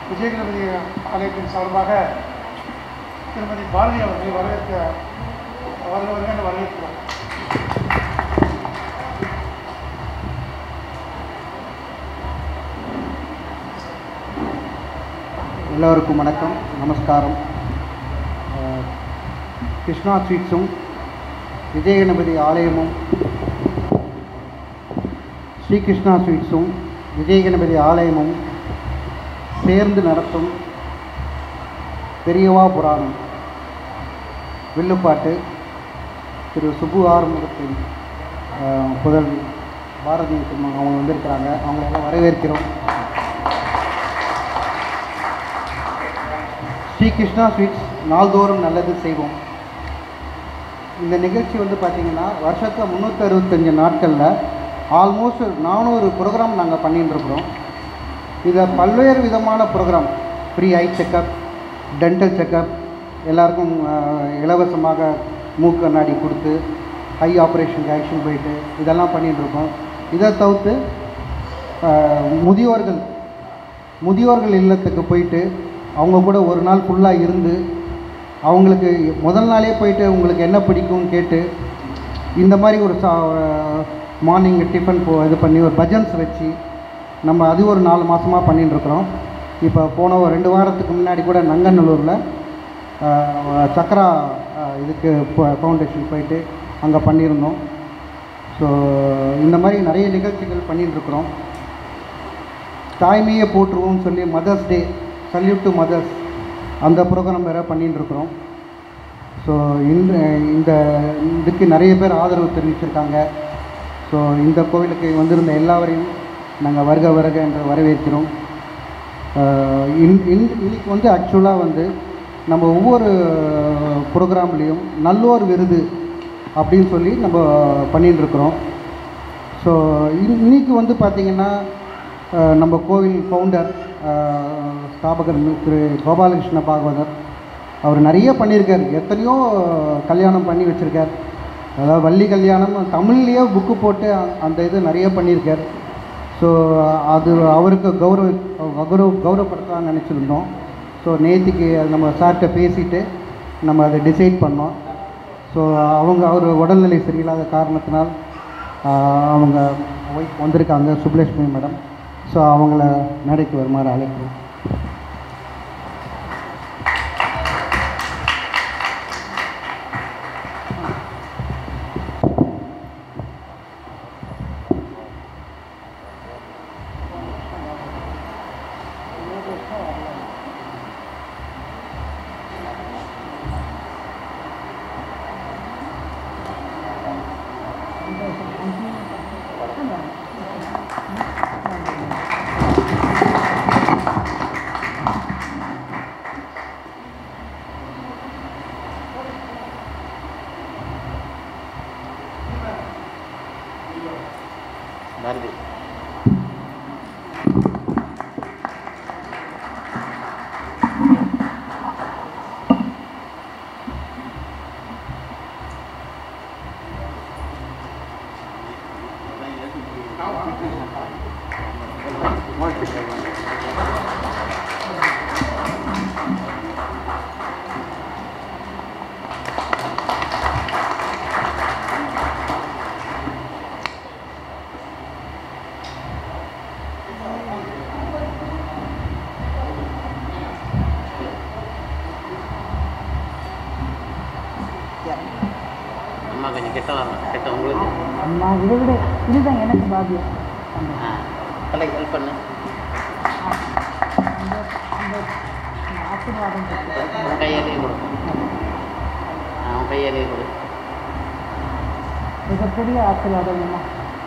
விஜயகணபதி ஆலயத்தின் சார்பாக திருமதி பாரதி அவர்களை வரவேற்க வருவர்கள் என வரவேற்கிறோம் எல்லோருக்கும் வணக்கம் நமஸ்காரம் அஹ், கிருஷ்ணா ஸ்வீட்ஸும் விஜயகணபதி ஆலயமும் ஸ்ரீகிருஷ்ணா ஸ்வீட்ஸும் விஜயகணபதி ஆலயமும் சேர்ந்து நடத்தும் பெரியவா புராணம் வில்லுப்பாட்டு திரு சுப்பு ஆறுமுகத்தின் அஹ், புதல்வி பாரதி திருமணம் அவங்க வந்திருக்கிறாங்க அவங்களெல்லாம் வரவேற்கிறோம் ஸ்ரீ கிருஷ்ணா ஸ்வீட்ஸ் நாள்தோறும் நல்லது செய்வோம் இந்த நிகழ்ச்சி வந்து பார்த்திங்கன்னா வருஷத்தில் முந்நூற்றி அறுபத்தஞ்சு நாட்களில் ஆல்மோஸ்ட் நானூறு ப்ரோக்ராம் நாங்கள் பண்ணிட்டு இருக்கிறோம் இதில் பல்வேறு விதமான program free eye checkup dental checkup எல்லாருக்கும் அஹ், இலவசமாக மூக்கு கண்ணாடி கொடுத்து ஐ ஆப்ரேஷனுக்கு ஆக்ஷன் போயிட்டு இதெல்லாம் பண்ணிட்டு இருக்கோம் இதை தவிர்த்து அஹ், முதியோர்கள் முதியோர்கள் இல்லத்துக்கு போயிட்டு அவங்க கூட ஒரு நாள் ஃபுல்லாக இருந்து அவங்களுக்கு முதல் நாளே போயிட்டு உங்களுக்கு என்ன பிடிக்கும்னு கேட்டு இந்த மாதிரி ஒரு சா மார்னிங் டிஃபன் போ இது பண்ணி ஒரு பஜன்ஸ் வச்சு நம்ம அது ஒரு நாலு மாதமாக பண்ணிட்டு இருக்கிறோம் இப்போ போன ஒரு ரெண்டு வாரத்துக்கு முன்னாடி கூட நங்கநல்லூரில் ஆஹ், சக்ரா ஆஹ், இதுக்கு ஃபவுண்டேஷன் போயிட்டு அங்கே பண்ணியிருந்தோம் ஸோ இந்த மாதிரி நிறைய நிகழ்ச்சிகள் பண்ணிட்டு இருக்கிறோம் தாய்மையை போற்றுவோம்னு சொல்லி mothers day salute to mothers அந்த ப்ரோக்ராம் வேறு பண்ணிட்டு இருக்கிறோம் ஸோ இந்த இந்த இதுக்கு நிறைய பேர் ஆதரவு தெரிவிச்சிருக்காங்க ஸோ இந்த கோவிலுக்கு வந்திருந்த எல்லாவரையும் நாங்கள் வருக வருக என்று வரவேற்கிறோம் ஆஹ் இன்- இன்- இன்னைக்கு வந்து ஆக்சுவலாக வந்து நம்ம ஒவ்வொரு ப்ரோக்ராம்லேயும் நல்லோர் விருது அப்படின்னு சொல்லி நம்ம பண்ணிட்டு இருக்கிறோம் ஸோ இன்னைக்கு வந்து பார்த்திங்கன்னா அஹ், நம்ம கோவில் ஃபவுண்டர் ஸ்தாபகர் திரு கோபாலகிருஷ்ண பாகவதர் அவர் நிறைய பண்ணியிருக்கார் எத்தனையோ கல்யாணம் பண்ணி வச்சுருக்கார் அதாவது வள்ளி கல்யாணம் தமிழ்லேயே புக்கு போட்டு அ- அந்த இது நிறைய பண்ணியிருக்கார் ஸோ அது அவருக்கு கௌரவ கௌரவ கௌரவப்படுத்தலாம்னு நினச்சிருந்தோம் ஸோ நேத்திக்கு அது நம்ம சார்கிட்ட பேசிட்டு நம்ம அதை டிசைட் பண்ணோம் ஸோ அவங்க அவர் உடல்நிலை சரியில்லாத காரணத்தினால் ஆஹ், அவங்க ஒய்ஃப் வந்திருக்காங்க சுப்லட்சுமி மேடம் ஸோ அவங்கள மேடைக்கு வருமாறு அழைக்கிறோம் பாரதி அம்மா கொஞ்சம் கிட்ட வரணும் கிட்ட உங்களுக்கு அம்மா விட விட இதுதான் எனக்கு பாக்கியம் ஆ தலைக்கு ஹெல்ப் பண்ணு அந்த அந்த அந்த ஆசீர்வாதம் இருக்கு. உன் கையாலேயே கொடு ஆ உன் கையாலேயே கொடு மிகப்பெரிய ஆசீர்வாதம் அம்மா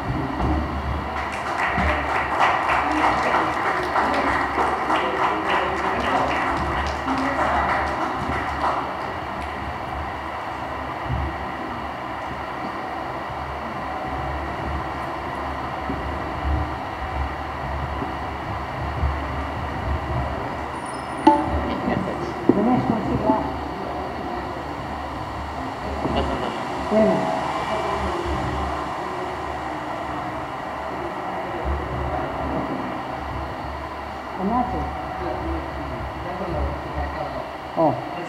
தினேஷ் முடிச்சிங்களா வேணும் என்னாச்சு ஓ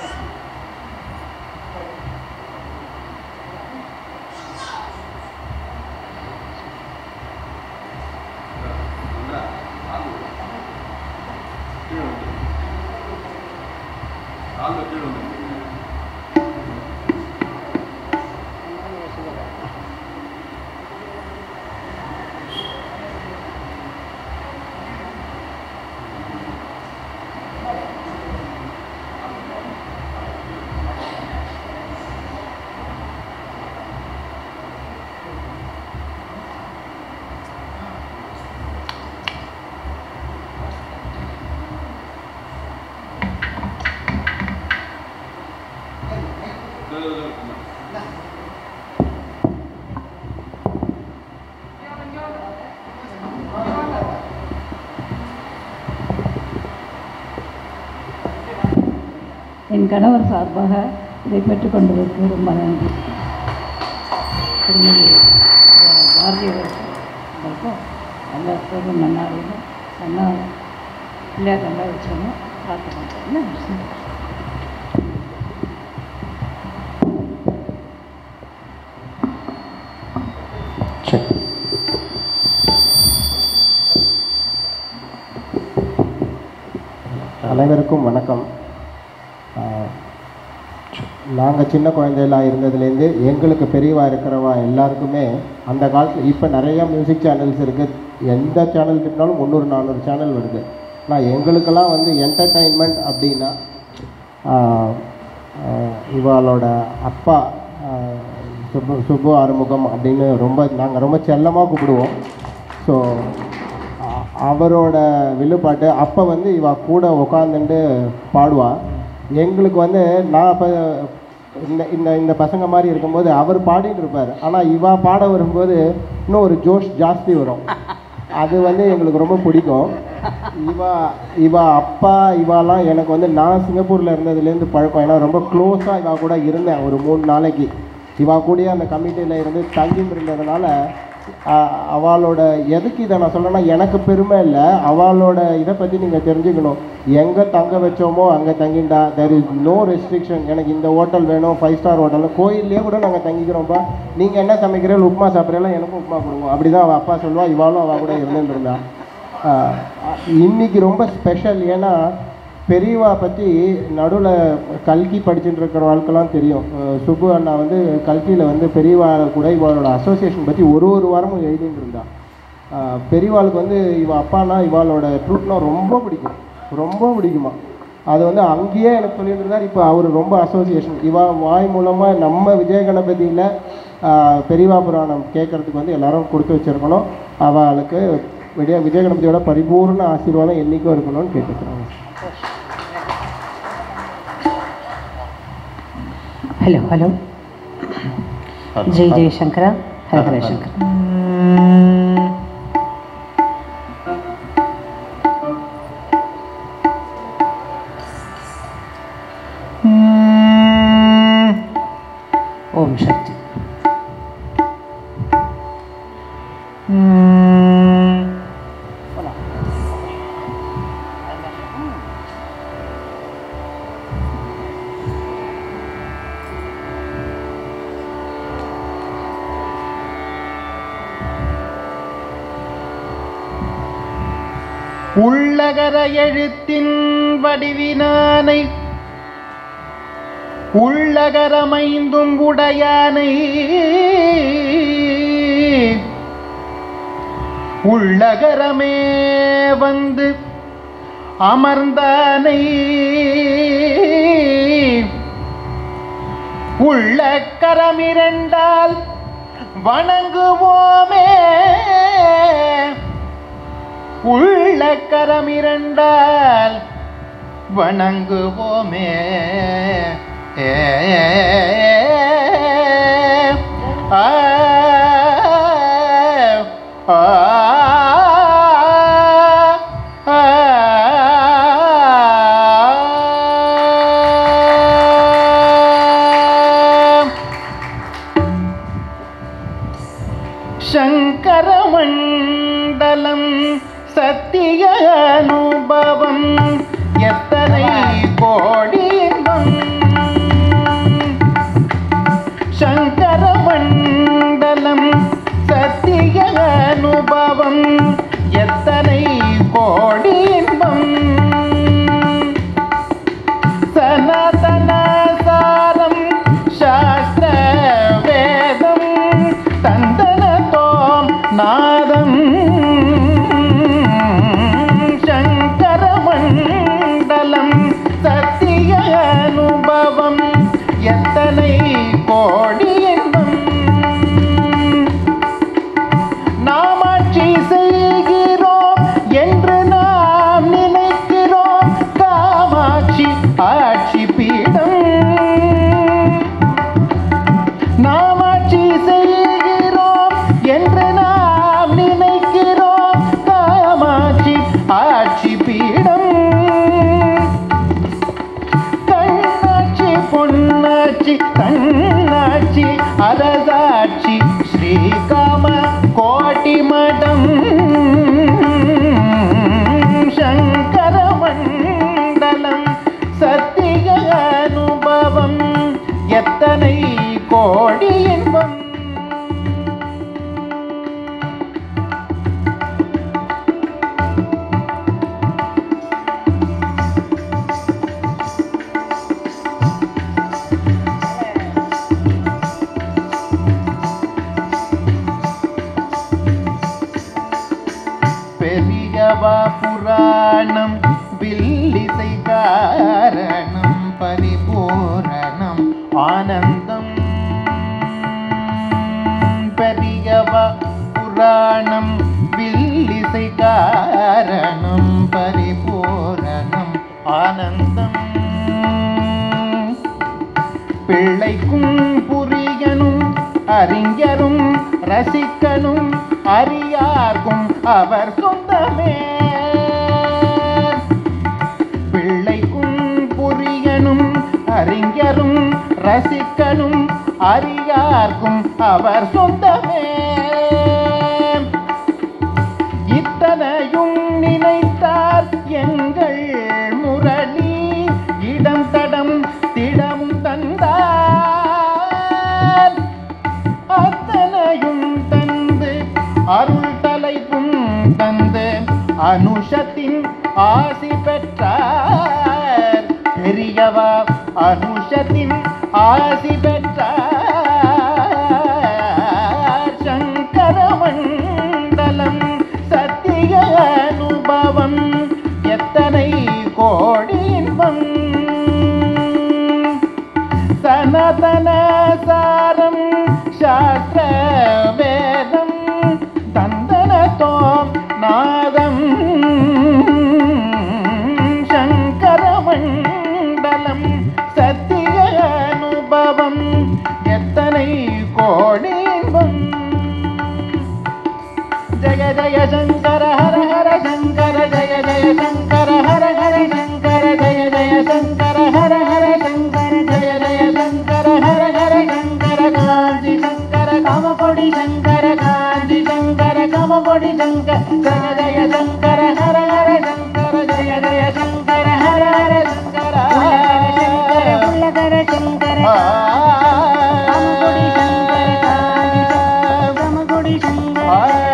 என் கணவர் சார்பாக இதை பெற்றுக்கொண்டதற்கு ரொம்ப நன்றி திருமதி அஹ், பாரதி அவர்களுக்கும் நல்ல பேரும் நன்னாளையும் நல்லா பிள்ளையார் நல்லா வச்சோம் பிரார்த்தனை பண்ணுறேன் சரி அனைவருக்கும் வணக்கம் நாங்கள் சின்ன குழந்தையெல்லாம் இருந்ததுலேருந்து எங்களுக்கு பெரியவா இருக்கிறவா எல்லாருக்குமே அந்த காலத்தில் இப்போ நிறைய மியூசிக் சேனல்ஸ் இருக்குது எந்த சேனல் திட்டினாலும் முந்நூறு நானூறு சேனல் வருது ஆனால் எங்களுக்கெல்லாம் வந்து என்டர்டைன்மெண்ட் அப்படின்னா ஆஹ், ஆஹ், இவாளோட அப்பா ஆஹ், சுப்பு சுப்பு ஆறுமுகம் அப்படின்னு ரொம்ப நாங்கள் ரொம்ப செல்லமாக கூப்பிடுவோம் ஸோ அவரோட வில்லுப்பாட்டு அப்போ வந்து இவ கூட உக்காந்துட்டு பாடுவா எங்களுக்கு வந்து நான் அப்போ இந்த இந்த இந்த பசங்க மாதிரி இருக்கும்போது அவர் பாடிட்டு இருப்பார் ஆனால் இவா பாட வரும்போது இன்னும் ஒரு ஜோஷ் ஜாஸ்தி வரும் அது வந்து எங்களுக்கு ரொம்ப பிடிக்கும் இவா இவா அப்பா இவாலாம் எனக்கு வந்து நான் சிங்கப்பூரில் இருந்ததுலேருந்து பழக்கம் ஏன்னா ரொம்ப க்ளோஸாக இவா கூட இருந்தேன் ஒரு மூணு நாளைக்கு இவா கூடயே அந்த கமிட்டியில் இருந்து தங்கிட்டு இருந்ததுனால ஆஹ், அவளோட எதுக்கு இதை நான் சொல்கிறேன்னா எனக்கு பெருமை இல்லை அவளோட இதை பற்றி நீங்கள் தெரிஞ்சுக்கணும் எங்கே தங்க வச்சோமோ அங்கே தங்கிண்டா தெர் இஸ் நோ ரெஸ்ட்ரிக்ஷன் எனக்கு இந்த ஹோட்டல் வேணும் ஃபைவ் ஸ்டார் ஹோட்டல் கோயில்லையே கூட நாங்கள் தங்கிக்கிறோம்ப்பா நீங்கள் என்ன சமைக்கிறீர்கள் உப்புமா சாப்பிட்றீங்களா எனக்கும் உப்புமா கொடுங்க அப்படி தான் அவள் அப்பா சொல்லுவா இவாளும் அவள் கூட இருந்துட்டு இருந்தா ஆஹ், இன்னைக்கு ரொம்ப ஸ்பெஷல் ஏன்னா பெரியவா பற்றி நடுவில் கல்கி படிச்சுட்டு இருக்கிற வாழ்க்கெல்லாம் தெரியும் அஹ் சுப்பு அண்ணா வந்து கல்கியில் வந்து பெரியவா கூட இவளோட அசோசியேஷன் பற்றி ஒரு ஒரு வாரமும் எழுதிட்டு இருந்தா அஹ் பெரியவாளுக்கு வந்து இவ அப்பானா இவாளோட ட்ரூப்னா ரொம்ப பிடிக்கும் ரொம்ப பிடிக்குமா அது வந்து அங்கேயே எனக்கு சொல்லிட்டு இருந்தார் இப்போ அவர் ரொம்ப அசோசியேஷன் இவா வாய் மூலமாக நம்ம விஜய கணபதியில் பெரியவா புராணம் கேட்கறதுக்கு வந்து எல்லாரும் கொடுத்து வச்சிருக்கணும் அவளுக்கு விஜய விஜய கணபதியோட பரிபூர்ண ஆசீர்வாதம் என்றைக்கும் இருக்கணும்னு கேட்டுக்கிறோம் ಹಲೋ ಹಲೋ ಜೈ ಜಯಶಂಕರ ಹರ ಹರ ಶಂಕರ ಓಂ ಶಕ್ತಿ உள்ளகர எழுத்தின் வடிவினானை உள்ளகரமைந்தும் உடையானை உள்ளகரமே வந்து அமர்ந்தானை உள்ள கரமிரண்டால் வணங்குவோமே உள்ள கரமிரண்டால் வணங்குவோமே ஏ ஆ ஆ ஆ சங்கரமண்டலம் சத்திய அனுபவம் எத்தனை கோடி அனுபவம் எத்தனை கோடி இன்பம் சனாதன சாரம் சாஸ்திர வேதம் தந்தனத்தோம் நாதம் சங்கர மண்டலம் சத்திய அனுபவம் எத்தனை கோடி இன்பம் நாமாட்சி செய்கிறோம் என்று நாம் நினைக்கிறோம் காமாட்சி ஆட்சி பீடம் நாமாட்சி செய்கிறோம் என்று நாம் நினைக்கிறோம் காமாட்சி ஆட்சி பீடம் கண்ணாட்சி பொன்னாட்சி கண்ணாட்சி அரசாட்சி ஸ்ரீகாம கோட்டி மடம் சங்கர மண்டலம் சத்திய அனுபவம் எத்தனை கோடி இன்பம் பெரியவா புராணம் வில்லிசை காரணம் பரிபூரணம் ஆனந்தம் பெரியவா புராணம் வில்லிசை காரணம் பரிபூரணம் ஆனந்தம் பிள்ளைக்கும் புரியனும் அறிஞரும் ரசிக்கனும் அறியார்க்கும் அவர் சொந்தமே பிள்ளைக்கும் புரியனும் அறிஞரும் ரசிக்கனும் அறியார்க்கும் அவர் சொந்தமே இத்தனையும் நினைத்தார் எங்கள் முரளி இடம் தடம் திடமும் தந்தார் அத்தனையும் தந்து அருள் தலைப்பும் தந்து அனுஷத்தின் ஆசி பெற்றார் பெரியவா அனுஷத்தின் ஆசி பெற்றார் சங்கர மண்டலம் சத்திய அனுபவம் எத்தனை கோடி இன்பம் சனதன சாரம் சாஸ்திர வேதம் தந்தனத்தோம் நாதம் சங்கர மண்டலம் சத்திய அனுபவம் எத்தனை கோடி இன்பம் ஜய ஜய சங்கர ஹர ஹர சங்கர ஜய ஜய சங்கர ஹர ஹர சங்கர ஜய ஜய சங்கர ஹர ஹர சங்கர ஜய ஜய சங்கர ஹர ஹர சங்கர காஞ்சி சங்கர காமகொடி சங்கர காஞ்சி சங்கர காமகொடி சங்கர ஜய ஜய சங்கர ஹர ஹர சங்கர ஜய ஜய சங்கர ஹர ஹர சங்கர உள்ளகர சங்கர காமகொடி சங்கர காஞ்சி சங்கர காமகொடி சங்கர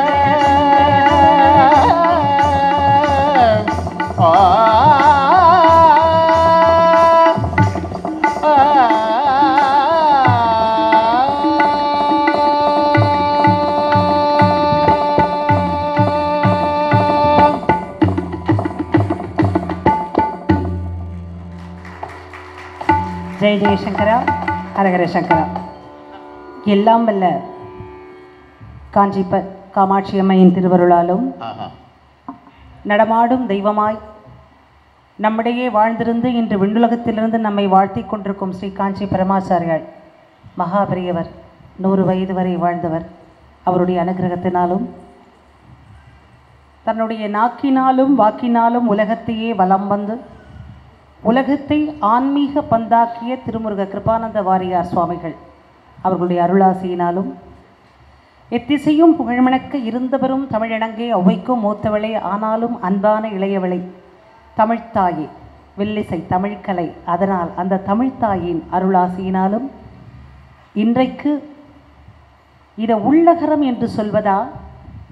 ஜெய ஜெயசங்கரா ஹரஹர சங்கரா எல்லாம் வல்ல காஞ்சிப்ப காமாட்சி அம்மையின் திருவருளாலும் நடமாடும் தெய்வமாய் நம்மிடையே வாழ்ந்திருந்து இன்று விண்ணுலகத்திலிருந்து நம்மை வாழ்த்திக் கொண்டிருக்கும் ஸ்ரீ காஞ்சி பரமாச்சாரியாள் மகா பெரியவர் நூறு வயது வரை வாழ்ந்தவர் அவருடைய அனுகிரகத்தினாலும் தன்னுடைய நாக்கினாலும் வாக்கினாலும் உலகத்தையே வலம் வந்து உலகத்தை ஆன்மீக பந்தாக்கிய திருமுருக கிருபானந்த வாரியார் சுவாமிகள் அவர்களுடைய அருளாசியினாலும் எத்திசையும் புகழ்மணக்க இருந்தவரும் தமிழிணங்கே ஒவ்வைக்கும் மூத்தவளே ஆனாலும் அன்பான இளையவளை தமிழ்த்தாயே வில்லிசை தமிழ்கலை அதனால் அந்த தமிழ்த்தாயின் அருளாசியினாலும் இன்றைக்கு இதை உள்ளகரம் என்று சொல்வதா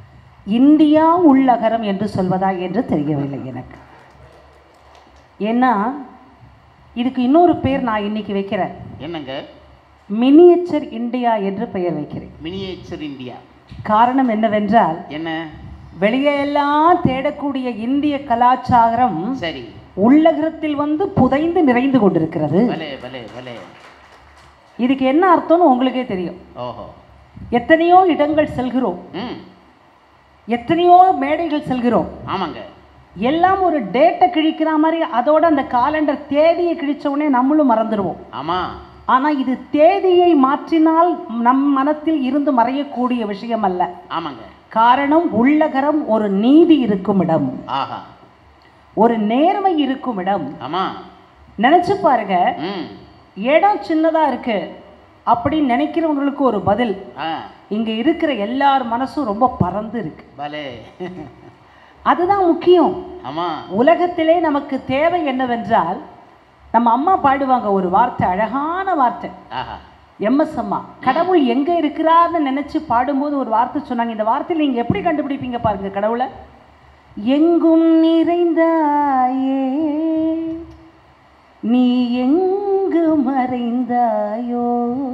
இந்தியா உள்ளகரம் என்று சொல்வதா என்று தெரியவில்லை எனக்கு ஏன்னா இதுக்கு இன்னொரு பேர் நான் இன்னைக்கு வைக்கிறேன் என்னங்க மினியேச்சர் இந்தியா என்று பெயர் வைக்கிறேன் மினியேச்சர் இந்தியா காரணம் என்னவென்றால் என்ன வெளியே எல்லாம் தேடக்கூடிய இந்திய கலாச்சாரம் சரி உள்ளகரத்தில் வந்து புதைந்து நிறைந்து கொண்டிருக்கிறது பலே பலே பலே இதுக்கு என்ன அர்த்தம்னு உங்களுக்கே தெரியும் ஓஹோ எத்தனையோ இடங்கள் செல்கிறோம் ம் எத்தனையோ மேடைகள் செல்கிறோம் ஆமாங்க எல்லாம் ஒரு டேட்டை கிழிக்கிற மாதிரி அதோட அந்த காலண்டர் தேதியை கிழிச்ச உடனே நம்மளும் மறந்துடுவோம் ஆமா ஆனா இது தேதியை மாற்றினால் நம் மனத்தில் இருந்து மறையக்கூடிய விஷயம் அல்ல ஆமாங்க காரணம் உள்ளகரம் ஒரு நீதி இருக்கும் இடம் ஆஹா ஒரு நேர்மை இருக்கும் இடம் ஆமா நினைச்சு பாருங்க ம் இடம் சின்னதா இருக்கு அப்படின்னு நினைக்கிறவங்களுக்கு ஒரு பதில் ஆ இங்க இருக்கிற எல்லார் மனசும் ரொம்ப பறந்து இருக்கு பலே அதுதான் முக்கியம் ஆமா உலகத்திலே நமக்கு தேவை என்னவென்றால் நம்ம அம்மா பாடுவாங்க ஒரு வார்த்தை அழகான வார்த்தை ஆஹா எம்எஸ் அம்மா கடவுள் எங்க இருக்கிறார்னு நினைச்சு பாடும்போது ஒரு வார்த்தை சொன்னாங்க இந்த வார்த்தையில் நீங்க எப்படி கண்டுபிடிப்பீங்க பாருங்க கடவுளை எங்கும் நிறைந்தாயே நீ எங்கு மறைந்தாயோ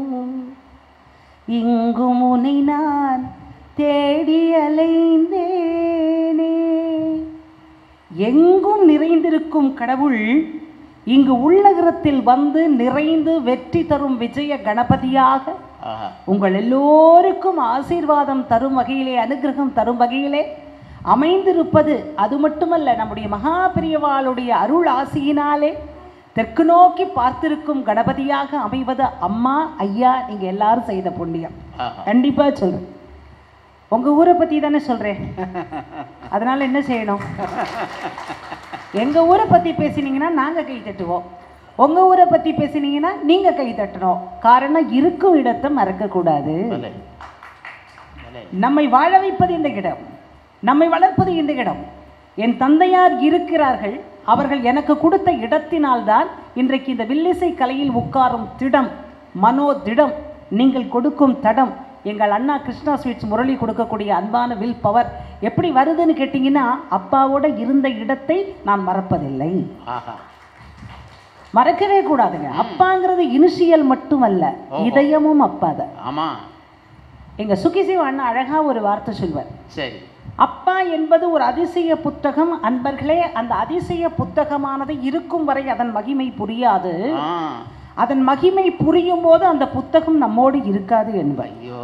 இங்கும் உன்னை நான் தேடி அலைந்தேனே எங்கும் நிறைந்திருக்கும் கடவுள் இங்கு உள்ளகரத்தில் வந்து நிறைந்து வெற்றி தரும் விஜய கணபதியாக ஆஹா உங்கள் எல்லோருக்கும் ஆசீர்வாதம் தரும் வகையிலே அனுகிரகம் தரும் வகையிலே அமைந்திருப்பது அது மட்டுமல்ல நம்முடைய மகா பெரியவாளுடைய அருள் ஆசியினாலே தெற்கு நோக்கி பார்த்திருக்கும் கணபதியாக அமைவது அம்மா ஐயா நீங்க எல்லாரும் செய்த புண்ணியம் ஆஹா கண்டிப்பா சொல்றேன் உங்க ஊரை பத்தி தானே சொல்றேன் அதனால என்ன செய்யணும் எங்க ஊரை பத்தி பேசினீங்கன்னா நாங்க கை தட்டுவோம் உங்க ஊரை பத்தி பேசினீங்கன்னா நீங்க கை தட்டணும் காரணம் இருக்கும் இடத்தை மறக்க கூடாது பலே பலே நம்மை வாழ வைப்பது இந்த இடம் நம்மை வளர்ப்பது இந்த இடம் என் தந்தையார் இருக்கிறார்கள் அவர்கள் எனக்கு கொடுத்த இடத்தினால்தான் இன்றைக்கு இந்த வில்லிசை கலையில் உட்காரும் திடம் மனோ திடம் நீங்கள் கொடுக்கும் தடம் எங்கள் அண்ணா கிருஷ்ணா ஸ்வீட்ஸ் முரளி கொடுக்கக்கூடிய அன்பான வில் பவர் எப்படி வருதுன்னு கேட்டிங்கன்னா அப்பாவோட இருந்த இடத்தை நான் மறப்பதில்லை ஆஹா மறக்கவே கூடாதுங்க அப்பாங்கிறது இனிஷியல் மட்டுமல்ல ஓஹோ. இதயமும் அப்பாதான் ஆமா எங்க சுகிசிவ அண்ணா அழகா ஒரு வார்த்தை சொல்வார் சரி அப்பா என்பது ஒரு அதிசய புத்தகம் அன்பர்களே அந்த அதிசய புத்தகமானது இருக்கும் வரை அதன் மகிமை புரியாது ஆ அதன் மகிமை புரியும் போது அந்த புத்தகம் நம்மோடு இருக்காது என்பார் ஐயோ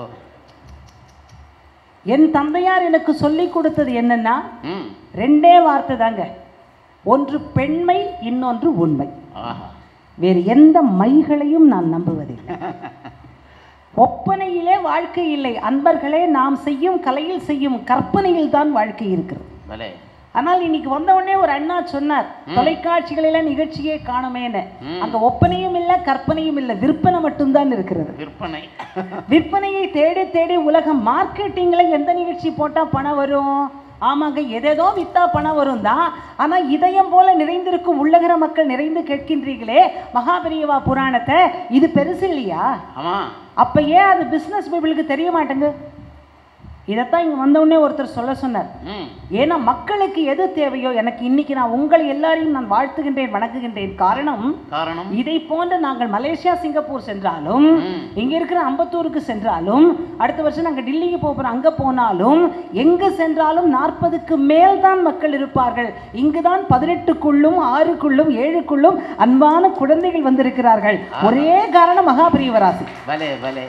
என் தந்தையார் எனக்கு சொல்லி கொடுத்தது என்னன்னா ம் ரெண்டே வார்த்தை தாங்க ஒன்று பெண்மை இன்னொன்று உண்மை ஆஹா வேறு எந்த மைகளையும் நான் நம்புவதில்லை ஒப்பனையிலே வாழ்க்கை இல்லை அன்பர்களே நாம் செய்யும் கலையில் செய்யும் கற்பனையில் தான் வாழ்க்கை இருக்கிறது பலே ஆனால் இன்னைக்கு வந்த உடனே ஒரு அண்ணா சொன்னார் தொலைக்காட்சிகளில நிகழ்ச்சியே காணுமேன்னு ம். அங்க ஒப்பனையும் இல்ல கற்பனையும் இல்ல விற்பனை மட்டும்தான் இருக்கிறது விற்பனை விற்பனையை தேடி தேடி உலகம் மார்க்கெட்டிங்ல எந்த நிகழ்ச்சி போட்டா பணம் வரும் ஆமாங்க எதேதோ வித்தா பணம் வரும் தான் ஆனா இதயம் போல நிறைந்திருக்கும் உள்ளகர மக்கள் நிறைந்து கேட்கின்றீர்களே மகாபெரியவா புராணத்தை இது பெருசு இல்லையா ஆமா அப்ப ஏன் அது பிசினஸ் பீப்புளுக்கு தெரிய மாட்டேங்குது இதைத்தான் இங்க வந்த உடனே ஒருத்தர் சொல்ல சொன்னார் ம் ஏன்னா மக்களுக்கு எது தேவையோ எனக்கு இன்னைக்கு நான் உங்களை எல்லாரையும் நான் வாழ்த்துகின்றேன் வணங்குகின்றேன் காரணம் காரணம் இதை போன்று நாங்கள் மலேசியா சிங்கப்பூர் சென்றாலும் ம். இங்க இருக்கிற அம்பத்தூருக்கு சென்றாலும் அடுத்த வருஷம் நாங்கள் டெல்லிக்கு போகிறோம் அங்க போனாலும் எங்க சென்றாலும் நாற்பதுக்கு மேல் தான் மக்கள் இருப்பார்கள் இங்குதான் பதினெட்டுக்குள்ளும் ஆறுக்குள்ளும் ஏழுக்குள்ளும் அன்பான குழந்தைகள் வந்திருக்கிறார்கள் ஒரே காரணம் மகாபெரியவராசி பலே பலே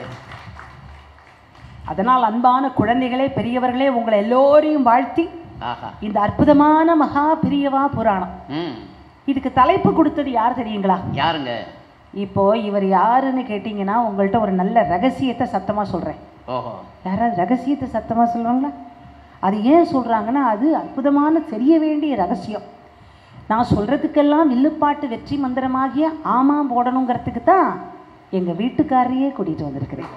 அதனால் அன்பான குழந்தைகளே பெரியவர்களே உங்களை எல்லோரையும் வாழ்த்தி ஆஹா இந்த அற்புதமான மகா பிரியவா புராணம் ம் இதுக்கு தலைப்பு கொடுத்தது யார் தெரியுங்களா யாருங்க இப்போ இவர் யாருன்னு கேட்டிங்கன்னா உங்கள்கிட்ட ஒரு நல்ல ரகசியத்தை சத்தமா சொல்றேன் ஓஹோ யாராவது ரகசியத்தை சத்தமா சொல்லுவாங்களா அது ஏன் சொல்றாங்கன்னா அது அற்புதமான தெரிய வேண்டிய ரகசியம் நான் சொல்றதுக்கெல்லாம் வில்லுப்பாட்டு வெற்றி மந்திரமாகிய ஆமாம் போடணுங்கிறதுக்கு தான் எங்க வீட்டுக்காரரையே கூட்டிட்டு வந்திருக்கிறேன்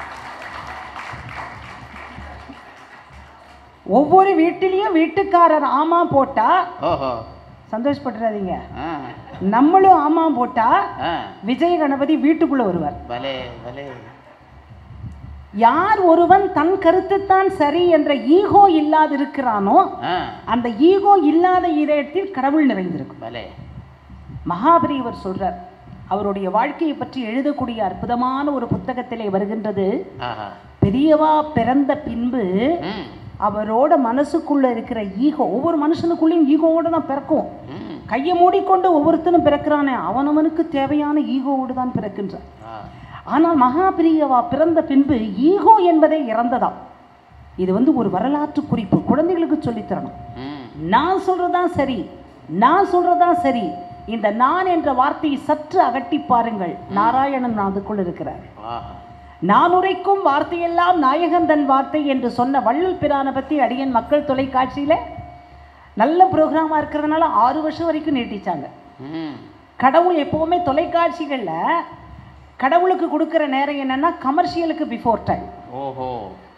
ஒவ்வொரு வீட்டிலையும் வீட்டுக்காரர் ஆமா போட்டா ஓஹோ சந்தோஷப்பட்டுறாதீங்க ஆ நம்மளும் ஆமா போட்டா ஆ விஜய கணபதி வீட்டுக்குள்ள வருவார் பலே பலே யார் ஒருவன் தன் கருத்துத்தான் சரி என்ற ஈகோ இல்லாதிருக்கிறானோ ஆ அந்த ஈகோ இல்லாத இதயத்தில் கடவுள் நிறைந்திருக்கும் பலே மகாபெரியவர் சொல்றார் அவருடைய வாழ்க்கையை பற்றி எழுதக்கூடிய அற்புதமான ஒரு புத்தகத்திலே வருகின்றது ஆஹா பெரியவா பிறந்த பின்பு ம் அவரோட மனசுக்குள்ள இருக்கிற ஈகோ ஒவ்வொரு மனுஷனுக்குள்ளேயும் ஈகோவோட தான் பிறக்கும் ம் கையை மூடிக்கொண்டு ஒவ்வொருத்தனும் பிறக்கிறானே அவனவனுக்கு தேவையான ஈகோவோடு தான் பிறக்கின்றான் ஆ ஆனால் மகாபிரியவா பிறந்த பின்பு ஈகோ என்பதே இறந்ததாம் இது வந்து ஒரு வரலாற்று குறிப்பு குழந்தைகளுக்கு சொல்லித் தரணும் ம் நான் சொல்றதான் சரி நான் சொல்றதான் சரி இந்த நான் என்ற வார்த்தையை சற்று அகட்டி பாருங்கள் நாராயணன் அதுக்குள் இருக்கிறார் ஆஹா நான் உரைக்கும் வார்த்தையெல்லாம் நாயகன் தன் வார்த்தை என்று சொன்ன வள்ளல் பிரானை பற்றி அடியன் மக்கள் தொலைக்காட்சியில நல்ல ப்ரோக்ராமாக இருக்கிறதுனால ஆறு வருஷம் வரைக்கும் நீட்டிச்சாங்க ம் கடவுள் எப்போவுமே தொலைக்காட்சிகளில் கடவுளுக்கு கொடுக்குற நேரம் என்னன்னா கமர்ஷியலுக்கு பிஃபோர் டைம் ஓஹோ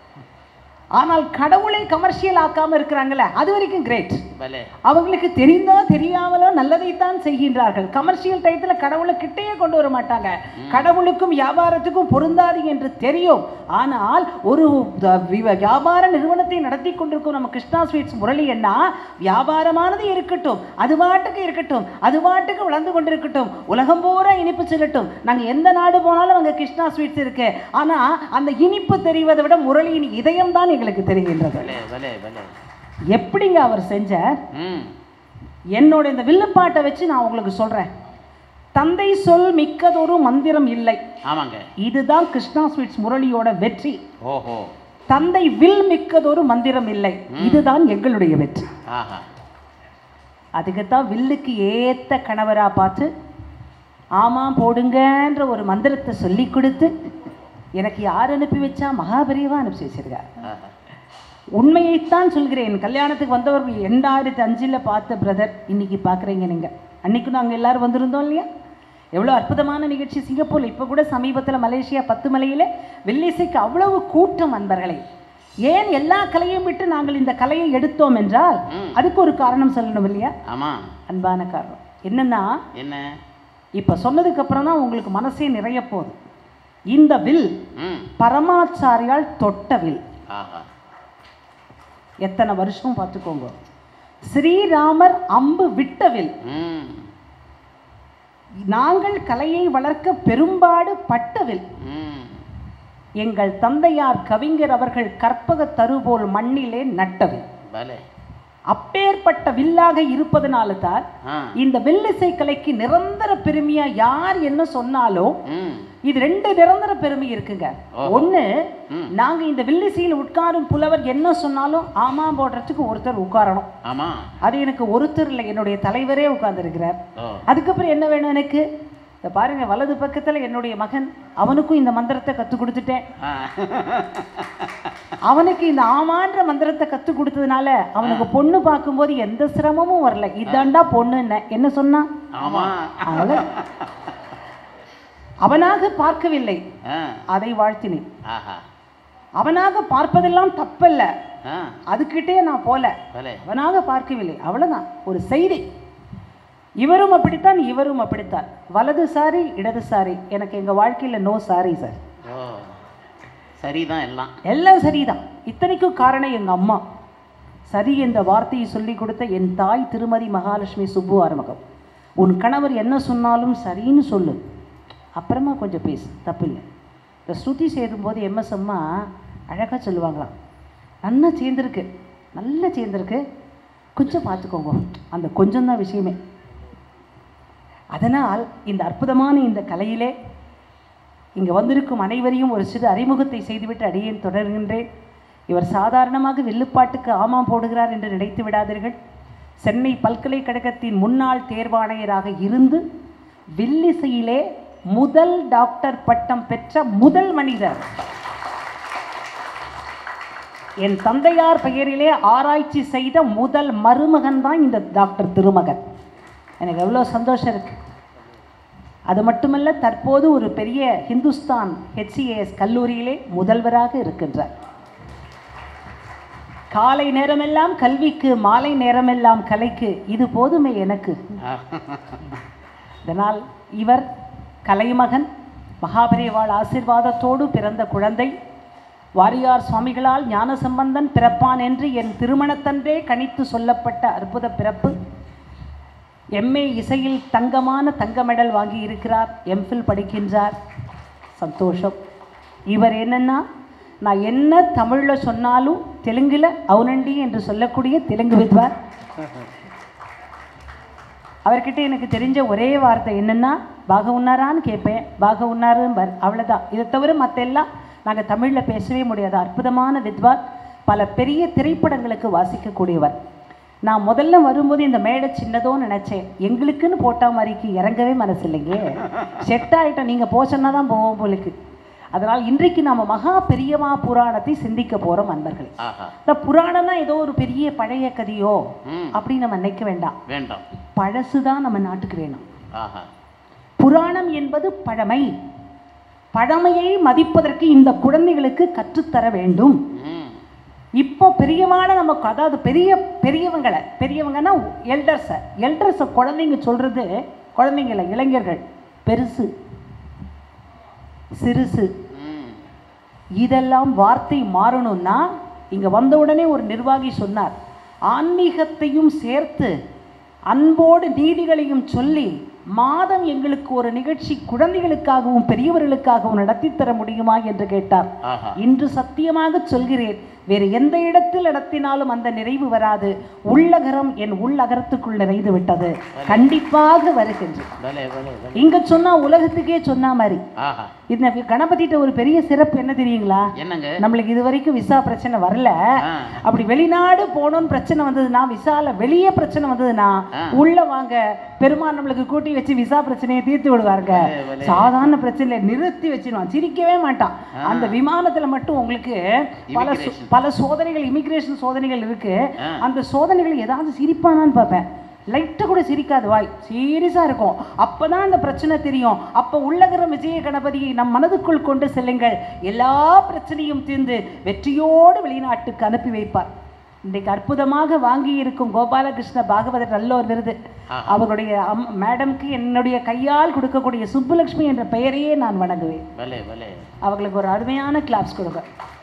ஆனால் கடவுளை கமர்ஷியல் ஆக்காம இருக்கிறாங்கல்ல அது வரைக்கும் கிரேட் பலே அவங்களுக்கு தெரிந்தோ தெரியாமலோ நல்லதைத்தான் செய்கின்றார்கள் கமர்ஷியல் டயத்தில் கடவுளை கிட்டேயே கொண்டு வர மாட்டாங்க கடவுளுக்கும் வியாபாரத்துக்கும் பொருந்தாது என்று தெரியும் ஆனால் ஒரு த- வி- வியாபார நிறுவனத்தை நடத்தி கொண்டிருக்கும் நம்ம கிருஷ்ணா ஸ்வீட்ஸ் முரளி அண்ணா வியாபாரமானது இருக்கட்டும் அது பாட்டுக்கு இருக்கட்டும் அது பாட்டுக்கு வளர்ந்து கொண்டிருக்கட்டும் உலகம் பூரா இனிப்பு செல்லட்டும் நாங்கள் எந்த நாடு போனாலும் அங்கே கிருஷ்ணா ஸ்வீட்ஸ் இருக்கு ஆனால் அந்த இனிப்பு தெரிவதை விட முரளியின் இதயம் தான் எங்களுக்கு தெரிகின்றது பலே பலே பலே எப்படிங்க அவர் செஞ்சார் ம் என்னோட இந்த வில்லுப்பாட்டை வச்சு நான் உங்களுக்கு சொல்றேன் தந்தை சொல் மிக்கதொரு மந்திரம் இல்லை ஆமாங்க இதுதான் கிருஷ்ணா ஸ்வீட்ஸ் முரளியோட வெற்றி ஓஹோ தந்தை வில் மிக்கதொரு மந்திரம் இல்லை இதுதான் எங்களுடைய வெற்றி ஆஹா அதுக்குத்தான் வில்லுக்கு ஏத்த கணவரா பார்த்து ஆமாம் போடுங்கன்ற ஒரு மந்திரத்தை சொல்லி கொடுத்து எனக்கு யார் அனுப்பி வச்சா மகாபெரியவா அனுப்பி வச்சிருக்கார் ஆஹா உண்மையைத்தான் சொல்கிறேன் கல்யாணத்துக்கு வந்தவர் ரெண்டாயிரத்தி அஞ்சில் பார்த்த பிரதர் இன்னைக்கு பார்க்குறீங்க நீங்கள் அன்னைக்கு நாங்கள் எல்லாரும் வந்திருந்தோம் இல்லையா எவ்வளோ அற்புதமான நிகழ்ச்சி சிங்கப்பூர்ல இப்போ கூட சமீபத்தில் மலேசியா பத்து மலையில் வெள்ளிசைக்கு அவ்வளவு கூட்டம் அன்பர்களே ஏன் எல்லா கலையும் விட்டு நாங்கள் இந்த கலையை எடுத்தோம் என்றால் ம். அதுக்கு ஒரு காரணம் சொல்லணும் இல்லையா ஆமாம் அன்பான காரணம் என்னன்னா என்ன இப்போ சொன்னதுக்கு அப்புறம் தான் உங்களுக்கு மனசே நிறைய போகுது இந்த வில் ம் பரமாச்சாரியால் தொட்ட வில் ஆஹா எத்தனை வருஷம் பார்த்துக்கோங்க ஸ்ரீராமர் அம்பு விட்டவில் ம் நாங்கள் கலையை வளர்க்க பெரும்பாடு பட்டவில் ம் எங்கள் தந்தையார் கவிஞர் அவர்கள் கற்பக தருபோல் மண்ணிலே நட்டவில் பலே அப்பேற்பட்ட வில்லாக இருப்பதனால தான் ஆ இந்த வில்லிசை கலைக்கு நிரந்தர பெருமையா யார் என்ன சொன்னாலும் ம் இது ரெண்டு நிரந்தர பெருமை இருக்குங்க ஓஹோ. ஒண்ணு ம். நாங்க இந்த வில்லிசையில் உட்காரும் புலவர் என்ன சொன்னாலும் ஆமா போடுறதுக்கு ஒருத்தர் உட்காரணும் ஆமாம் அது எனக்கு ஒருத்தர் இல்லை என்னுடைய தலைவரே உட்கார்ந்திருக்கிறார் ஓ அதுக்கப்புறம் என்ன வேணும் எனக்கு இந்த பாருங்க வலது பக்கத்துல என்னுடைய மகன் அவனுக்கும் இந்த மந்திரத்தை கற்றுக் கொடுத்துட்டேன் ஆ அவனுக்கு இந்த ஆமான்ற மந்திரத்தை கற்றுக் கொடுத்ததுனால அவனுக்கு பொண்ணு பார்க்கும்போது எந்த சிரமமும் வரல இதாண்டா பொண்ணுன்ன என்ன சொன்னான் ஆமாம் அவ்வளவு. அவனாக பார்க்கவில்லை ஆ அதை வாழ்த்தினேன் ஆஹா அவனாக பார்ப்பதெல்லாம் தப்பல்ல ஆ அதுக்கிட்டே நான் போல பலே அவனாக பார்க்கவில்லை அவ்வளவுதான் ஒரு செய்தி இவரும் அப்படித்தான் இவரும் அப்படித்தான் வலதுசாரி இடதுசாரி எனக்கு எங்க வாழ்க்கையில நோ சாரி சார் ஓ சரிதான் எல்லாம் எல்லாம் சரிதான் இத்தனைக்கும் காரணம் எங்க அம்மா சரி என்ற வார்த்தையை சொல்லி கொடுத்த என் தாய் திருமதி மகாலட்சுமி சுப்பு ஆறுமுகம் உன் கணவர் என்ன சொன்னாலும் சரின்னு சொல்லு அப்புறமா கொஞ்சம் பேசு தப்பில்லை இந்த ஸ்ருதி சேரும்போது எம்எஸ் அம்மா அழகாக சொல்லுவாங்களாம் நல்லா சேர்ந்துருக்கு நல்லா சேர்ந்துருக்கு கொஞ்சம் பார்த்துக்கோங்க அந்த கொஞ்சம் தான் விஷயமே அதனால் இந்த அற்புதமான இந்த கலையிலே இங்கே வந்திருக்கும் அனைவரையும் ஒரு சிறு அறிமுகத்தை செய்துவிட்டு அடியேன் தொடர்கின்றேன் இவர் சாதாரணமாக வில்லுப்பாட்டுக்கு ஆமாம் போடுகிறார் என்று நினைத்து விடாதீர்கள் சென்னை பல்கலைக்கழகத்தின் முன்னாள் தேர்வாணையராக இருந்து வில்லிசையிலே முதல் டாக்டர் பட்டம் பெற்ற முதல் மனிதர் என் தந்தையார் பெயரிலே ஆராய்ச்சி செய்த முதல் மருமகன் தான் இந்த டாக்டர் திருமகன் எனக்கு எவ்வளோ சந்தோஷம் இருக்கு அது மட்டுமல்ல தற்போது ஒரு பெரிய ஹிந்துஸ்தான் ஹெச்சிஏஎஸ் கல்லூரியிலே முதல்வராக இருக்கின்றார் காலை நேரமெல்லாம் கல்விக்கு மாலை நேரமெல்லாம் கலைக்கு இது போதுமே எனக்கு இதனால் இவர் கலைமகன் மகாபெரிவாள் ஆசீர்வாதத்தோடு பிறந்த குழந்தை வாரியார் சுவாமிகளால் ஞானசம்பந்தன் பிறப்பான் என்று என் திருமணத்தன்றே கணித்து சொல்லப்பட்ட அற்புத பிறப்பு எம்ஏ இசையில் தங்கமான தங்க மெடல் வாங்கி இருக்கிறார் எம்ஃபில் படிக்கின்றார் சந்தோஷம் இவர் என்னன்னா நான் என்ன தமிழில் சொன்னாலும் தெலுங்கில் அவுனண்டி என்று சொல்லக்கூடிய தெலுங்கு வித்வார் அவர்கிட்ட எனக்கு தெரிஞ்ச ஒரே வார்த்தை என்னன்னா பாக உண்ணாரான்னு கேட்பேன் பாக உண்ணாரும்பார் அவ்வளோதான் இதை தவிர மற்ற எல்லாம் நாங்கள் தமிழில் பேசவே முடியாது அற்புதமான வித்வான் பல பெரிய திரைப்படங்களுக்கு வாசிக்கக்கூடியவர் நான் முதல்ல வரும்போது இந்த மேடை சின்னதோன்னு நினச்சேன் எங்களுக்குன்னு போட்டா மாதிரிக்கு இறங்கவே மனசு இல்லைங்க செட் ஆகிட்டோம் நீங்கள் போச்சோன்னா தான் போவோம் போலுக்கு அதனால் இன்றைக்கு நாம் மகா பெரியமா புராணத்தை சிந்திக்க போகிறோம் அன்பர்களே ஆஹா இந்த புராணம்னா ஏதோ ஒரு பெரிய பழைய கதையோ ம் அப்படின்னு நம்ம நினைக்க வேண்டாம் வேண்டாம் பழசு தான் நம்ம நாட்டுக்கு வேணும் ஆஹா புராணம் என்பது பழமை பழமையை மதிப்பதற்கு இந்த குழந்தைகளுக்கு கற்றுத்தர வேண்டும் ம் இப்போ பெரியவான நமக்கு அதாவது பெரிய பெரியவங்களை பெரியவங்கன்னா எல்டர்ஸை எல்டர்ஸை குழந்தைங்க சொல்கிறது குழந்தைங்கள இளைஞர்கள் பெருசு சிறுசு ம் இதெல்லாம் வார்த்தை மாறணும்னா இங்கே வந்த உடனே ஒரு நிர்வாகி சொன்னார் ஆன்மீகத்தையும் சேர்த்து அன்போடு நீதிகளையும் சொல்லி மாதம் எங்களுக்கு ஒரு நிகழ்ச்சி குழந்தைகளுக்காகவும் பெரியவர்களுக்காகவும் நடத்தித் தர முடியுமா என்று கேட்டார் ஆஹா இன்று சத்தியமாக சொல்கிறேன் வேறு எந்த இடத்தில் நடத்தினாலும் அந்த நிறைவு வராது உள்ளகரம் என் உள்ளகரத்துக்குள் நிறைந்து விட்டது கண்டிப்பாக வருகின்றது பலே பலே பலே இங்க சொன்னா உலகத்துக்கே சொன்ன மாதிரி ஆஹா இந்த வி- கணபதிட்ட ஒரு பெரிய சிறப்பு என்ன தெரியுங்களா என்னங்க நம்மளுக்கு இது வரைக்கும் விசா பிரச்சனை வரல ஆ. அப்படி வெளிநாடு போகணும்னு பிரச்சனை வந்ததுன்னா விசால வெளியே பிரச்சனை வந்ததுன்னா ஆ. உள்ள வாங்க பெருமாள் நம்மளுக்கு கூட்டி வச்சு விசா பிரச்சனையை தீர்த்து விடுவாருங்க பலே, பலே. சாதாரண பிரச்சனையில நிறுத்தி வச்சிருவான் சிரிக்கவே மாட்டான் அந்த விமானத்துல மட்டும் உங்களுக்கு பல சோ- Immigration. பல சோதனைகள் இமிகிரேஷன் சோதனைகள் இருக்கு ஆ. அந்த சோதனைகள் ஏதாவது சிரிப்பானான்னு பார்ப்பேன் லைட்டாக கூட சிரிக்காது வாய் சீரியஸாக இருக்கும் அப்போ தான் அந்த பிரச்சனை தெரியும் அப்போ உள்ளகிற விஜய கணபதியை நம் மனதுக்குள் கொண்டு செல்லுங்கள் எல்லா பிரச்சனையும் தீர்ந்து வெற்றியோடு வெளிநாட்டுக்கு அனுப்பி வைப்பார் இன்றைக்கு அற்புதமாக வாங்கி இருக்கும் கோபாலகிருஷ்ண பாகவதர் நல்லோர் விருது ஆஹா. அவருடைய அம் மேடம்க்கு என்னுடைய கையால் கொடுக்கக்கூடிய சுப்புலட்சுமி என்ற பெயரையே நான் வணங்குவேன் பலே பலே அவங்களுக்கு ஒரு அருமையான கிளாப்ஸ் கொடுங்க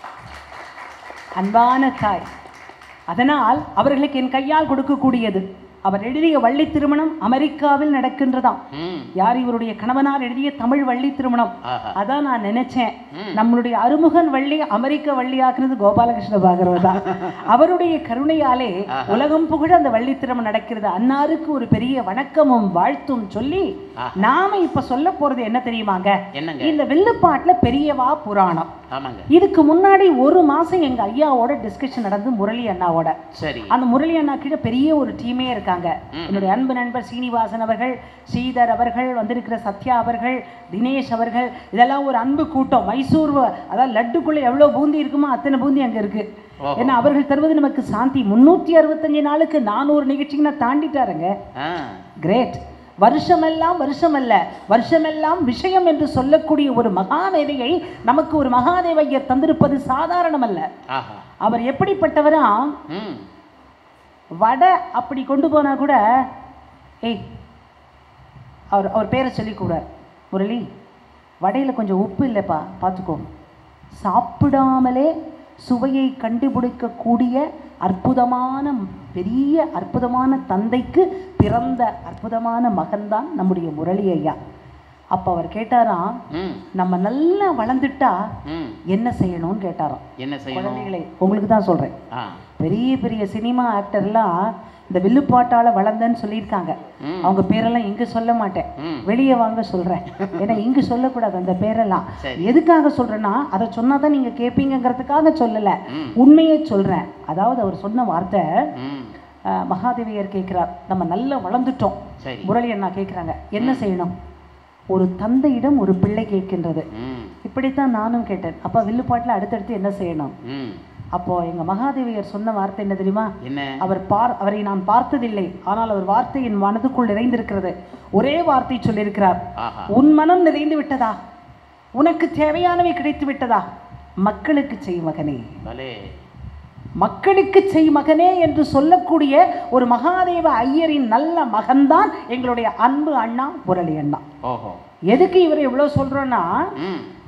அன்பான தாய் அதனால் அவர்களுக்கு என் கையால் கொடுக்கக்கூடியது அவர் எழுதிய வள்ளி திருமணம் அமெரிக்காவில் நடக்கின்றதாம் ம் யார் இவருடைய கணவனார் எழுதிய தமிழ் வள்ளி திருமணம் ஆஹா அதான் நான் நினைச்சேன் ம். நம்மளுடைய அருமுகன் வள்ளி அமெரிக்க வள்ளியாக்குறது கோபாலகிருஷ்ண பாகவதா அவருடைய கருணையாலே ஆஹா. உலகம் புகழ அந்த வள்ளி திருமணம் நடக்கிறது அன்னாருக்கு ஒரு பெரிய வணக்கமும் வாழ்த்தும் சொல்லி ஆஹா. நாம இப்ப சொல்ல போறது என்ன தெரியுமாங்க என்னங்க இந்த வில்லுப்பாட்டுல பெரியவா புராணம் ஆமாங்க இதுக்கு முன்னாடி ஒரு மாசம் எங்க ஐயாவோட டிஸ்கஷன் நடந்து முரளி அண்ணாவோட சரி அந்த முரளி அண்ணா கீழே பெரிய ஒரு டீமே இருக்காங்க ம். என்னுடைய அன்பு நண்பர் சீனிவாசன் அவர்கள் ஸ்ரீதர் அவர்கள் வந்திருக்கிற சத்யா அவர்கள் தினேஷ் அவர்கள் இதெல்லாம் ஒரு அன்பு கூட்டம் மைசூர் வ- அதாவது லட்டுக்குள்ள எவ்வளவு பூந்தி இருக்குமோ அத்தனை பூந்தி அங்க இருக்கு ஓஹோ. ஏன்னா அவர்கள் தருவது நமக்கு சாந்தி முன்னூத்தி அறுபத்தஞ்சு நாளுக்கு நானூறு நிகழ்ச்சிக்கு நான் தாண்டிட்டாருங்க ஆ கிரேட் வருஷமெல்லாம் வருஷமல்ல வருஷமெல்லாம் விஷயம் என்று சொல்லக்கூடிய ஒரு மகாதேவையை நமக்கு ஒரு மகாதேவையர் தந்திருப்பது சாதாரணமல்ல ஆஹா அவர் எப்படிப்பட்டவரா ம் வடை அப்படி கொண்டு போனா கூட ஏய் அவர் அவர் பேரை சொல்லிக்கூடார் முரளி வடையில் கொஞ்சம் உப்பு இல்லைப்பா பார்த்துக்கோ சாப்பிடாமலே சுவையை கண்டுபிடிக்கக்கூடிய அற்புதமான பெரிய அற்புதமான தந்தைக்கு பிறந்த அற்புதமான மகன்தான் நம்முடைய முரளி ஐயா அப்போ அவர் கேட்டாராம் ம் நம்ம நல்லா வளர்ந்துட்டா ம் என்ன செய்யணும்னு கேட்டாராம் என்ன செய்யணும் குழந்தைகளே உங்களுக்கு தான் சொல்கிறேன் ஆ பெரிய பெரிய சினிமா ஆக்டர்லாம் இந்த வில்லுப்பாட்டால வளர்ந்தேன்னு சொல்லியிருக்காங்க ம். அவங்க பேரெல்லாம் இங்க சொல்ல மாட்டேன் ம். வெளியே வாங்க சொல்றேன் ஏன்னா இங்க சொல்லக்கூடாது அந்த பேரெல்லாம் சரி. எதுக்காக சொல்றேன்னா அதை சொன்னாதான் நீங்க கேட்பீங்கங்கிறதுக்காக சொல்லல ம். உண்மையை சொல்றேன் அதாவது அவர் சொன்ன வார்த்தை ம் அஹ், மகாதேவியர் கேட்கிறார் நம்ம நல்லா வளர்ந்துட்டோம் சரி முரளி அண்ணா கேட்குறாங்க என்ன செய்யணும் ஒரு தந்தையிடம் ஒரு பிள்ளை கேட்கின்றது ம் இப்படித்தான் நானும் கேட்டேன் அப்ப வில்லுப்பாட்டில் அடுத்தடுத்து என்ன செய்யணும் ம் அப்போ எங்க மகாதேவியர் சொன்ன வார்த்தை என்ன தெரியுமா என்ன அவர் பார் அவரை நான் பார்த்ததில்லை ஆனால் அவர் வார்த்தை என் மனதுக்குள் நிறைந்திருக்கிறது ஒரே வார்த்தை சொல்லியிருக்கிறார் ஆஹா உன் மனம் நிறைந்து விட்டதா உனக்கு தேவையானவை கிடைத்து விட்டதா மக்களுக்கு செய் மகனே பலே மக்களுக்கு செய் மகனே என்று சொல்லக்கூடிய ஒரு மகாதேவ ஐயரின் நல்ல மகன்தான் எங்களுடைய அன்பு அண்ணா முரளி அண்ணா ஓஹோ எதுக்கு இவர் இவ்வளோ சொல்றோன்னா ம்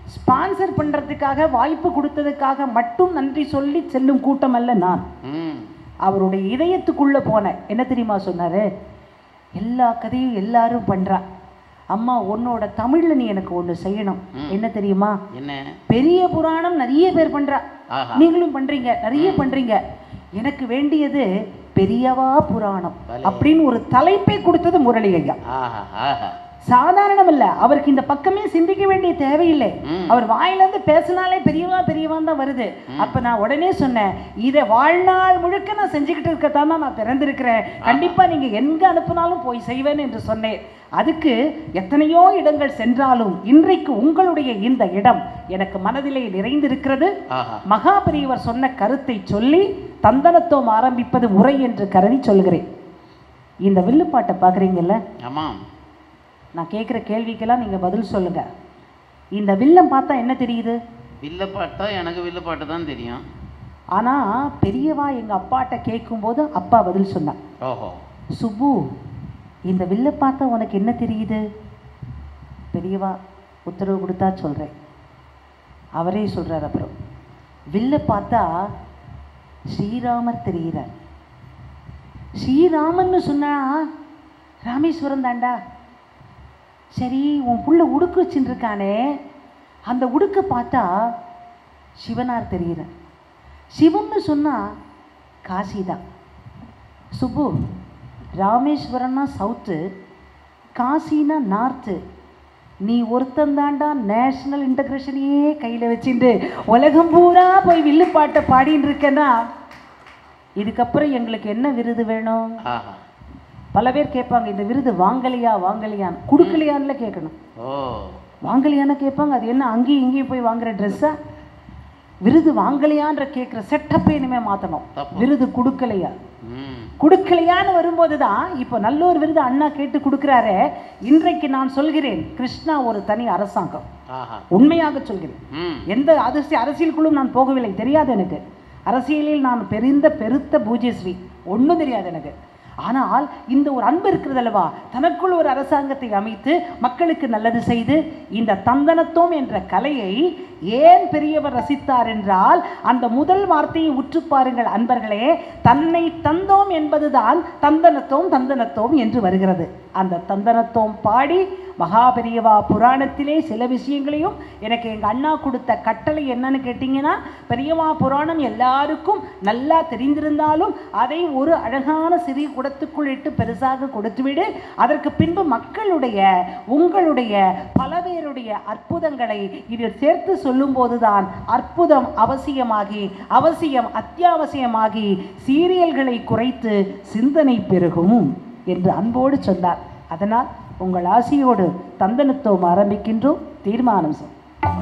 ஸ்பான்சர் பண்ணுறதுக்காக வாய்ப்பு கொடுத்ததுக்காக மட்டும் நன்றி சொல்லி செல்லும் கூட்டம் அல்ல நான் ம் அவருடைய இதயத்துக்குள்ளே போனேன் என்ன தெரியுமா சொன்னார் எல்லா கதையும் எல்லாரும் பண்ணுறா அம்மா உன்னோட தமிழில் நீ எனக்கு ஒன்று செய்யணும் ம். என்ன தெரியுமா என்ன பெரிய புராணம் நிறைய பேர் பண்றா ஆஹா. நீங்களும் பண்றீங்க நிறைய பண்றீங்க எனக்கு வேண்டியது பெரியவா புராணம் பலே. அப்படின்னு ஒரு தலைப்பை கொடுத்தது முரளி ஐயா ஆஹா ஆஹா சாதாரணம் இல்ல அவருக்கு இந்த பக்கமே சிந்திக்க வேண்டிய தேவையில்லை ம். அவர் வாயிலிருந்து பேசினாலே பெரியவா பெரியவான் தான் வருது அப்ப நான் உடனே சொன்னேன் இதை வாழ்நாள் முழுக்க நான் செஞ்சுக்கிட்டு இருக்கத்தான் தான் நான் பிறந்திருக்கிறேன் கண்டிப்பா நீங்க எங்க அனுப்புனாலும் போய் செய்வேன் என்று சொன்னேன் அதுக்கு எத்தனையோ இடங்கள் சென்றாலும் இன்றைக்கு உங்களுடைய இந்த இடம் எனக்கு மனதிலே நிறைந்திருக்கிறது ஆஹா மகா பெரியவர் சொன்ன கருத்தை சொல்லி தந்தனத்துவம் ஆரம்பிப்பது முறை என்று கருதி சொல்கிறேன் இந்த வில்லுப்பாட்டை பார்க்குறீங்கல்ல ஆமாம் நான் கேட்குற கேள்விக்கெல்லாம் நீங்கள் பதில் சொல்லுங்க இந்த வில்லம் பார்த்தா என்ன தெரியுது வில்லப்பாட்டா எனக்கு வில்லப்பாட்டு தான் தெரியும் ஆனால் பெரியவா எங்கள் அப்பாட்ட கேட்கும்போது அப்பா பதில் சொன்னார் ஓஹோ சுப்பு இந்த வில்லை பார்த்தா உனக்கு என்ன தெரியுது பெரியவா உத்தரவு கொடுத்தா சொல்கிறேன் அவரே சொல்கிறார் அப்புறம் வில்லை பார்த்தா ஸ்ரீராமர் தெரிகிறார் ஸ்ரீராமன்னு சொன்னா ராமேஸ்வரம் தாண்டா சரி உன் புள்ள உடுக்கு வச்சுட்டு இருக்கானே அந்த உடுக்க பார்த்தா சிவனார் தெரிகிறார் சிவன்னு சொன்னா காசிதான் சுப்பு ராமேஸ்வரம்னா சவுத்து காசினா நார்த்து நீ ஒருத்தந்தாண்டா நேஷனல் இன்டகிரேஷனையே கையில் வச்சுட்டு உலகம் பூரா போய் வில்லுப்பாட்டை பாடின்னு இருக்கேன்னா இதுக்கப்புறம் எங்களுக்கு என்ன விருது வேணும் ஆஹா பல பேர் கேட்பாங்க இந்த விருது வாங்கலையா வாங்கலையான்னு கொடுக்கலையான்ல கேட்கணும் ஓ வாங்கலையான்னு கேட்பாங்க அது என்ன அங்கேயும் இங்கேயும் போய் வாங்குற ட்ரெஸ்ஸா விருது வாங்கலையான்ற கேட்குற செட்டப்பை இனிமே மாற்றணும் தப்பு. விருது கொடுக்கலையா ம் கொடுக்கலையான்னு வரும்போது தான் இப்போ நல்ல ஒரு விருது அண்ணா கேட்டு கொடுக்குறாரே இன்றைக்கு நான் சொல்கிறேன் கிருஷ்ணா ஒரு தனி அரசாங்கம் ஆஹா உண்மையாக சொல்கிறேன் ம் எந்த அரசியல் அரசியலுக்குள்ளும் நான் போகவில்லை தெரியாது எனக்கு அரசியலில் நான் பெரிந்த பெருத்த பூஜ்யஸ்ரீ ஒன்றும் தெரியாது எனக்கு ஆனால் இந்த ஒரு அன்பு இருக்கிறது அல்லவா தனக்குள் ஒரு அரசாங்கத்தை அமைத்து மக்களுக்கு நல்லது செய்து இந்த தந்தனத்தோம் என்ற கலையை ஏன் பெரியவர் ரசித்தார் என்றால் அந்த முதல் வார்த்தையை உற்று பாருங்கள் அன்பர்களே தன்னை தந்தோம் என்பதுதான் தந்தனத்தோம் தந்தனத்தோம் என்று வருகிறது அந்த தந்தனத்தோம் பாடி மகாபெரியவா புராணத்திலே சில விஷயங்களையும் எனக்கு எங்கள் அண்ணா கொடுத்த கட்டளை என்னன்னு கேட்டிங்கன்னா பெரியவா புராணம் எல்லாருக்கும் நல்லா தெரிந்திருந்தாலும் அதை ஒரு அழகான சிறிய குடத்துக்குள் இட்டு பெருசாக கொடுத்துவிடு அதற்கு பின்பு மக்களுடைய உங்களுடைய பல பேருடைய அற்புதங்களை இதில் சேர்த்து சொல்லும்போதுதான் அற்புதம் அவசியமாகி அவசியம் அத்தியாவசியமாகி சீரியல்களை குறைத்து சிந்தனை பெருகும் என்று அன்போடு சொன்னார் அதனால் உங்கள் ஆசியோடு தந்தனத்துவம் ஆரம்பிக்கின்றோம் தீர்மானம் சொல்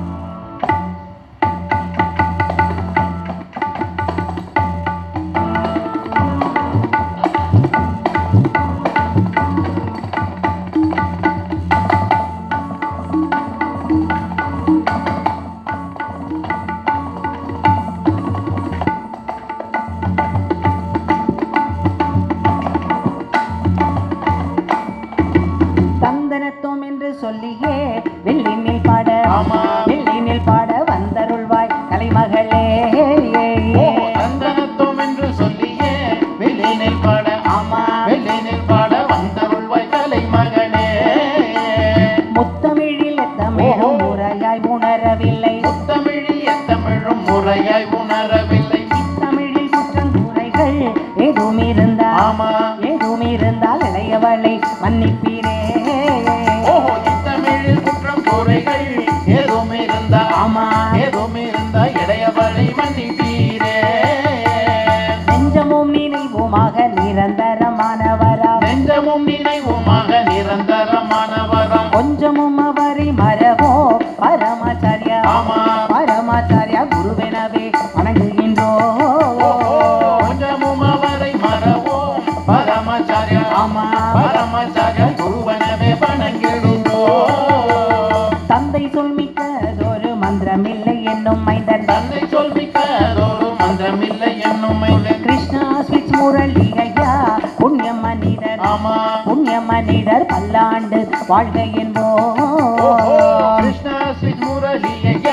தந்தனத்துவம் என்று சொல்லியே வெள்ளினில் பாட ஆமா. வெள்ளினில் பாட வந்தருள்வாய் கலைமகளே ஓ தந்தனத்துவம் என்று சொல்லியே வெள்ளினில் பாட ஆமா வெள்ளினில் பாட வந்தருள்வாய் கலை மகனே முத்தமிழில் தமிழும் முறையாய் உணரவில்லை முத்தமிழில் எத்தமிழும் முறையாய் உணரவில்லை தமிழில் குற்றங்குறைகள் ஏதும் இருந்தால் ஆமா ஏதும் இருந்தால் இளையவளை மன்னிப்பீரே ஓஹோ இத்தமிழில் குற்றம் குறைகள் ஏதும் இருந்தா ஆமா. ஏதும் இருந்தா இடையவளை மன்னிப்பீரே நெஞ்சமும் நினைவுமாக நிரந்தரமானவரா நெஞ்சமும் நினைவுமாக நிரந்தரமானவரம் கொஞ்சமும் அவரை மரவோ பரமாச்சாரியா ஆமா. பரமாச்சாரியா குருவெனவே வணங்குகின்றோ கொஞ்சமும் அவரை மறவோம் பரமாச்சாரியா ஆமா. பரமாச்சாரியா குருவனவே வணங்கிடுங்கோ தந்தை சொல்மிக்கதொரு மந்திரமில்லை என்னும் மைந்தன் தந்தை சொல்மிக்கதொரு மந்திரமில்லை என்னும் மைந்தன். கிருஷ்ணா ஸ்விட்ச் முரளி ஐயா புண்ணிய மனிதர் ஆமா புண்ணிய மனிதர் பல்லாண்டு வாழ்க என்போ ஓஹோ, கிருஷ்ணா ஸ்ரீ முரளியை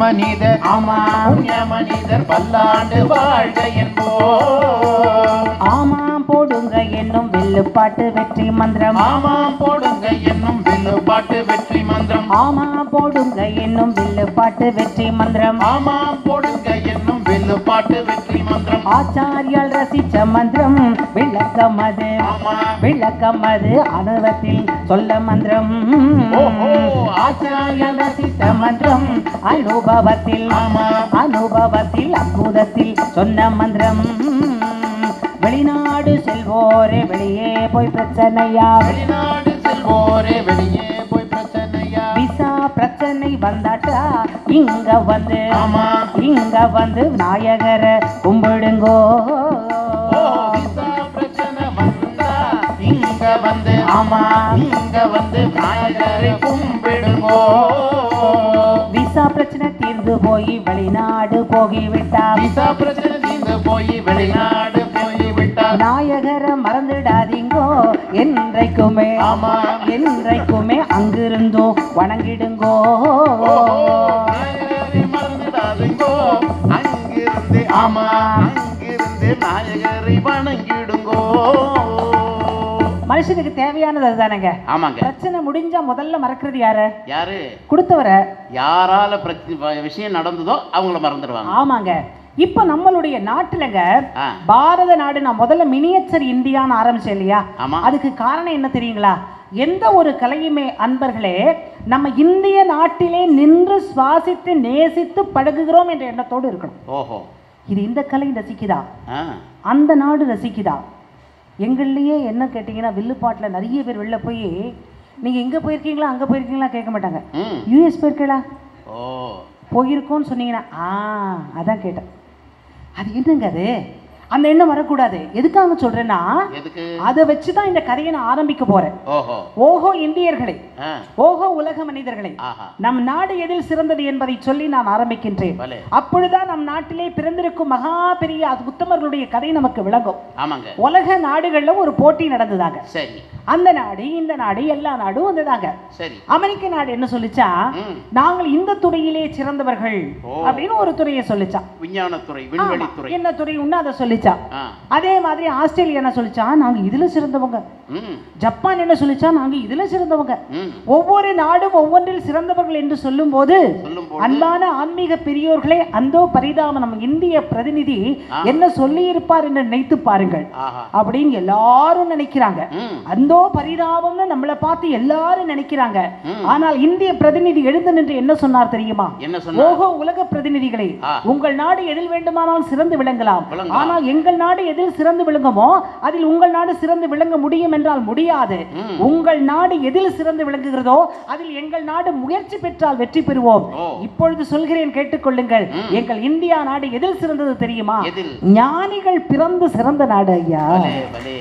மனிதர் ஆமா புண்ணிய மனிதர் பல்லாண்டு வாழ்க என்போம் ஆமாம் போடுங்க என்னும் வில்லுப்பாட்டு வெற்றி மந்திரம் ஆமாம் போடுங்க என்னும் வில்லு பாட்டு வெற்றி மந்திரம் ஆமாம் போடுங்க என்னும் வில்லுப்பாட்டு வெற்றி மந்திரம் ஆமாம் போடுங்க என்னும் வில்லு பாட்டு வெற்றி மந்திரம் ஆச்சாரியால் ரசிச்ச மந்திரம் விளக்கம் அது ஆமா விளக்கம் அது அனுபவத்தில் சொல்ல மந்திரம் ஓஹோ ஆச்சாரியால் ரசித்த மந்திரம் அனுபவத்தில் ஆமா அனுபவத்தில் அற்புதத்தில் சொன்ன மந்திரம் வெளிநாடு செல்வோரே வெளியே போய் பிரச்சனையா வெளிநாடு செல்வோரே வெளியே போய் பிரச்சனையா விசா பிரச்சனை வந்தாட்டா இங்க வந்து ஆமா இங்க வந்து நாயகரை கும்பிடுங்கோ ஓ விசா பிரச்சனை வந்தா இங்க வந்து ஆமா இங்க வந்து நாயகரை கும்பிடுங்கோ விசா பிரச்சனை தீர்ந்து போய் வெளிநாடு போகிவிட்டா விசா பிரச்சனை தீர்ந்து போய் வெளிநாடு போய் விட்டார் நாயகரை மறந்துடாதீங்கோ என்றைக்குமே ஆமா என்றைக்குமே அங்கிருந்தோ வணங்கிடுங்கோ நாயகரை மறந்துடாதீங்கோ அங்கிருந்து ஆமா அங்கிருந்து நாயகரை வணங்கிடுங்கோ மனுஷனுக்கு தேவையானது அதுதானேங்க ஆமாங்க பிரச்சனை முடிஞ்சா முதல்ல மறக்கிறது யாரு யாரு கொடுத்தவரை யாரால பிரச்சனை விஷயம் நடந்ததோ அவங்கள மறந்துடுவாங்க ஆமாங்க இப்ப நம்மளுடைய நாட்டுலங்க ஆ. பாரத நாடு நான் முதல்ல மினியேச்சர் இந்தியான்னு ஆரம்பிச்சேன் இல்லையா ஆமா அதுக்கு காரணம் என்ன தெரியுங்களா எந்த ஒரு கலையுமே அன்பர்களே நம்ம இந்திய நாட்டிலே நின்று சுவாசித்து நேசித்து பழகுகிறோம் என்ற எண்ணத்தோடு இருக்கணும் ஓஹோ இது இந்த கலை ரசிக்குதா ஆ அந்த நாடு ரசிக்குதா எங்கள்லயே என்ன கேட்டிங்கன்னா வில்லுப்பாட்டில் நிறைய பேர் வெளில போய் நீங்கள் இங்கே போயிருக்கீங்களா அங்கே போயிருக்கீங்களா கேட்க மாட்டாங்க ம் யூஎஸ் போயிருக்கீங்களா ஓ போயிருக்கோன்னு சொன்னீங்கன்னா ஆ அதான் கேட்டேன் அது என்னங்க அது அந்த எண்ணம் வரக்கூடாது எதுக்காக சொல்றேன்னா எதுக்கு அதை வச்சு தான் இந்த கதையை நான் ஆரம்பிக்க போறேன் ஓஹோ ஓஹோ இந்தியர்களே ஆ ஓஹோ உலக மனிதர்களே ஆஹா நம் நாடு எதில் சிறந்தது என்பதை சொல்லி நான் ஆரம்பிக்கின்றேன் பலே அப்பொழுதுதான் நம் நாட்டிலே பிறந்திருக்கும் மகா பெரிய உத்தமர்களுடைய கதை நமக்கு விளங்கும் ஆமாங்க உலக நாடுகள்ல ஒரு போட்டி நடந்ததாங்க சரி அந்த நாடு இந்த நாடு எல்லா நாடும் வந்ததாங்க சரி அமெரிக்க நாடு என்ன சொல்லிச்சா ம் நாங்கள் இந்த துறையிலே சிறந்தவர்கள் ஓ. அப்படின்னு ஒரு துறையை சொல்லிச்சான் விஞ்ஞானத்துறை ஆமா, விண்வெளித்துறை என்ன துறை உண்டு அதை சொல்லிச்சா ஆ அதே மாதிரி ஆஸ்திரேலியா என்ன சொல்லிச்சா நாங்க இதுல சிறந்தவங்க ம் ஜப்பான் என்ன சொல்லிச்சா நாங்க இதுல சிறந்தவங்க ம் ஒவ்வொரு நாடும் ஒவ்வொன்றில் சிறந்தவர்கள் என்று சொல்லும்போது சொல்லும் போது அன்பான ஆன்மீக பெரியோர்களே அந்தோ பரிதாபம் நம்ம இந்திய பிரதிநிதி ஆ. என்ன சொல்லி இருப்பார் என்று நினைத்து பாருங்கள் ஆஹா அப்படின்னு எல்லாரும் நினைக்கிறாங்க ம் அந்தோ பரிதாபம்னு நம்மளை பார்த்து எல்லாரும் நினைக்கிறாங்க ம். ஆனால் இந்திய பிரதிநிதி எழுந்து நின்று என்ன சொன்னார் தெரியுமா என்ன சொன்னா ஓஹோ உலக பிரதிநிதிகளே ஆ. உங்கள் நாடு எதில் வேண்டுமானால் சிறந்து விளங்கலாம் விளங்கலாம். ஆனால் எங்கள் நாடு எதில் சிறந்து விளங்குமோ அதில் உங்கள் நாடு சிறந்து விளங்க முடியும் என்றால் முடியாது ம். உங்கள் நாடு எதில் சிறந்து விளங்குகிறதோ அதில் எங்கள் நாடு முயற்சி பெற்றால் வெற்றி பெறுவோம் ஓ. இப்பொழுது சொல்கிறேன் கேட்டுக்கொள்ளுங்கள் ம். எங்கள் இந்தியா நாடு எதில் சிறந்தது தெரியுமா எதில் ஞானிகள் பிறந்து சிறந்த நாடு ஐயா பலே பலே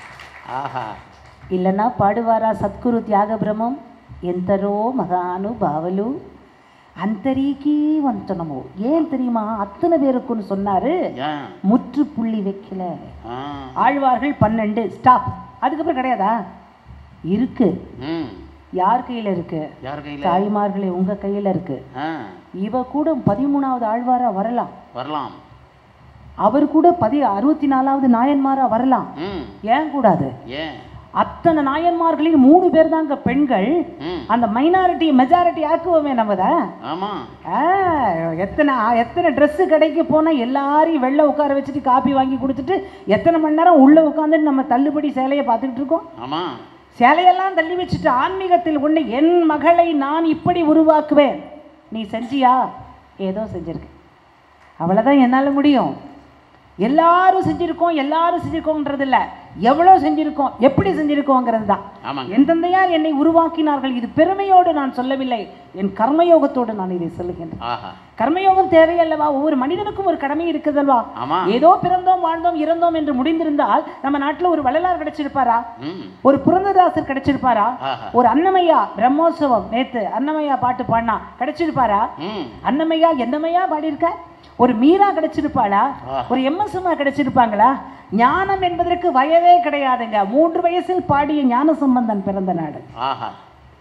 ஆஹா இல்லைன்னா పాడువారా సద్గురు త్యాగ బ్రహ్మం ఎంతరో మహానుభావులు அந்தரீகி வந்தனமோ ஏன் தெரியுமா அத்தனை பேருக்குன்னு சொன்னாரு ஏன் முற்றுப்புள்ளி வைக்கல ஆ ஆழ்வார்கள் பன்னெண்டு ஸ்டாப் அதுக்கப்புறம் கிடையாதா இருக்கு ம் யார் கையில இருக்கு யார் கையில தாய்மார்களே உங்க கையில இருக்கு ஆ இவ கூட பதிமூணாவது ஆழ்வாரா வரலாம் வரலாம் அவர் கூட பதி அறுபத்தி நாலாவது நாயன்மாரா வரலாம் ம் ஏன் கூடாது ஏன் அத்தனை நாயன்மார்களில் மூணு பேர் தாங்க பெண்கள் ம் அந்த மைனாரிட்டி மெஜாரிட்டி ஆக்குவோமே நம்ம தான் ஆமா ஆ, எத்தனை எத்தனை ட்ரெஸ்ஸு கடைக்கு போனால் எல்லாரையும் வெளில உட்கார வச்சுட்டு காப்பி வாங்கி கொடுத்துட்டு எத்தனை மணி நேரம் உள்ளே உட்காந்துட்டு நம்ம தள்ளுபடி சேலையை பார்த்துக்கிட்டு இருக்கோம் ஆமா சேலையெல்லாம் தள்ளி வச்சுட்டு ஆன்மீகத்தில் ஒன்று என் மகளை நான் இப்படி உருவாக்குவேன் நீ செஞ்சியா ஏதோ செஞ்சிருக்க அவ்வளோதான் என்னால் முடியும் எல்லாரும் செஞ்சிருக்கோம் எல்லாரும் செஞ்சிருக்கோங்கிறது இல்லை எவ்வளோ செஞ்சிருக்கோம் எப்படி செஞ்சிருக்கோங்கிறது தான் ஆமாங்க என் தந்தையார் என்னை உருவாக்கினார்கள் இது பெருமையோடு நான் சொல்லவில்லை என் கர்மயோகத்தோடு நான் இதை சொல்லுகின்றேன் ஆஹா கர்மயோகம் தேவையல்லவா ஒவ்வொரு மனிதனுக்கும் ஒரு கடமை இருக்குதல்வா ஆமா ஏதோ பிறந்தோம் வாழ்ந்தோம் இறந்தோம் என்று முடிந்திருந்தால் நம்ம நாட்டுல ஒரு வள்ளலார் கிடைச்சிருப்பாரா ம் ஒரு புரந்ததாசர் கிடைச்சிருப்பாரா ஆஹா ஒரு அன்னமையா பிரம்மோற்சவம் நேத்து அன்னமையா பாட்டு பாடினா கிடைச்சிருப்பாரா ம் அன்னமையா என்னமையா பாடியிருக்க ஒரு மீரா கிடைச்சிருப்பாளா ஆஹா. ஒரு எம்எஸ் அம்மா கிடைச்சிருப்பாங்களா ஞானம் என்பதற்கு வயதே கிடையாதுங்க மூன்று வயசில் பாடிய ஞான சம்பந்தன் பிறந்த நாடு ஆஹா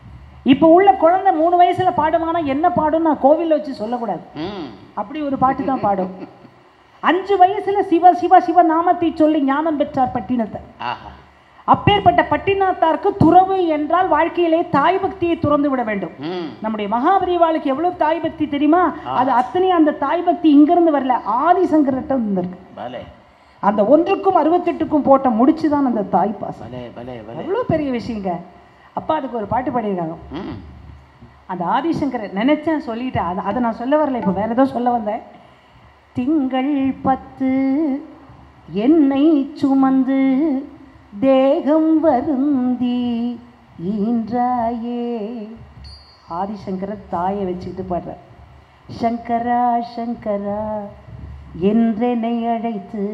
இப்போ உள்ள குழந்தை மூணு வயசுல பாடுமானா என்ன பாடும் நான் கோவில்ல வச்சு சொல்லக்கூடாது ம் அப்படி ஒரு பாட்டு தான் பாடும் அஞ்சு வயசுல சிவ சிவ சிவ நாமத்தை சொல்லி ஞானம் பெற்றார் பட்டினத்தை ஆஹா அப்பேற்பட்ட பட்டினத்தாருக்கு துறவு என்றால் வாழ்க்கையிலே தாய் பக்தியை துறந்து விட வேண்டும் ம் நம்முடைய மகாபரிவாளுக்கு எவ்வளவு தாய் பக்தி தெரியுமா அது அத்தனை அந்த தாய் பக்தி இங்கிருந்து வரல ஆதிசங்கர்கிட்ட இருந்திருக்கு பலே அந்த ஒன்றுக்கும் அறுபத்தெட்டுக்கும் போட்ட முடிச்சு தான் அந்த தாய் பாசம் பலே பலே பலே அவ்வளோ பெரிய விஷயங்க அப்பா அதுக்கு ஒரு பாட்டு பாடியிருக்காங்க ம் அந்த ஆதிசங்கரை நினைச்சேன் சொல்லிட்டேன் அதை அதை நான் சொல்ல வரல இப்போ வேற ஏதோ சொல்ல வந்தேன் திங்கள் பத்து என்னை சுமந்து தேகம் வருந்தி ஈன்றாயே ஆதிசங்கர தாயை வச்சுக்கிட்டு பாடுறார் சங்கரா சங்கரா என்றெனை அழைத்து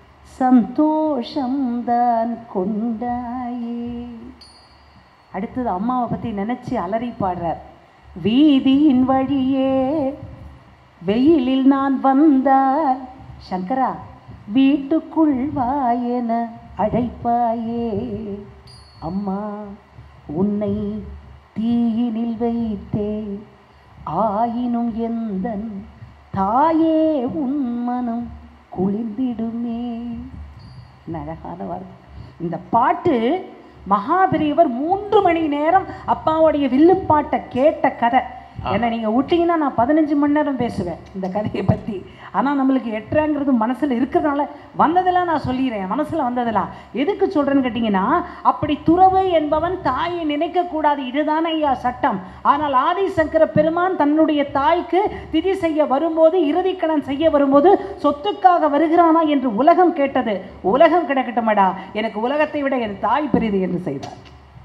சந்தோஷம்தான் கொண்டாயே அடுத்தது அம்மாவை பற்றி நினச்சி அலறி பாடுறார் வீதியின் வழியே வெயிலில் நான் வந்தால் சங்கரா வீட்டுக்குள் வாயென அழைப்பாயே அம்மா உன்னை தீயினில் வைத்தே ஆயினும் எந்தன் தாயே உன் மனம் குளிர்ந்திடுமே என்ன அழகான வார்த்தை இந்த பாட்டு மகாபெரியவர் மூன்று மணி நேரம் அப்பாவுடைய வில்லுப்பாட்டை கேட்ட கதை என்ன நீங்கள் விட்டீங்கன்னா நான் பதினஞ்சு மணி நேரம் பேசுவேன் இந்த கதையை பற்றி ஆனால் நம்மளுக்கு எட்டுறாங்கிறது மனசில் இருக்கிறதுனால வந்ததெல்லாம் நான் சொல்லிடுறேன் மனசில் வந்ததெல்லாம் எதுக்கு சொல்கிறேன்னு கேட்டிங்கன்னா அப்படி துறவு என்பவன் தாயை நினைக்கக்கூடாது இதுதானே ஐயா சட்டம் ஆனால் ஆதிசங்கர பெருமான் தன்னுடைய தாய்க்கு திதி செய்ய வரும்போது இறுதிக்கடன் செய்ய வரும்போது சொத்துக்காக வருகிறானா என்று உலகம் கேட்டது உலகம் கிடக்கட்டுமடா எனக்கு உலகத்தை விட என் தாய் பெரிது என்று செய்தார்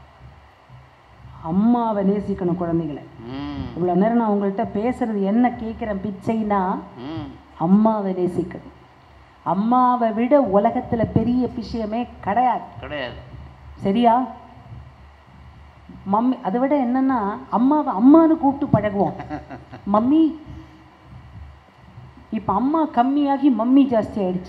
அம்மாவை நேசிக்கணும் குழந்தைகளை ம் இவ்வளோ நேரம் நான் உங்கள்கிட்ட பேசுறது என்ன கேட்குறேன் பிச்சைனா ம் அம்மாவை நேசிக்கணும் அம்மாவை விட உலகத்தில் பெரிய விஷயமே கிடையாது கிடையாது சரியா மம்மி அதை விட என்னன்னா அம்மாவை அம்மான்னு கூப்பிட்டு பழகுவோம் மம்மி இப்போ அம்மா கம்மியாகி மம்மி ஜாஸ்தி ஆயிடுச்சு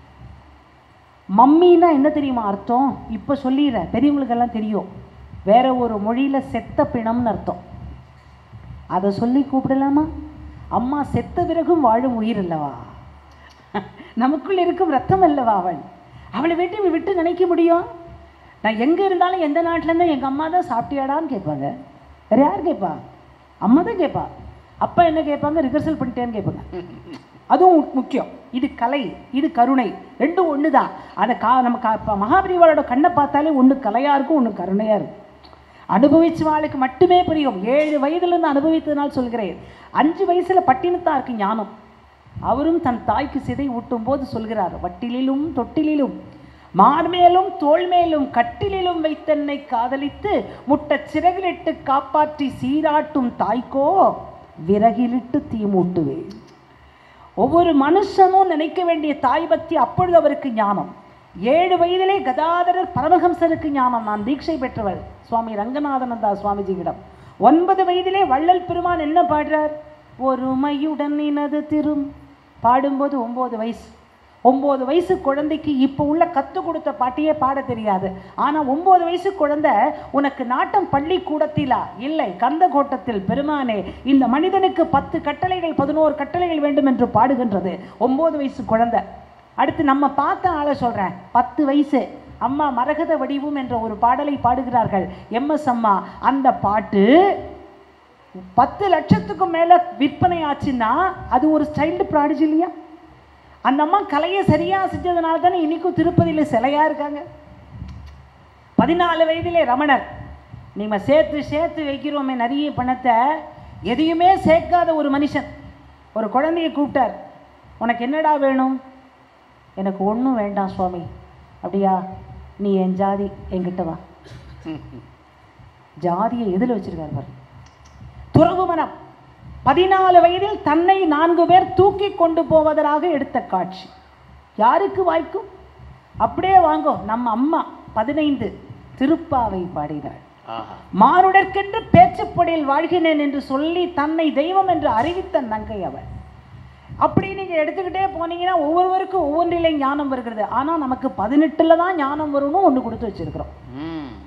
மம்மின்னா என்ன தெரியுமா அர்த்தம் இப்போ சொல்லிடுறேன் பெரியவங்களுக்கெல்லாம் தெரியும் வேற ஒரு மொழியில் செத்த பிணம்னு அர்த்தம் அதை சொல்லி கூப்பிடலாமா அம்மா செத்த பிறகும் வாழும் உயிர் அல்லவா நமக்குள் இருக்கும் ரத்தம் அல்லவா அவள் அவளை விட்டு விட்டு நினைக்க முடியும் நான் எங்கே இருந்தாலும் எந்த நாட்டில் இருந்தால் எங்கள் அம்மா தான் சாப்பிட்டியாடான்னு கேட்பாங்க வேறு யார் கேட்பா அம்மா தான் கேட்பா அப்பா என்ன கேட்பாங்க ரிஹர்சல் பண்ணிட்டேன்னு கேட்பாங்க அதுவும் மு- முக்கியம் இது கலை இது கருணை ரெண்டும் ஒன்று தான் அதை கா நம்ம கா இப்போ மகாபரிவாளோட கண்ணை பார்த்தாலே ஒன்று கலையாக இருக்கும் ஒன்று கருணையாக இருக்கும் அனுபவிச்சவாளுக்கு மட்டுமே புரியும் ஏழு வயதிலிருந்து அனுபவித்ததனால் சொல்கிறேன் அஞ்சு வயசுல பட்டினத்தாருக்கு ஞானம் அவரும் தன் தாய்க்கு சிதை ஊட்டும் போது சொல்கிறார் வட்டிலிலும் தொட்டிலிலும் மார்மேலும் தோள்மேலும் கட்டிலிலும் வைத்தென்னை காதலித்து முட்டச் சிறகிலிட்டு காப்பாற்றி சீராட்டும் தாய்க்கோ விறகிலிட்டு தீ மூட்டுவேன் ஒவ்வொரு மனுஷனும் நினைக்க வேண்டிய தாய் பக்தி அப்பொழுது அவருக்கு ஞானம் ஏழு வயதிலே கதாதரர் பரமஹம்சருக்கு ஞானம் நான் தீட்சை பெற்றவர் சுவாமி ரங்கநாதனந்தா சுவாமிஜியிடம் ஒன்பது வயதிலே வள்ளல் பெருமான் என்ன பாடுறார் ஒருமையுடன் நினது திரும் பாடும்போது ஒம்பது வயசு ஒம்பது வயசு குழந்தைக்கு இப்போ உள்ள கற்றுக் கொடுத்த பாட்டியே பாட தெரியாது ஆனால் ஒம்பது வயசு குழந்தை உனக்கு நாட்டம் பள்ளிக்கூடத்திலா இல்லை கந்த கோட்டத்தில் பெருமானே இந்த மனிதனுக்கு பத்து கட்டளைகள் பதினோரு கட்டளைகள் வேண்டும் என்று பாடுகின்றது ஒம்பது வயசு குழந்தை அடுத்து நம்ம பார்த்த ஆளை சொல்கிறேன் பத்து வயசு அம்மா மரகத வடிவும் என்ற ஒரு பாடலை பாடுகிறார்கள் எம்எஸ் அம்மா அந்த பாட்டு பத்து லட்சத்துக்கும் மேலே விற்பனை ஆச்சுன்னா அது ஒரு சைல்டு ப்ராடிஜி இல்லையா அந்த அம்மா கலையை சரியாக செஞ்சதுனால தானே இன்னைக்கும் திருப்பதியில் சிலையாக இருக்காங்க பதினாலு வயதிலே ரமணர் நீங்கள் சேர்த்து சேர்த்து வைக்கிறோமே நிறைய பணத்தை எதையுமே சேர்க்காத ஒரு மனுஷன் ஒரு குழந்தைய கூப்பிட்டார் உனக்கு என்னடா வேணும் எனக்கு ஒன்றும் வேண்டாம் சுவாமி அப்படியா நீ என் ஜாதி என்கிட்ட வா ஜாதியை எதில் வச்சிருக்காரு பாரு துறவு மனம் பதினாலு வயதில் தன்னை நான்கு பேர் தூக்கி கொண்டு போவதற்காக எடுத்த காட்சி யாருக்கு வாய்க்கும் அப்படியே வாங்கோ நம்ம அம்மா பதினைந்து திருப்பாவை பாடினாள் ஆஹா மானுடற்கென்று பேச்சுப்படியில் வாழ்கிறேன் என்று சொல்லி தன்னை தெய்வம் என்று அறிவித்த நங்கை அவள் அப்படி நீங்கள் எடுத்துக்கிட்டே போனீங்கன்னா ஒவ்வொருவருக்கும் ஒவ்வொன்றிலே ஞானம் வருகிறது ஆனால் நமக்கு பதினெட்டில் தான் ஞானம் வரும்னு ஒன்று கொடுத்து வச்சிருக்கிறோம் ம்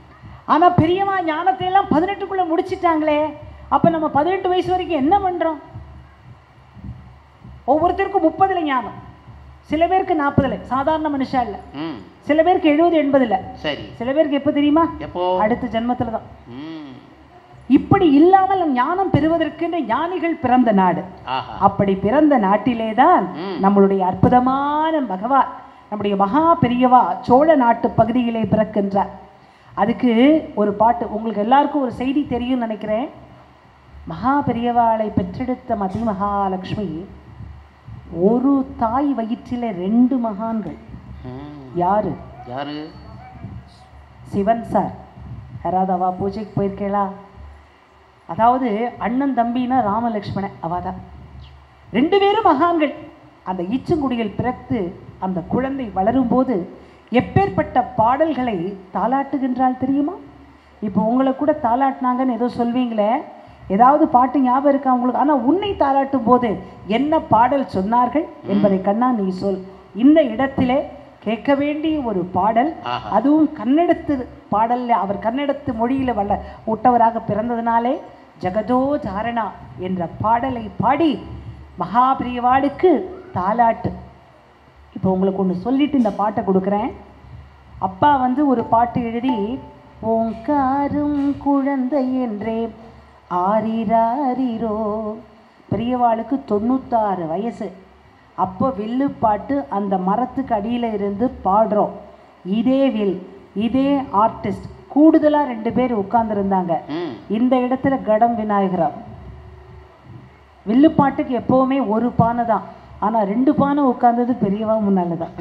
ஆனால் பெரியவா ஞானத்தை எல்லாம் பதினெட்டுக்குள்ளே முடிச்சிட்டாங்களே அப்போ நம்ம பதினெட்டு வயசு வரைக்கும் என்ன பண்ணுறோம் ஒவ்வொருத்தருக்கும் முப்பதுல ஞானம் சில பேருக்கு நாற்பதுல சாதாரண மனுஷா இல்லை ம் சில பேருக்கு எழுபது எண்பதுல சரி சில பேருக்கு எப்போ தெரியுமா எப்போ அடுத்த ஜென்மத்தில் தான் ம் இப்படி இல்லாமல் நம் ஞானம் பெறுவதற்கென்று ஞானிகள் பிறந்த நாடு ஆஹா அப்படி பிறந்த நாட்டிலே தான் ம். நம்மளுடைய அற்புதமான பகவான் நம்முடைய மகா பெரியவா சோழ நாட்டு பகுதியிலே பிறக்கின்றார் அதுக்கு ஒரு பாட்டு உங்களுக்கு எல்லாருக்கும் ஒரு செய்தி தெரியும்னு நினைக்கிறேன் மகா பெரியவாளை பெற்றெடுத்த மதி மகாலட்சுமி ஒரு தாய் வயிற்றிலே ரெண்டு மகான்கள் ம் யாரு யாரு சிவன் சார் யாராவது அவா பூஜைக்கு போயிருக்கேளா அதாவது அண்ணன் தம்பினா ராமலக்ஷ்மணன் அவா தான் ரெண்டு பேரும் மகான்கள் அந்த ஈச்சங்குடியில் பிறந்து அந்த குழந்தை வளரும்போது எப்பேற்பட்ட பாடல்களை தாலாட்டுகின்றாள் தெரியுமா இப்போ உங்களை கூட தாலாட்டினாங்கன்னு ஏதோ சொல்வீங்களே ஏதாவது பாட்டு ஞாபகம் இருக்கா உங்களுக்கு ஆனால் உன்னை தாலாட்டும் போது என்ன பாடல் சொன்னார்கள் என்பதை கண்ணா நீ சொல் இந்த இடத்திலே கேட்க வேண்டிய ஒரு பாடல் ஆஹா. அதுவும் கன்னடத்து பாடல்ல அவர் கன்னடத்து மொழியில வல்ல விட்டவராக பிறந்ததினாலே ஜெகதோ தாரணா என்ற பாடலை பாடி மகாபிரியவாளுக்கு தாலாட்டு இப்போ உங்களுக்கு ஒன்று சொல்லிட்டு இந்த பாட்டை கொடுக்குறேன் அப்பா வந்து ஒரு பாட்டு எழுதி ஓங்காரும் குழந்தை என்றே ஆரிராரிரோ பெரியவாளுக்கு தொண்ணூத்தாறு வயசு அப்போ வில்லு பாட்டு அந்த மரத்துக்கு அடியில் இருந்து பாடுறோம் இதே வில் இதே ஆர்டிஸ்ட் கூடுதலாக ரெண்டு பேர் உட்கார்ந்துருந்தாங்க ம் இந்த இடத்துல கடம் விநாயகரா வில்லுப்பாட்டுக்கு எப்போவுமே ஒரு பானை தான் ஆனால் ரெண்டு பானை உட்கார்ந்தது பெரியவா முன்னால தான்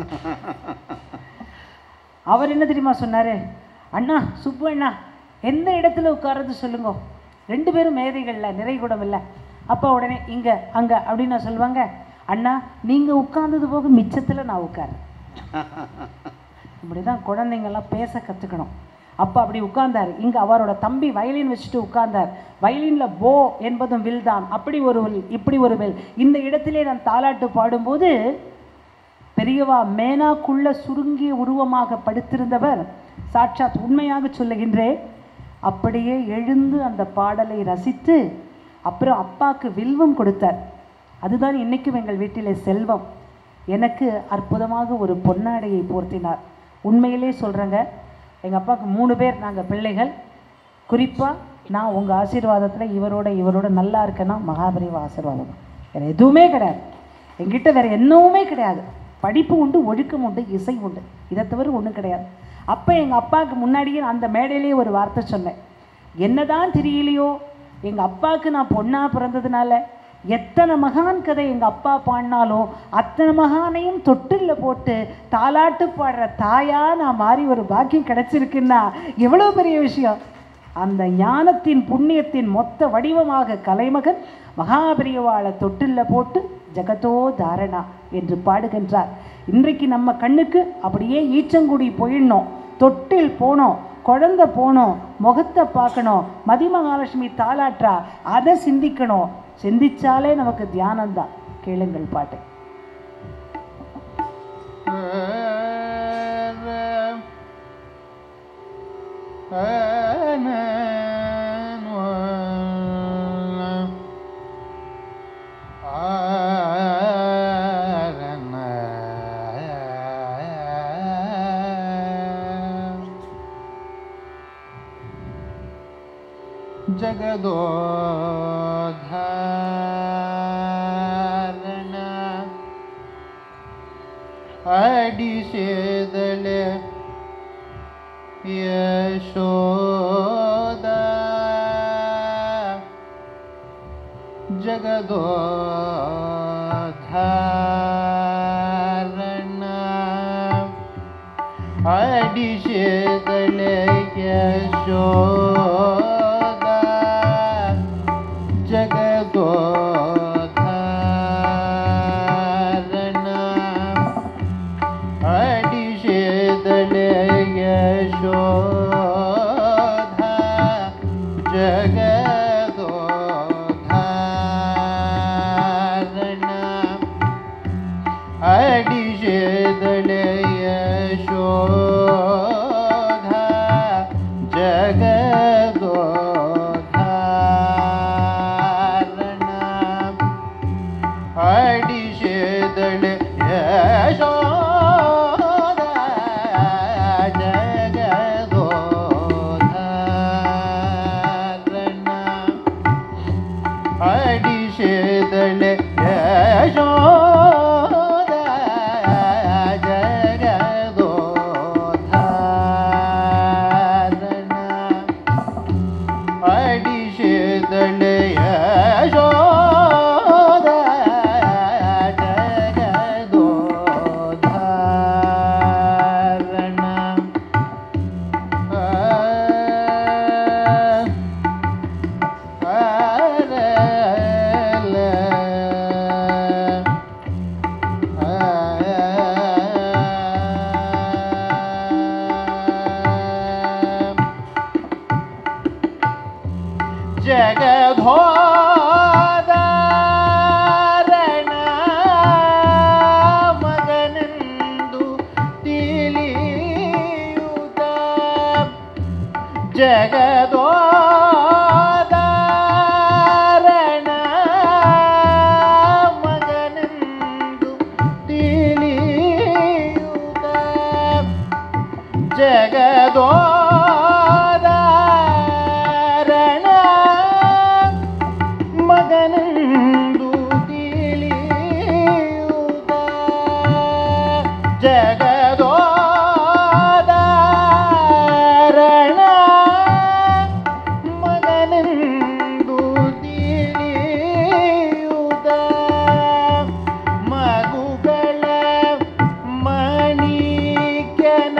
அவர் என்ன தெரியுமா சொன்னாரு அண்ணா சுப்பு அண்ணா எந்த இடத்துல உட்கார்றது சொல்லுங்க ரெண்டு பேரும் மேதைகள்ல நிறைகுடம் இல்லை அப்பா உடனே இங்க அங்க அப்படின்னு நான் சொல்லுவாங்க அண்ணா நீங்க உட்கார்ந்தது போக மிச்சத்துல நான் உட்காரு இப்படிதான் குழந்தைங்கெல்லாம் பேச கத்துக்கணும் அப்போ அப்படி உட்கார்ந்தார் இங்க அவரோட தம்பி வயலின் வச்சுட்டு உட்கார்ந்தார் வயலின்ல போ என்பதும் வில் தான் அப்படி ஒரு வில் இப்படி ஒரு வில் இந்த இடத்திலே நான் தாலாட்டு பாடும்போது பெரியவா மேனாக்குள்ள சுருங்கிய உருவமாக படுத்திருந்தவர் சாட்சாத் உண்மையாக சொல்லுகின்றேன் அப்படியே எழுந்து அந்த பாடலை ரசித்து அப்புறம் அப்பாக்கு வில்வம் கொடுத்தார் அதுதான் இன்னைக்கும் எங்கள் வீட்டிலே செல்வம் எனக்கு அற்புதமாக ஒரு பொன்னாடையை போர்த்தினார் உண்மையிலே சொல்கிறேங்க எங்கள் அப்பாவுக்கு மூணு பேர் நாங்கள் பிள்ளைகள் குறிப்பாக நான் உங்கள் ஆசீர்வாதத்தில் இவரோட இவரோட நல்லா இருக்கேன்னா மகாபரிவ ஆசீர்வாதம் தான். வேற எதுவுமே கிடையாது எங்கிட்ட வேற என்னவுமே கிடையாது படிப்பு உண்டு ஒழுக்கம் உண்டு இசை உண்டு இதை தவிர ஒன்றும் கிடையாது அப்போ எங்கள் அப்பாவுக்கு முன்னாடியே நான் அந்த மேடையிலேயே ஒரு வார்த்தை சொன்னேன் என்னதான் தெரியலையோ எங்கள் அப்பாவுக்கு நான் பொண்ணாக பிறந்ததுனால எத்தனை மகான் கதை எங்கள் அப்பா பாடினாலும் அத்தனை மகானையும் தொட்டில்ல போட்டு தாலாட்டு பாடுற தாயா நான் மாறி ஒரு பாக்கியம் கிடைச்சிருக்குன்னா எவ்வளோ பெரிய விஷயம் அந்த ஞானத்தின் புண்ணியத்தின் மொத்த வடிவமாக கலைமகன் மகாபெரியவாளை தொட்டில்ல போட்டு ஜெகதோ தாரணா என்று பாடுகின்றார் இன்றைக்கு நம்ம கண்ணுக்கு அப்படியே ஈச்சங்குடி போயிடணும் தொட்டில் போனோம் குழந்தை போனோம் முகத்தை பார்க்கணும் மதிமகாலட்சுமி தாலாற்றா அதை சிந்திக்கணும் சிந்திச்சாலே நமக்கு தியானம்தான் கேளுங்கள் பாட்டு ಜಗದೋಧಾರಣ ಅಡಿಸೇದಳೆ ಯಶೋದ ಜಗದೋಧಾರಣ ಅಡಿಸೇದಳೆ ಯಶೋದ ಜಗದೋಧಾರಣ ಅಡಿಷೇದಳೆ ಯಶೋಧ ಜಗದೋಧಾರಣ ಅಡಿಷೇದಳೆ ಯಶೋಧ ಜಗದೋಧಾರಣ ಜಗಧೋದಾರಣ ಮಗನೆಂದು ತಿಳಿಯುತ್ತ ಜಗದೋದಾರಣ ಮಗನೆಂದು ತಿಳಿಯುತ್ತ ಜಗದೋದಾರಣ ಮಗನೆಂದು ತಿಳಿಯುತ್ತ ಜಗದೋದಾರಣ ಮಗನೆಂದು ತಿಳಿಯುತ್ತ ಮಗುಗಳ ಮಣಿಕನ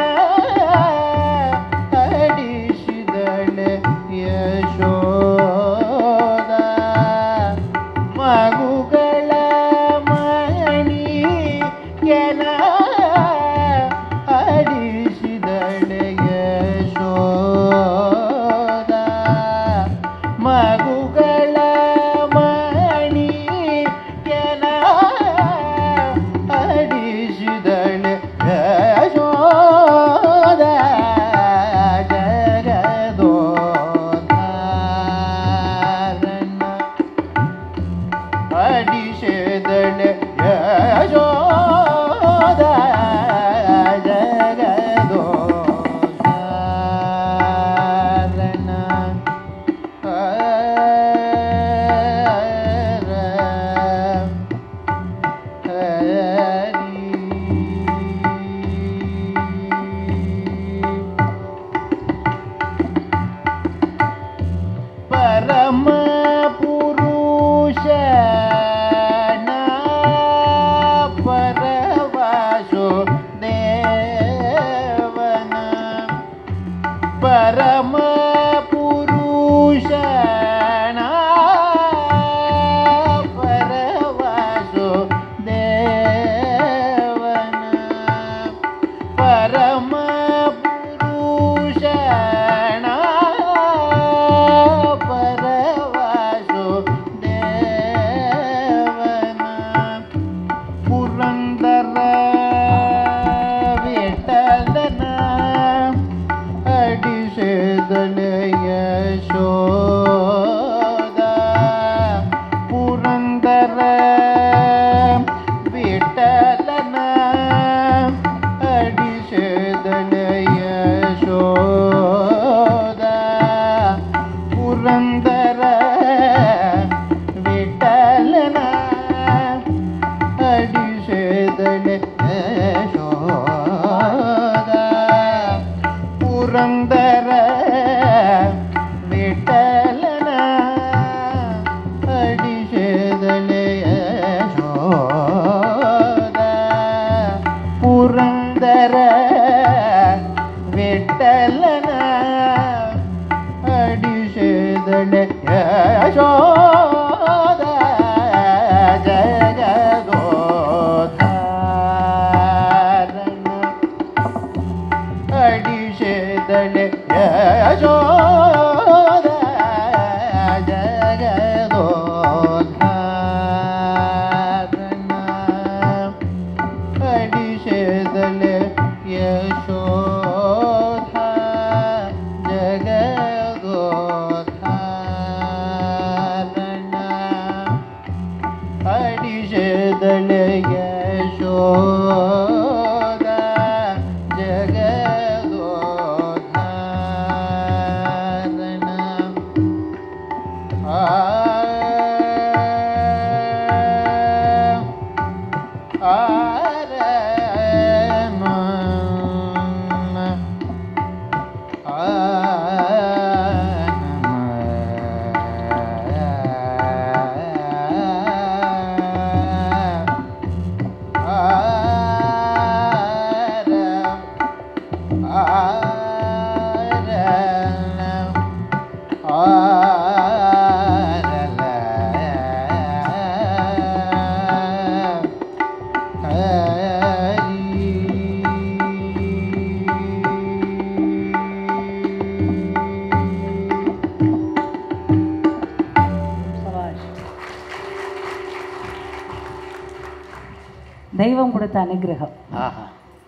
ಅಡಿಸಿದಳೆ ಯಶೋದ ಮಗುಗಳ ಮಣಿಕನ ಅಡಿಸಿದಳೆ ಯಶೋದ ಮಗುಗಳ ಮಣಿಕನ ಅಡಿಸಿದಳೆ ಯಶೋದ ಜಗದೋಧಾರಣ ಅಡಿಸಿದಳೆ ಯಶೋದ ಜಗದೋಧಾರಣ ಪರಮ ಪುರುಷ ಪರವಾಸು ದೇವನ ಪರಮ ಪುರುಷಣ ಪರವಾಸು ದೇವನ ಪರಮ ಪುರುಷಣ ಪರವಾಸು ದೇವನ ಪುರಂದರ ವಿಠಲನ ಅಡಿಸೆದಳೆಯ ಶೋದ ಪುರಂದರ ವಿಠಲನ ಅಡಿಸೆದಳೆಯ ಶೋದ ಪುರಂದರ ವಿಠಲನ ಅಡಿಸೆದಳೆ ಯಶೋದ ಪುರಂದರ ವಿಠಲನ ಅಡಿಸೆದಳೆ ಯಶೋದ ಪುರಂದರ ವಿಠಲನ ಅಡಿಸೆದಳೆ ಯಶೋದ ಜಗದೋಧಾರಣ ಅಡಿಸೆದಳೆ ಯಶೋದ ಜಗದೋಧಾರಣ ಅಡಿಸೆದಳೆ ಯಶೋಧ ಜಗದೋಧಾರಣ ಅಡಿಸೆದಳೆ ಯಶೋದ ಜಗದೋಧಾರಣ தெய்வம் கொடுத்த அனுகிரகம் ஆஹா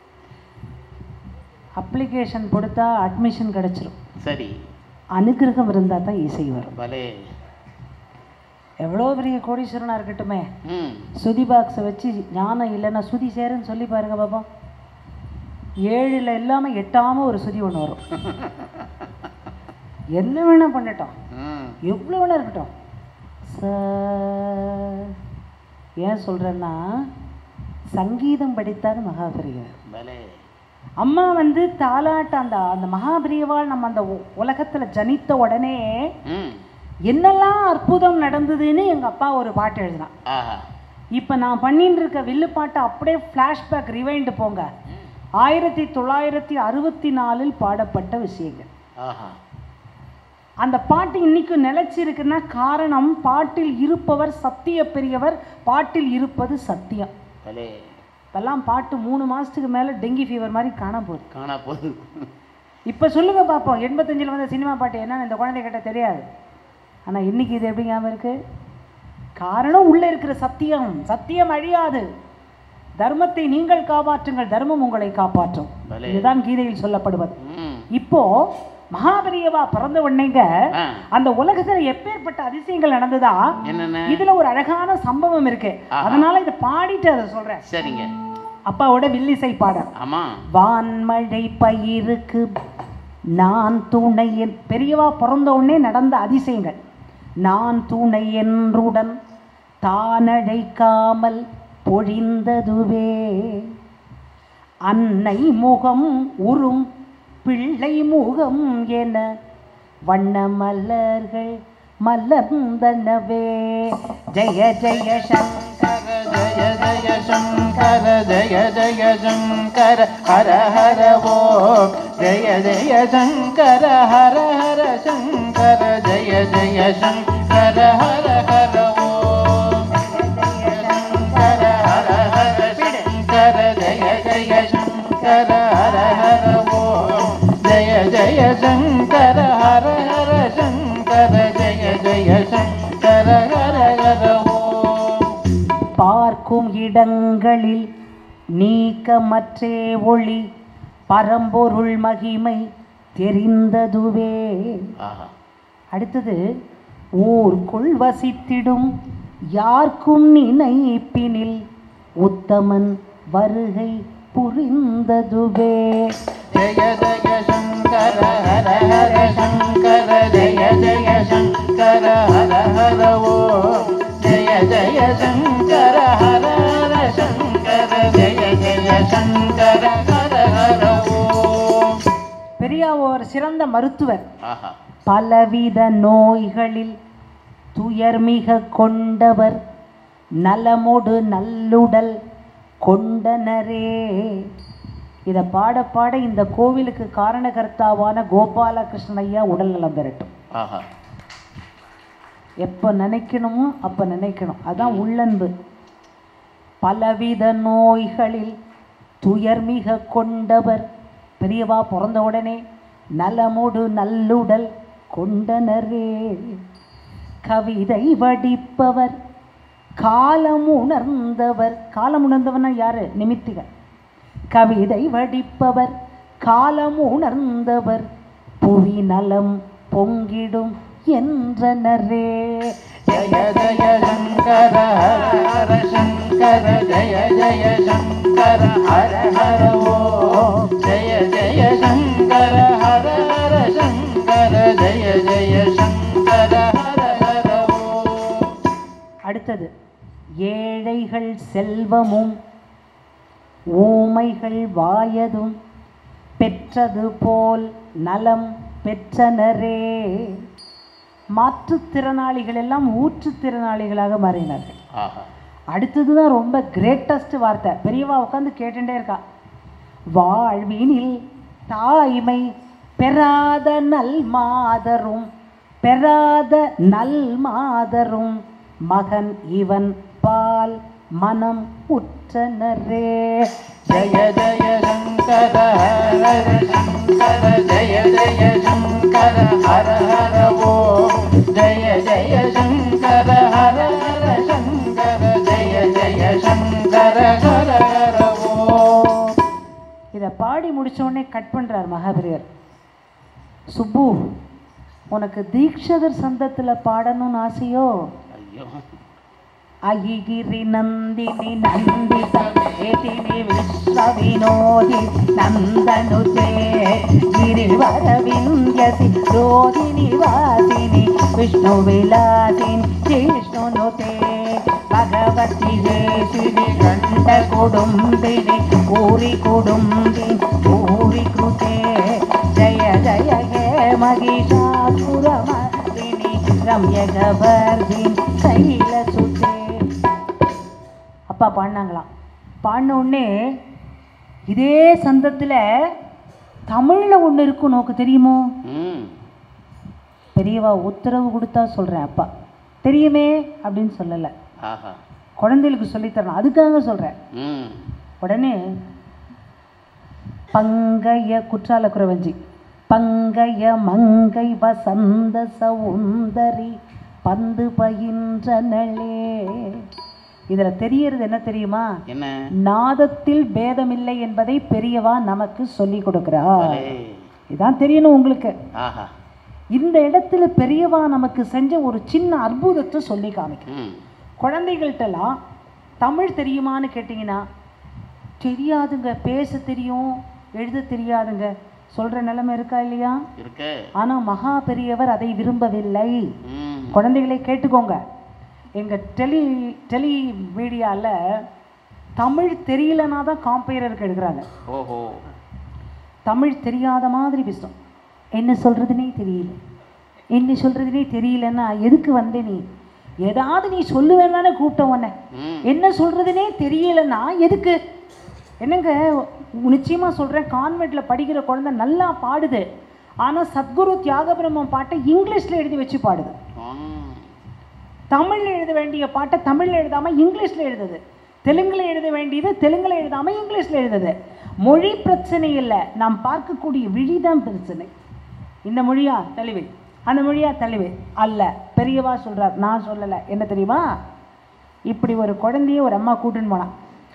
அப்ளிகேஷன் கொடுத்தா அட்மிஷன் கிடச்சிரும் சரி அனுகிரகம் இருந்தால் தான் இசை வரும் பலே எவ்வளோ பெரிய கோடீஸ்வரனாக இருக்கட்டுமே ம் சுதி பாக்ஸை வச்சு ஞானம் இல்லைன்னா சுதி சேருன்னு சொல்லி பாருங்க பாப்பா ஏழில் இல்லாமல் எட்டாமல் ஒரு சுதி ஒன்று வரும் என்ன வேணா பண்ணட்டும் ம் எவ்வளோ வேணா இருக்கட்டும் ச ஏன் சொல்கிறேன்னா சங்கீதம் படித்தார் மகாபெரியவர் பலே அம்மா வந்து தாலாட்ட அந்த அந்த மகாபிரியவாள் நம்ம அந்த உலகத்தில் ஜனித்த உடனே ம் என்னெல்லாம் அற்புதம் நடந்ததுன்னு எங்கள் அப்பா ஒரு பாட்டு எழுதினான் ஆஹா இப்போ நான் பண்ணிட்டு இருக்க வில்லு பாட்டை அப்படியே ஃப்ளாஷ்பேக் ரிவைண்டு போங்க ஆயிரத்தி தொள்ளாயிரத்தி அறுபத்தி நாலில் பாடப்பட்ட விஷயங்கள் ஆஹா அந்த பாட்டு இன்னைக்கு நிலைச்சிருக்குன்னா காரணம் பாட்டில் இருப்பவர் சத்திய பெரியவர் பாட்டில் இருப்பது சத்தியம் பலே இப்பெல்லாம் பாட்டு மூணு மாதத்துக்கு மேலே டெங்கி ஃபீவர் மாதிரி காண போகுது காணா போகுது இப்போ சொல்லுங்க பார்ப்போம் எண்பத்தஞ்சில் வந்த சினிமா பாட்டு என்னன்னு இந்த குழந்தை கிட்ட தெரியாது ஆனால் இன்னைக்கு இது எப்படி ஞாபகம் இருக்கு காரணம் உள்ளே இருக்கிற சத்தியம் சத்தியம் அழியாது தர்மத்தை நீங்கள் காப்பாற்றுங்கள் தர்மம் உங்களை காப்பாற்றும் பலே. இதுதான் கீதையில் சொல்லப்படுவது ம் இப்போ மகாபெரியவா பிறந்த உடனேங்க ஆ அந்த உலகத்துல எப்பேற்பட்ட அதிசயங்கள் நடந்ததா என்னென்ன இதுல ஒரு அழகான சம்பவம் இருக்கு ஆஹா. அதனால இதை பாடிட்டு அதை சொல்றேன் சரிங்க அப்பாவோட வில்லிசை பாடல் ஆமாம் வான்மழை பயிருக்கு நான் துணை என் பெரியவா பிறந்த உடனே நடந்த அதிசயங்கள் நான் துணை என்றுடன் தானழைக்காமல் பொழிந்ததுவே அன்னை முகம் உறும் பிள்ளை முகம் என வண்ண மலர்கள் மலர்ந்தனவே ஜெய ஜெய சங்கர ஜய ஜய சங்கர ஜய ஜய சங்கர ஹர ஹர ஓம் ஜய ஜய சங்கர ஹர ஹர சங்கர ஜய ஜய சங்கர ஹர ஹர ஓம் சங்கர ஹர ஹர சங்கர ஜய ஜய சங்கர ஹர ஹர ஓம் ஜய ஜய சங்கர ஹர ஹர சங்கர ஜய ஜய சங்கர ஹர ஹர ஓம் பார்க்கும் இடங்களில் நீக்கமற்றே ஒளி பரம்பொருள் மகிமை தெரிந்ததுவே ஆஹா அடுத்தது ஊர்க்குள் வசித்திடும் யார்க்கும் நினைப்பினில் உத்தமன் வருகை புரிந்ததுவே ஜய ஜய சங்கர ஹர ஹர சங்கர ஜய ஜய சங்கர ஹர ஹர ஓம் ஜய ஜய சங்கர ஹர ஹர சங்கர ஜய ஜய சங்கர ஹர ஹர ஓம் பெரியா ஒரு சிறந்த மருத்துவர் ஆஹா பலவித நோய்களில் துயர்மிக கொண்டவர் நலமொடு நல்லுடல் கொண்டனரே இதை பாட பாட இந்த கோவிலுக்கு காரணகர்த்தாவான கோபாலகிருஷ்ணன் ஐயா உடல் நலம் பெறட்டும் ஆஹா எப்போ நினைக்கணுமோ அப்போ நினைக்கணும் அதான் உள்ளன்பு பலவித நோய்களில் துயர்மிக கொண்டவர் பெரியவா பிறந்த உடனே நலமுடு நல்லுடல் கொண்டனரே கவிதை வடிப்பவர் காலம் உணர்ந்தவர் காலம் உணர்ந்தவர்னா யாரு நிமித்திகர் கவிதை வடிப்பவர் காலம் உணர்ந்தவர் புவி நலம் பொங்கிடும் என்றனரே ஜய ஜய சங்கர ஹர ஹர சங்கர ஜய ஜய சங்கர ஹர ஹர ஓம் ஜய ஜய சங்கர ஹர ஹர சங்கர ஜய ஜய சங்கர ஹர ஹர ஓம் அடுத்தது ஏழைகள் செல்வமும் ஊமைகள் வாயதும் பெற்றது போல் நலம் பெற்றனரே மாற்றுத்திறனாளிகள் எல்லாம் ஊற்றுத்திறனாளிகளாக மாறினார்கள் ஆஹா அடுத்தது தான் ரொம்ப கிரேட்டஸ்ட் வார்த்தை பெரியவா உட்காந்து கேட்டுட்டே இருக்கா வாழ்வினில் தாய்மை பெறாத நல் மாதரும் பெறாத நல் மாதரும் மகன் இவன் பால் மனம் உற்றனரே ஜய ஜய சங்கர ஹர ஹர சங்கர ஜய ஜய சங்கர ஹர ஹர ஓம் ஜய ஜய சங்கர ஹர ஹர சங்கர ஜய ஜய சங்கர ஹர ஹர பாடி முடிச்ச உடனே கட் பண்ணுறார் மகாபெரியர் சுப்பு உனக்கு தீக்ஷகர் சந்தத்தில் பாடணும்னு ஆசையோ ஐயோ ಅಹಿಗಿರಿ ನಂದಿನಿ ನಂದಿತ ಏತಿನಿ ವಿಶ್ವ ವಿನೋದಿ ನಂದನುತೆ ಗಿರಿವರ ವಿಂಧ್ಯಸಿ ರೋಧಿನಿ ವಾಸಿನಿ ವಿಷ್ಣು ವಿಲಾಸಿನಿ ಜಿಷ್ಣುನುತೆ ಭಗವತಿ ದೇಶಿನಿ ಗಂಡ ಕುಡುಂಬಿನಿ ಊರಿ ಕುಡುಂಬಿನಿ ಊರಿ ಕೃತೆ ಜಯ ಜಯ ಹೇ ಮಹಿಷಾಸುರ ಮರ್ದಿನಿ ರಮ್ಯ ಗವರ್ಧಿನಿ ಶೈಲಸುತೆ அப்பா பாடினாங்களாம் பாடின உடனே இதே சந்தத்தில் தமிழில் ஒன்று இருக்கும் நோக்கு தெரியுமோ ம் பெரியவா உத்தரவு கொடுத்தா சொல்கிறேன் அப்பா தெரியுமே அப்படின்னு சொல்லலை ஆஹா குழந்தைகளுக்கு சொல்லித்தரணும் அதுக்காக சொல்கிறேன் ம் உடனே பங்கைய குற்றால குறவஞ்சி பங்கைய மங்கை வசந்த சவுந்தரி பந்து பயின்றனளே இதில் தெரியறது என்ன தெரியுமா என்ன நாதத்தில் பேதமில்லை என்பதை பெரியவா நமக்கு சொல்லி கொடுக்கிறார் அலே. இதான் தெரியணும் உங்களுக்கு ஆஹா இந்த இடத்துல பெரியவா நமக்கு செஞ்ச ஒரு சின்ன அற்புதத்தை சொல்லி காமிக்கிறேன் ம் குழந்தைகள்கிட்டலாம் தமிழ் தெரியுமான்னு கேட்டிங்கன்னா தெரியாதுங்க பேச தெரியும் எழுத தெரியாதுங்க சொல்கிற நிலைமை இருக்கா இல்லையா இருக்கு ஆனால் மகா பெரியவர் அதை விரும்பவில்லை ம் குழந்தைகளை கேட்டுக்கோங்க எங்கள் டெலி டெலி மீடியாவில் தமிழ் தெரியலனா தான் காம்பையருக்கு எடுக்கிறாங்க ஓஹோ தமிழ் தெரியாத மாதிரி பேசும் என்ன சொல்கிறதுனே தெரியல என்ன சொல்கிறதுனே தெரியலன்னா எதுக்கு வந்தே நீ ஏதாவது நீ சொல்லுவேன் தானே கூப்பிட்ட உன்னை ம் என்ன சொல்கிறதுனே தெரியலன்னா எதுக்கு என்னங்க நிச்சயமாக சொல்கிறேன் கான்வெண்ட்டில் படிக்கிற குழந்தை நல்லா பாடுது ஆனால் சத்குரு தியாக பிரம்மம் பாட்டை இங்கிலீஷில் எழுதி வச்சு பாடுது ம் தமிழில் எழுத வேண்டிய பாட்டை தமிழில் எழுதாமல் இங்கிலீஷில் எழுதுது தெலுங்கில் எழுத வேண்டியது தெலுங்கில் எழுதாமல் இங்கிலீஷில் எழுதுது மொழி பிரச்சனை இல்லை நாம் பார்க்கக்கூடிய விழி தான் பிரச்சனை இந்த மொழியா தெளிவு அந்த மொழியா தெளிவு அல்ல பெரியவா சொல்கிறார் நான் சொல்லலை என்ன தெரியுமா இப்படி ஒரு குழந்தைய ஒரு அம்மா கூட்டுன்னு போனான்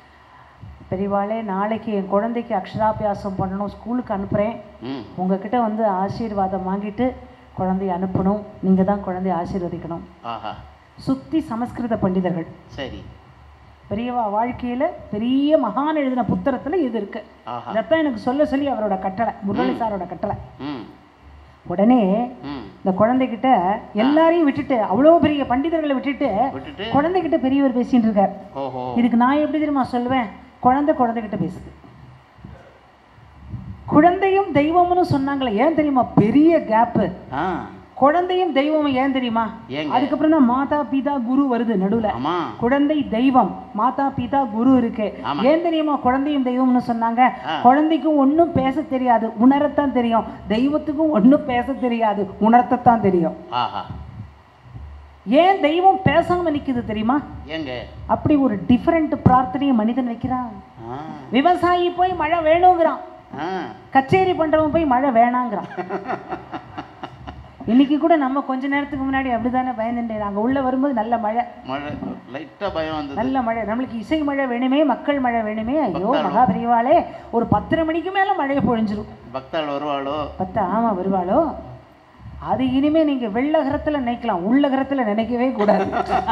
பெரியவாளே நாளைக்கு என் குழந்தைக்கு அக்ஷராபியாசம் பண்ணணும் ஸ்கூலுக்கு அனுப்புகிறேன் ம் உங்ககிட்ட வந்து ஆசீர்வாதம் வாங்கிட்டு குழந்தைய அனுப்பணும் நீங்கள் தான் குழந்தைய ஆசீர்வதிக்கணும் ஆஹா சுத்தி சமஸ்கிருத பண்டிதர்கள் சரி பெரியவா வாழ்க்கையில பெரிய மகான் எழுதின புத்தகத்துல இது இருக்கு ஆஹா இதைத்தான் எனக்கு சொல்ல சொல்லி அவரோட கட்டளை முரளி சாரோட கட்டளை ம் உடனே ம் இந்த குழந்தைகிட்ட எல்லாரையும் விட்டுட்டு அவ்வளோ பெரிய பண்டிதர்களை விட்டுட்டு விட்டுட்டு குழந்தைகிட்ட பெரியவர் பேசிட்டு இருக்கார் ஓஹோ இதுக்கு நான் எப்படி தெரியுமா சொல்லுவேன் குழந்தை குழந்தைகிட்ட பேசுது குழந்தையும் தெய்வம்னு சொன்னாங்களே ஏன் தெரியுமா பெரிய கேப்பு ஆ குழந்தையும் தெய்வமும் ஏன் தெரியுமா ஏங்க? அதுக்கப்புறம் தான் மாதா பிதா குரு வருது நடுவுல ஆமா குழந்தை தெய்வம் மாதா பிதா குரு இருக்கு ஆமா. ஏன் தெரியுமா குழந்தையும் தெய்வம்னு சொன்னாங்க ஆ. குழந்தைக்கும் ஒன்றும் பேச தெரியாது உணரத்தான் தெரியும் தெய்வத்துக்கும் ஒன்றும் பேச தெரியாது உணர்த்தத்தான் தெரியும் ஆஹா ஏன் தெய்வம் பேசாம நிக்குது தெரியுமா ஏங்க அப்படி ஒரு டிஃபரெண்ட் பிரார்த்தனையை மனிதன் வைக்கிறான் ஆ விவசாயி போய் மழை வேணுங்கிறான் ஆ கச்சேரி பண்றவன் போய் மழை வேணாங்கிறான் இன்னைக்கு கூட நம்ம கொஞ்ச நேரத்துக்கு முன்னாடி அப்படிதானே பயந்துட்டேன் நாங்க உள்ள வரும்போது நல்ல மழை மழை லைட்டாக பயம் வந்தது நல்ல மழை நம்மளுக்கு இசை மழை வேணுமே மக்கள் மழை வேணுமே ஐயோ பக்தாள். மகாபெரிவாளே ஒரு பத்தரை மணிக்கு மேல மழையை பொழிஞ்சிரும் பக்தாள் வருவாளோ பத்தா ஆமா வருவாளோ அது இனிமே நீங்க வெள்ளகரத்துல நினைக்கலாம் உள்ளகரத்துல நினைக்கவே கூடாது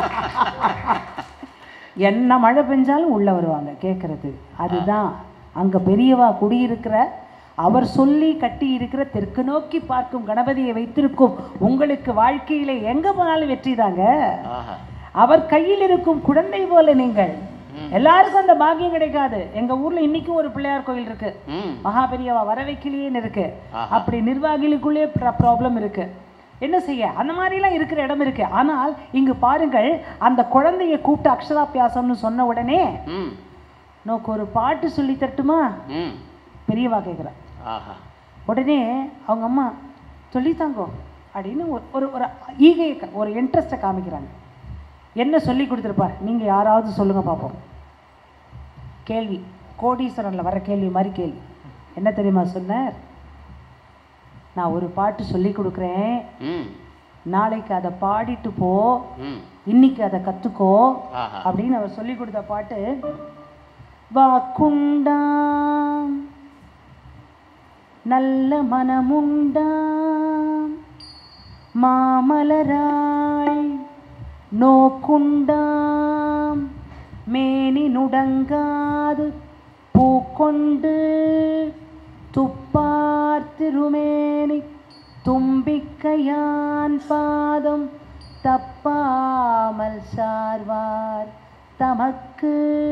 என்ன மழை பெஞ்சாலும் உள்ள வருவாங்க கேட்கறது அதுதான் அங்க பெரியவா குடியிருக்கிற அவர் சொல்லி கட்டி இருக்கிற தெற்கு நோக்கி பார்க்கும் கணபதியை வைத்திருக்கும் உங்களுக்கு வாழ்க்கையில எங்க போனாலும் வெற்றி தாங்க ஆஹா அவர் கையில் இருக்கும் குழந்தை போல நீங்கள் எல்லாருக்கும் அந்த பாக்கியம் கிடைக்காது எங்க ஊர்ல இன்னைக்கும் ஒரு பிள்ளையார் கோயில் இருக்கு ம் மகா பெரியவா வர வைக்கலையேன்னு இருக்கு ஆஹா. அப்படி நிர்வாகிகளுக்குள்ளே ப்ராப்ளம் இருக்கு என்ன செய்ய அந்த மாதிரிலாம் இருக்கிற இடம் இருக்கு ஆனால் இங்கு பாருங்கள் அந்த குழந்தைய கூப்பிட்டு அக்ஷராபியாசம்னு சொன்ன உடனே ம் நோக்கு ஒரு பாட்டு சொல்லி தட்டுமா ம் பெரியவா கேட்குறா ஆஹா உடனே அவங்க அம்மா சொல்லித்தாங்கோ அப்படின்னு ஒரு- ஒரு ஒரு ஈகையை கா- ஒரு இன்ட்ரெஸ்ட்டை காமிக்கிறாங்க என்ன சொல்லி கொடுத்துருப்பார் நீங்கள் யாராவது சொல்லுங்க பார்ப்போம் கேள்வி கோடீஸ்வரனில் வர கேள்வி மாதிரி கேள்வி என்ன தெரியுமா சொன்னார் நான் ஒரு பாட்டு சொல்லி கொடுக்குறேன் ம் நாளைக்கு அதை பாடிட்டு போ ம் இன்னைக்கு அதை கற்றுக்கோ ஆஹா அப்படின்னு அவர் சொல்லி கொடுத்த பாட்டு வாக்குண்டாம் நல்ல மனமுண்டாம் மாமலராய் நோக்குண்டாம் மேனி நுடங்காது பூக்கொண்டு துப்பார் திருமேனி தும்பிக்கையான் பாதம் தப்பாமல் சார்வார் தமக்கு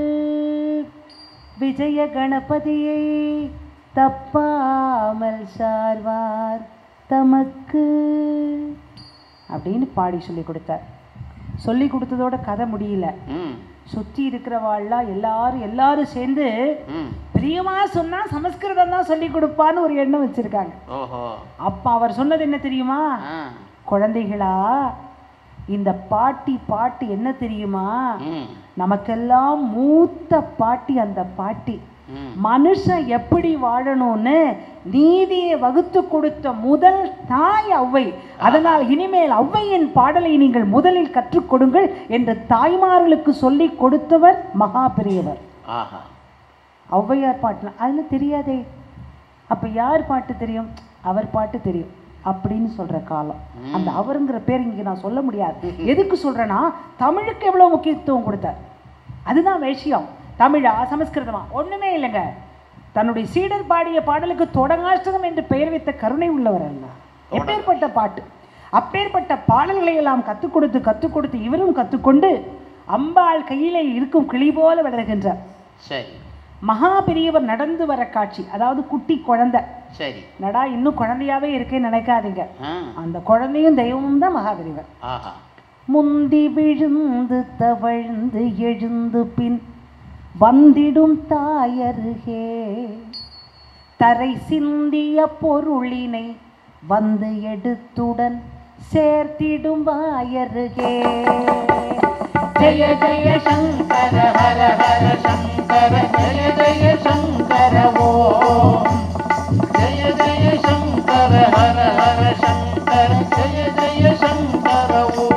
விஜய கணபதியை தப்பாமல் சார்வார் தமக்கு அப்படின்னு பாடி சொல்லி கொடுத்தார் சொல்லி கொடுத்ததோட கதை முடியல ம் சுற்றி இருக்கிறவாள்லாம் எல்லாரும் எல்லாரும் சேர்ந்து ம் பிரியமா சொன்னா சமஸ்கிருதம் தான் சொல்லி கொடுப்பான்னு ஒரு எண்ணம் வச்சிருக்காங்க ஓஹோ அப்ப அவர் சொன்னது என்ன தெரியுமா ஆ குழந்தைகளா இந்த பாட்டி பாட்டு என்ன தெரியுமா ம் நமக்கெல்லாம் மூத்த பாட்டி அந்த பாட்டி ம் மனுஷன் எப்படி வாழணும்னு நீதியை வகுத்து கொடுத்த முதல் தாய் ஔவை அதனால் இனிமேல் ஔவையின் பாடலை நீங்கள் முதலில் கற்றுக் கொடுங்கள் என்று தாய்மார்களுக்கு சொல்லி கொடுத்தவர் மகா பெரியவர் ஆஹா ஔவையார் பாட்டுனா அதில் தெரியாதே அப்போ யார் பாட்டு தெரியும் அவர் பாட்டு தெரியும் அப்படின்னு சொல்ற காலம் அந்த அவருங்கிற பேர் இங்கே நான் சொல்ல முடியாது எதுக்கு சொல்றேன்னா தமிழுக்கு எவ்வளோ முக்கியத்துவம் கொடுத்தார் அதுதான் விஷயம் தமிழா சமஸ்கிருதமா ஒண்ணுமே இல்லைங்க தன்னுடைய சீடர் பாடிய பாடலுக்கு தொடங்காஷ்டகம் என்று பெயர் வைத்த கருணை உள்ளவர் அல்ல எப்பேற்பட்ட பாட்டு அப்பேற்பட்ட பாடல்களை எல்லாம் கற்றுக் கொடுத்து கற்றுக் கொடுத்து இவரும் கற்றுக்கொண்டு அம்பாள் கையிலே இருக்கும் கிளி போல வளர்கின்றார் சரி மகா பெரியவர் நடந்து வர காட்சி அதாவது குட்டி குழந்தை சரி நடா இன்னும் குழந்தையாவே இருக்கேன்னு நினைக்காதீங்க ஆ அந்த குழந்தையும் தெய்வமும் தான் மகா பெரியவர் ஆஹா முந்தி விழுந்து தவழ்ந்து எழுந்து பின் வந்திடும் தாயருகே தரை சிந்திய பொருளினை வந்து எடுத்துடன் சேர்த்திடும் வாயருகே ஜய ஜய சங்கர ஹர ஹர சங்கர ஜய ஜய சங்கர ஓ ஜய ஜய சங்கர ஹர ஹர சங்கர ஜய ஜய சங்கர ஓ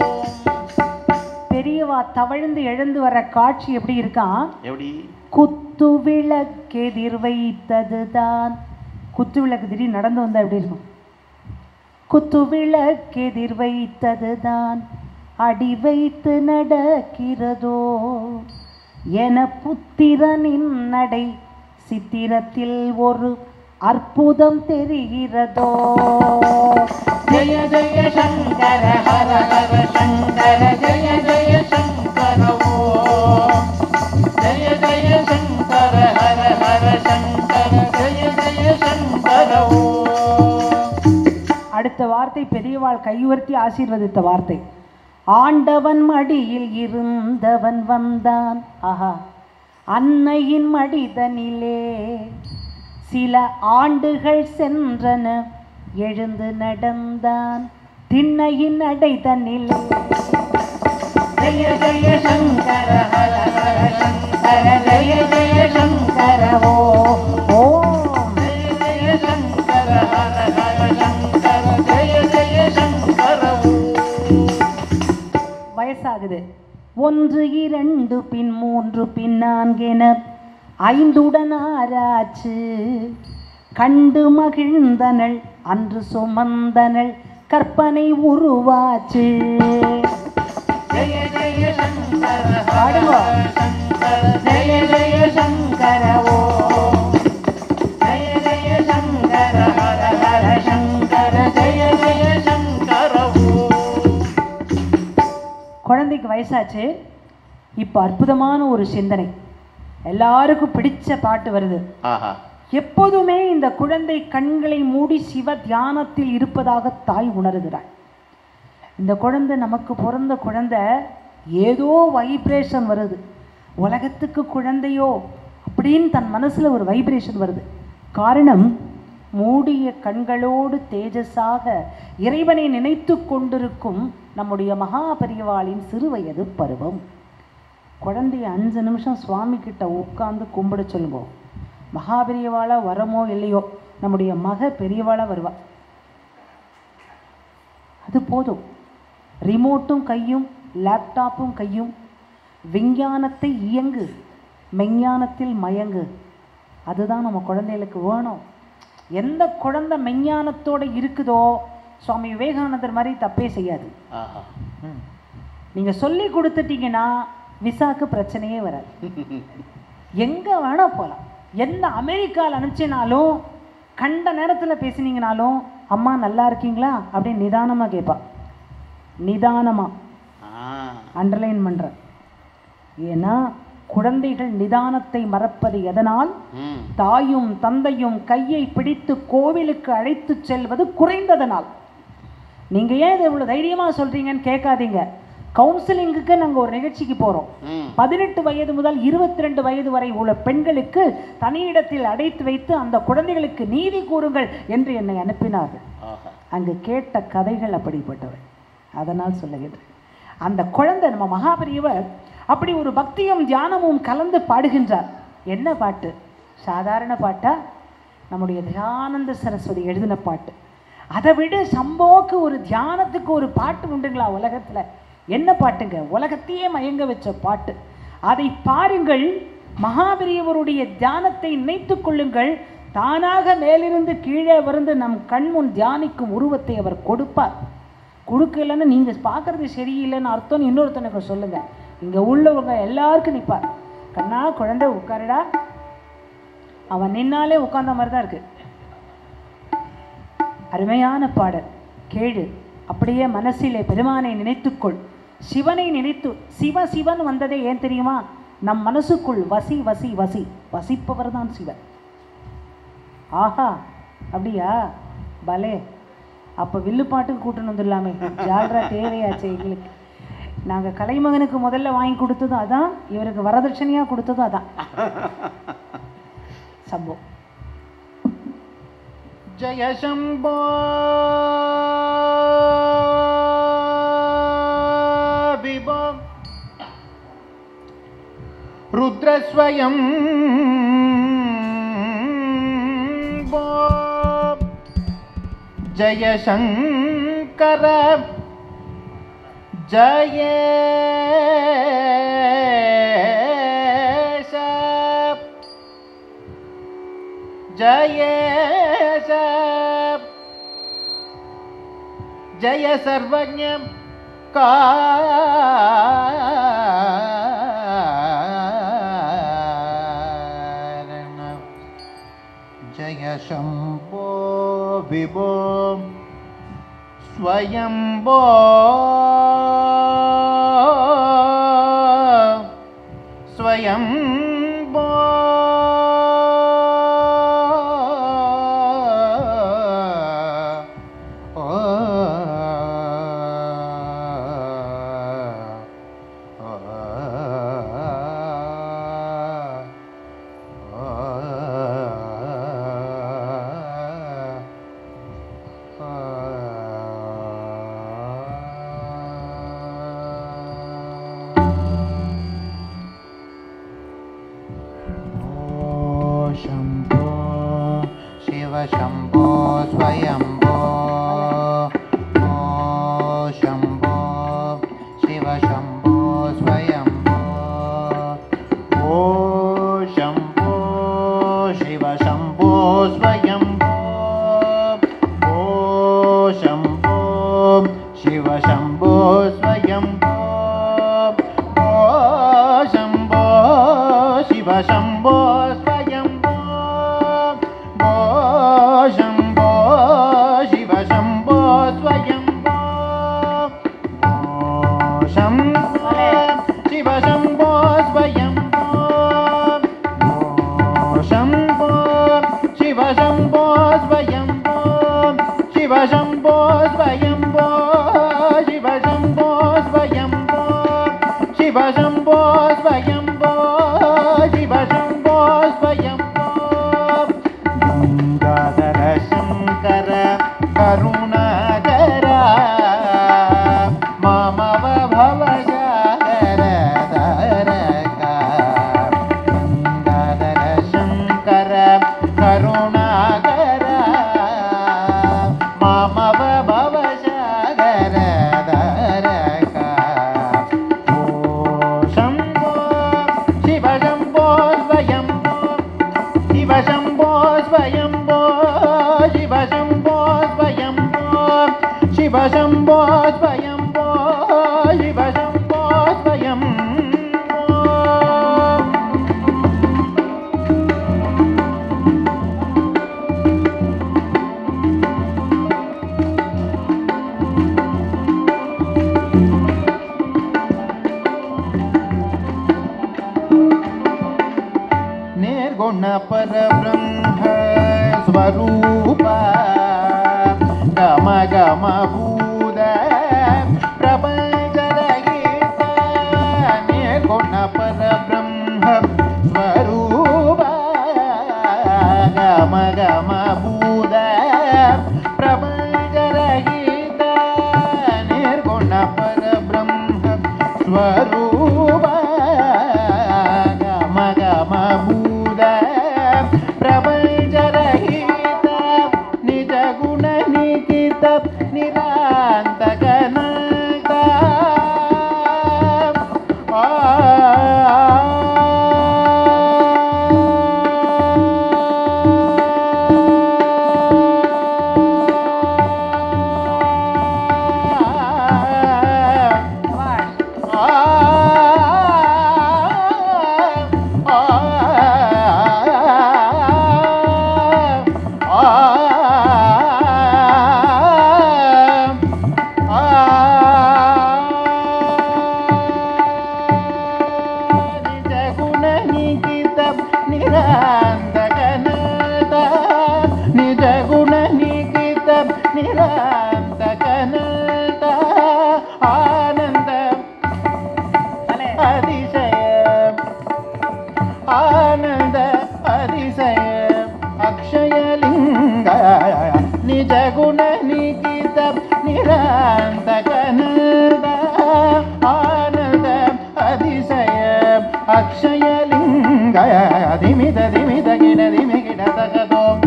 பெரியவா தவழ்ந்து எழுந்து வர காட்சி எப்படி இருக்கான் எப்படி குத்து விளக்கெதிர் வைத்ததுதான் குத்து விளக்கு திடீர் நடந்து வந்தா எப்படி இருக்கும் குத்து விளக்கெதிர் வைத்ததுதான் அடி வைத்து நடக்கிறதோ என புத்திரனின் நடை சித்திரத்தில் ஒரு அற்புதம் தெரிகிறதோ ஜய ஜய சங்கர ஹர ஹர சங்கர ஜய ஜய சங்கர ஓ ஜய ஜய சங்கர ஹர ஹர சங்கர ஜய ஜய சங்கர ஓ அடுத்த வார்த்தை பெரியவாள் கையுயர்த்தி ஆசீர்வதித்த வார்த்தை ஆண்டவன் மடியில் இருந்தவன் வந்தான் ஆஹா அன்னையின் மடிதனிலே சில ஆண்டுகள் சென்றன எழுந்து நடந்தான் திண்ணையின் அடைதனிலே ஜய ஜய சங்கர ஹர ஹர சங்கர ஜய ஜய சங்கர ஓ ஓம் ஜய ஜய சங்கர ஹர ஹர சங்கர ஜய ஜய சங்கர ஓ வயசாகுது ஒன்று இரண்டு பின் மூன்று பின் நான்கென ஐந்துடன் ஆராய்ச்சு கண்டு மகிழ்ந்தனள் அன்று சுமந்தனள் கற்பனை உருவாச்சு ஜய ஜய சங்கர பாடுங்க. சங்கர ஜய ஜய சங்கர ஓ ஜய ஜய சங்கர ஹர ஹர சங்கர ஜய ஜய சங்கர ஓ குழந்தைக்கு வயசாச்சு இப்போ அற்புதமான ஒரு சிந்தனை எல்லாருக்கும் பிடிச்ச பாட்டு வருது ஆஹா எப்போதுமே இந்த குழந்தை கண்களை மூடி சிவ தியானத்தில் இருப்பதாக தாய் உணர்கிறாள் இந்த குழந்தை நமக்கு பிறந்த குழந்தை ஏதோ வைப்ரேஷன் வருது உலகத்துக்கு குழந்தையோ அப்படின்னு தன் மனசுல ஒரு வைப்ரேஷன் வருது காரணம் மூடிய கண்களோடு தேஜஸாக இறைவனை நினைத்து கொண்டிருக்கும் நம்முடைய மகா பெரியவாளின் சிறுவயது பருவம் குழந்தைய அஞ்சு நிமிஷம் சுவாமி கிட்ட உட்கார்ந்து கும்பிட சொல்லுங்க மகா பெரியவாளா வரமோ இல்லையோ நம்முடைய மக பெரியவாளா வருவா அது போதும் ரிமோட்டும் கையும் லேப்டாப்பும் கையும் விஞ்ஞானத்தை இயங்கு மெஞ்ஞானத்தில் மயங்கு அதுதான் நம்ம குழந்தைகளுக்கு வேணும் எந்த குழந்தை மெஞ்ஞானத்தோட இருக்குதோ சுவாமி விவேகானந்தர் மாதிரி தப்பே செய்யாது ஆஹா நீங்க சொல்லி கொடுத்துட்டீங்கன்னா விசாக்கு பிரச்சனையே வராது எங்க வேணா போகலாம் எந்த அமெரிக்காவில் அனுப்பிச்சினாலும் கண்ட நேரத்தில் பேசினீங்கனாலும் அம்மா நல்லா இருக்கீங்களா அப்படின்னு நிதானமா கேட்பா நிதானமா ஆ அண்டர்லைன் பண்றேன் ஏன்னா குழந்தைகள் நிதானத்தை மறப்பது எதனால் ம் தாயும் தந்தையும் கையை பிடித்து கோவிலுக்கு அழைத்து செல்வது குறைந்ததனால் நீங்க ஏன் இதை இவ்வளவு தைரியமா சொல்றீங்கன்னு கேட்காதீங்க கவுன்சிலிங்குக்கு நாங்க ஒரு நிகழ்ச்சிக்கு போறோம் ம் பதினெட்டு வயது முதல் இருபத்தி ரெண்டு வயது வரை உள்ள பெண்களுக்கு தனியிடத்தில் அடைத்து வைத்து அந்த குழந்தைகளுக்கு நீதி கூறுங்கள் என்று என்னை அனுப்பினார்கள் ஆஹா அங்கு கேட்ட கதைகள் அப்படிப்பட்டவை அதனால் சொல்லுகின்றேன் அந்த குழந்தை நம்ம மகாபெரியவர் அப்படி ஒரு பக்தியும் தியானமும் கலந்து பாடுகின்றார் என்ன பாட்டு சாதாரண பாட்டா நம்முடைய தியானந்த சரஸ்வதி எழுதின பாட்டு அதை விட சம்போக்கு ஒரு தியானத்துக்கு ஒரு பாட்டு உண்டுங்களா உலகத்துல என்ன பாட்டுங்க உலகத்தையே மயங்க வச்ச பாட்டு அதை பாருங்கள் மகாபெரியவருடைய தியானத்தை நினைத்துக் கொள்ளுங்கள் தானாக மேலிருந்து கீழே வந்து நம் கண்முன் தியானிக்கும் உருவத்தை அவர் கொடுப்பார் கொடுக்கலன்னு நீங்க பார்க்கறது சரியில்லைன்னு அர்த்தம் இன்னொருத்தனுக்கு சொல்லுங்க இங்க உள்ளவங்க எல்லாருக்கும் நிப்பார் கண்ணா குழந்தை உட்காருடா அவன் நின்னாலே உட்கார்ந்த மாதிரி தான் இருக்கு அருமையான பாடல் கேளு அப்படியே மனசிலே பெருமானை நினைத்துக்கொள் சிவனை நினைத்து சிவ சிவன் வந்ததே ஏன் தெரியுமா நம் மனசுக்குள் வசி வசி வசி வசிப்பவர் தான் சிவன் ஆஹா அப்படியா பலே அப்போ வில்லுப்பாட்டுக்கு கூட்டணும் வந்துடலாமே ஜால்ரா தேவையாச்சு எங்களுக்கு நாங்கள் கலைமகனுக்கு முதல்ல வாங்கி கொடுத்ததும் அதான் இவருக்கு வரதட்சணையாக கொடுத்ததும் அதான் சம்போ जय शम्भो विभो रुद्रस्वयं भो जय शङ्कर जयेश जयेश जय सर्वज्ञ कारण जय शम्भो विभो स्वयम्भो स्वयम्भो ओ शम्भो शिव शम्भो स्वयम्भो ओ शम्भो शिव शम्भो स्वयम्भो ओ शम्भो शिव शम्भो स्वयम्भो ओ शम्भो शिव शम्भो स्वयम्भो ओ शम्भो शिव शम्भो स्वयम्भो ओ शम्भो शिव शम्भो स्वयम्भो ओ शम्भो शिव शम्भो स्वयम्भो ओ शम्भो शिव शम्भो स्वयम्भो शिव शम्भो स्वयम्भो शिव शम्भो स्वयम्भो शिव शम्भो स्वयम्भो शिव शम्भो स्वयम्भो गङ्गाधर शङ्कर करुणाकर मामव भवसागर धारका गङ्गाधर शङ्कर करुणाकर मामव भवसागर धारका ओ शम्भो శివశంభో స్వయంభో శివశంభో స్వయంభో निर्गुण परब्रह्म स्वरूप गम गम भूद प्रपञ्चरहित निर्गुण परब्रह्म स्वरूप गम गम भूद प्रपञ्चरहित निर्गुण परब्रह्म स्वरूप गम गम भूद प्रपञ्चरहित निज गुण निकित निरान्तकनक ನಿಜ ಗುಣ ನಿಗಿತ ನಿರಾಂತಕನತ ಆನಂದ அதிசய ஆனந்த அதிசய அக்ஷயலிங்க நிஜ குண நிகித நிராந்தகனத ஆனந்த அதிசய அக்ஷயலிங்க திமித திமித கிட திமி கிட தகதோம்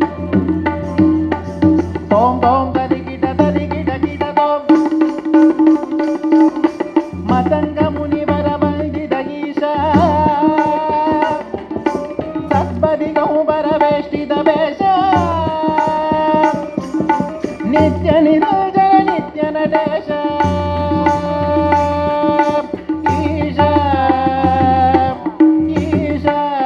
தோம் தோம் தரி கிட தரி கிட கிட தோம் ಮತಂಗ ಮುನಿವರ ಬಂದಿದ ಗೀಶ ಸತ್ಪದಿಗೌ ಬರವೇಷ್ಟಿದ ವೇಷ ನಿತ್ಯ ನಿರಂಜನ ನಿತ್ಯ ನಟೇಶ ಈಶ ಈಶ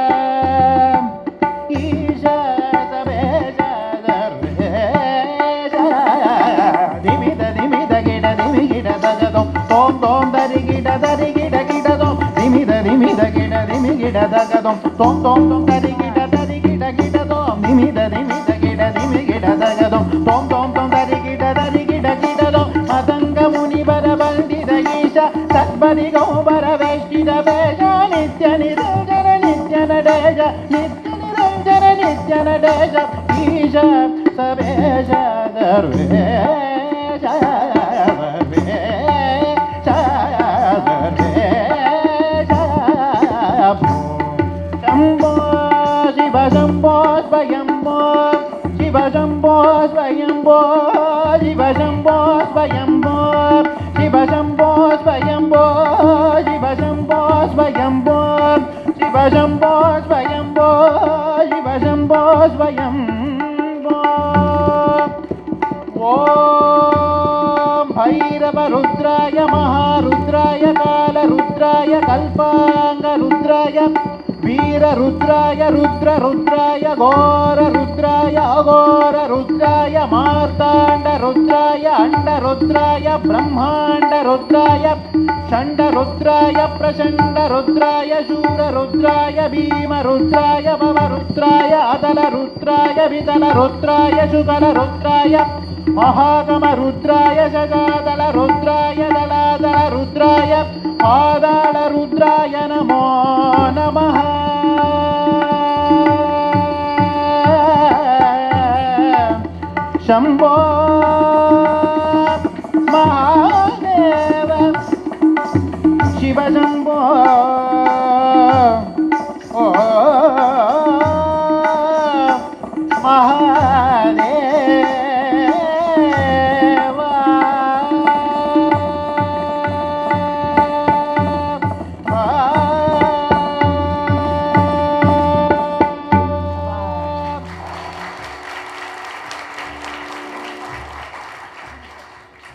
ಈಶ ಸವೇಶ ಸರ್ವೇಶ ದಿಮಿದ ದಿಮಿದ ಗಿಡ ದಿಮಿ ಗಿಡ ದಗದೋ ತೋಂ ತೋಂ ದರಿ ಗಿಡ ದರಿ ಗಿಡ ಗಿಡದೋ ದಿಮಿದ ದಿಮಿದ ಗಿಡ ದಿಮಿ ಗಿಡ ದಗದೋ ತೋಂ ತೋಂ ತೋಂ ದರಿ ಗಿಡ ದರಿ ಗಿಡ ಗಿಡದೋ ದಿಮಿದ ದಿಮಿದ ಗಿಡ ದಿಮಿ ಗಿಡ ದಗದೋ ತೋಂ ತೋಂ ತೋಂ ದರಿ ಗಿಡ ದರಿ ಗಿಡ ಗಿಡದೋ ಮತಂಗ ಮುನಿ ಬರ ಬಂದಿದ ಈಶ ಸತ್ಪದಿ ಗೌಬರ ವೇಷ್ಟಿದ ವೇಷ ನಿತ್ಯ ನಿರಂಜನ ನಿತ್ಯ ನಡೆಜ ನಿತ್ಯ ನಿರಂಜನ ನಿತ್ಯ ನಡೆಜ ಈಶ ಸವೇಶ ದರ್ವೇಶ ಸರ್ವೇಶ ಸರ್ವೇಶ ಶಂಭೋ ಶಿವ ಶಂಭೋ ಸ್ವಯಂಭೋ ಶಿವ ಶಂಭೋ ಸ್ವಯಂಭೋ ಶಿವ ಶಂಭೋ ಸ್ವಯಂಭೋ ಶಿವ ಶಂಭೋ ಸ್ವಯಂಭೋ ಶಿವ ಶಂಭೋ ಸ್ವಯಂಭೋ ಶಿವ ಶಂಭೋ ಸ್ವಯಂಭೋ ಶಿವ ಶಂಭೋ ಸ್ವಯಂಭೋ ಓಂ ಭೈರವ ರುದ್ರಾಯ ಮಹಾರುದ್ರಾಯ ಕಾಲರುದ್ರಾಯ ಕಲ್ಪಾಂಗ ರುದ್ರಾಯ ವೀರ ರುದ್ರಾಯ ರುದ್ರ ರುದ್ರಾಯ ಘೋರ ರುದ್ರಾಯ ಅಘೋರ ರುದ್ರಾಯ ಮಾರ್ತಾಂಡ ರುದ್ರಾಯ ಅಂಡ ರುದ್ರಾಯ ಬ್ರಹ್ಮಾಂಡ ರುದ್ರಾಯ ಷಂಡ ರುದ್ರಾಯ ಪ್ರಚಂಡ ರುದ್ರಾಯ ಶೂರ ರುದ್ರಾಯ ಭೀಮ ರುದ್ರಾಯ ಭವ ರುದ್ರಾಯ ಅದಲ ರುದ್ರಾಯ ವಿತಲ ರುದ್ರಾಯ ಶುಕಲ ರುದ್ರಾಯ ಮಹಾಗಮ ರುದ್ರಾಯ ಶಗಾದಲ ರುದ್ರಾಯ ದಲಾದಲ ರುದ್ರಾಯ ಪಾದಾಳ ರುದ್ರಾಯ ನಮೋ ನಮಃ ಶಂಭೋ ಮಹಾದೇವ ಶಿವ ಶಂಭೋ ಓ ಮಹಾದೇವ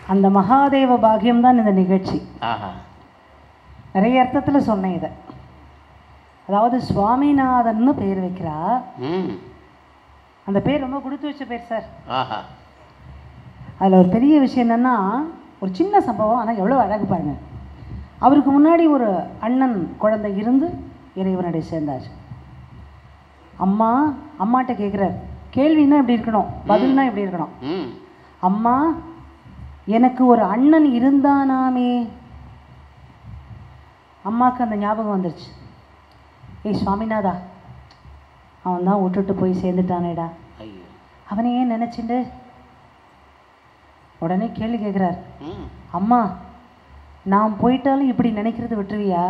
அந்த மகாதேவ பாக்கியம்தான் இந்த நிகழ்ச்சி ஆஹா நிறைய அர்த்தத்தில் சொன்னேன் இதை அதாவது சுவாமிநாதன்னு பேர் வைக்கிறா ம் அந்த பேர் ரொம்ப கொடுத்து வச்ச பேர் சார் ஆஹா அதில் ஒரு பெரிய விஷயம் என்னென்னா ஒரு சின்ன சம்பவம் ஆனால் எவ்வளோ அழகு பாருங்க அவருக்கு முன்னாடி ஒரு அண்ணன் குழந்தை இருந்து இறைவனடை சேர்ந்தாச்சு அம்மா அம்மாட்ட கேட்குறார் கேள்வின்னா இப்படி இருக்கணும் பதில்னா இப்படி இருக்கணும் ம் அம்மா எனக்கு ஒரு அண்ணன் இருந்தானாமே அம்மாவுக்கு அந்த ஞாபகம் வந்துருச்சு ஏய் சுவாமிநாதா அவன் தான் விட்டுட்டு போய் சேர்ந்துட்டானேடா ஐயோ அவனை ஏன் நினச்சிண்டு உடனே கேள்வி கேட்குறார் ம் அம்மா நான் போயிட்டாலும் இப்படி நினைக்கிறது விட்டுருவியா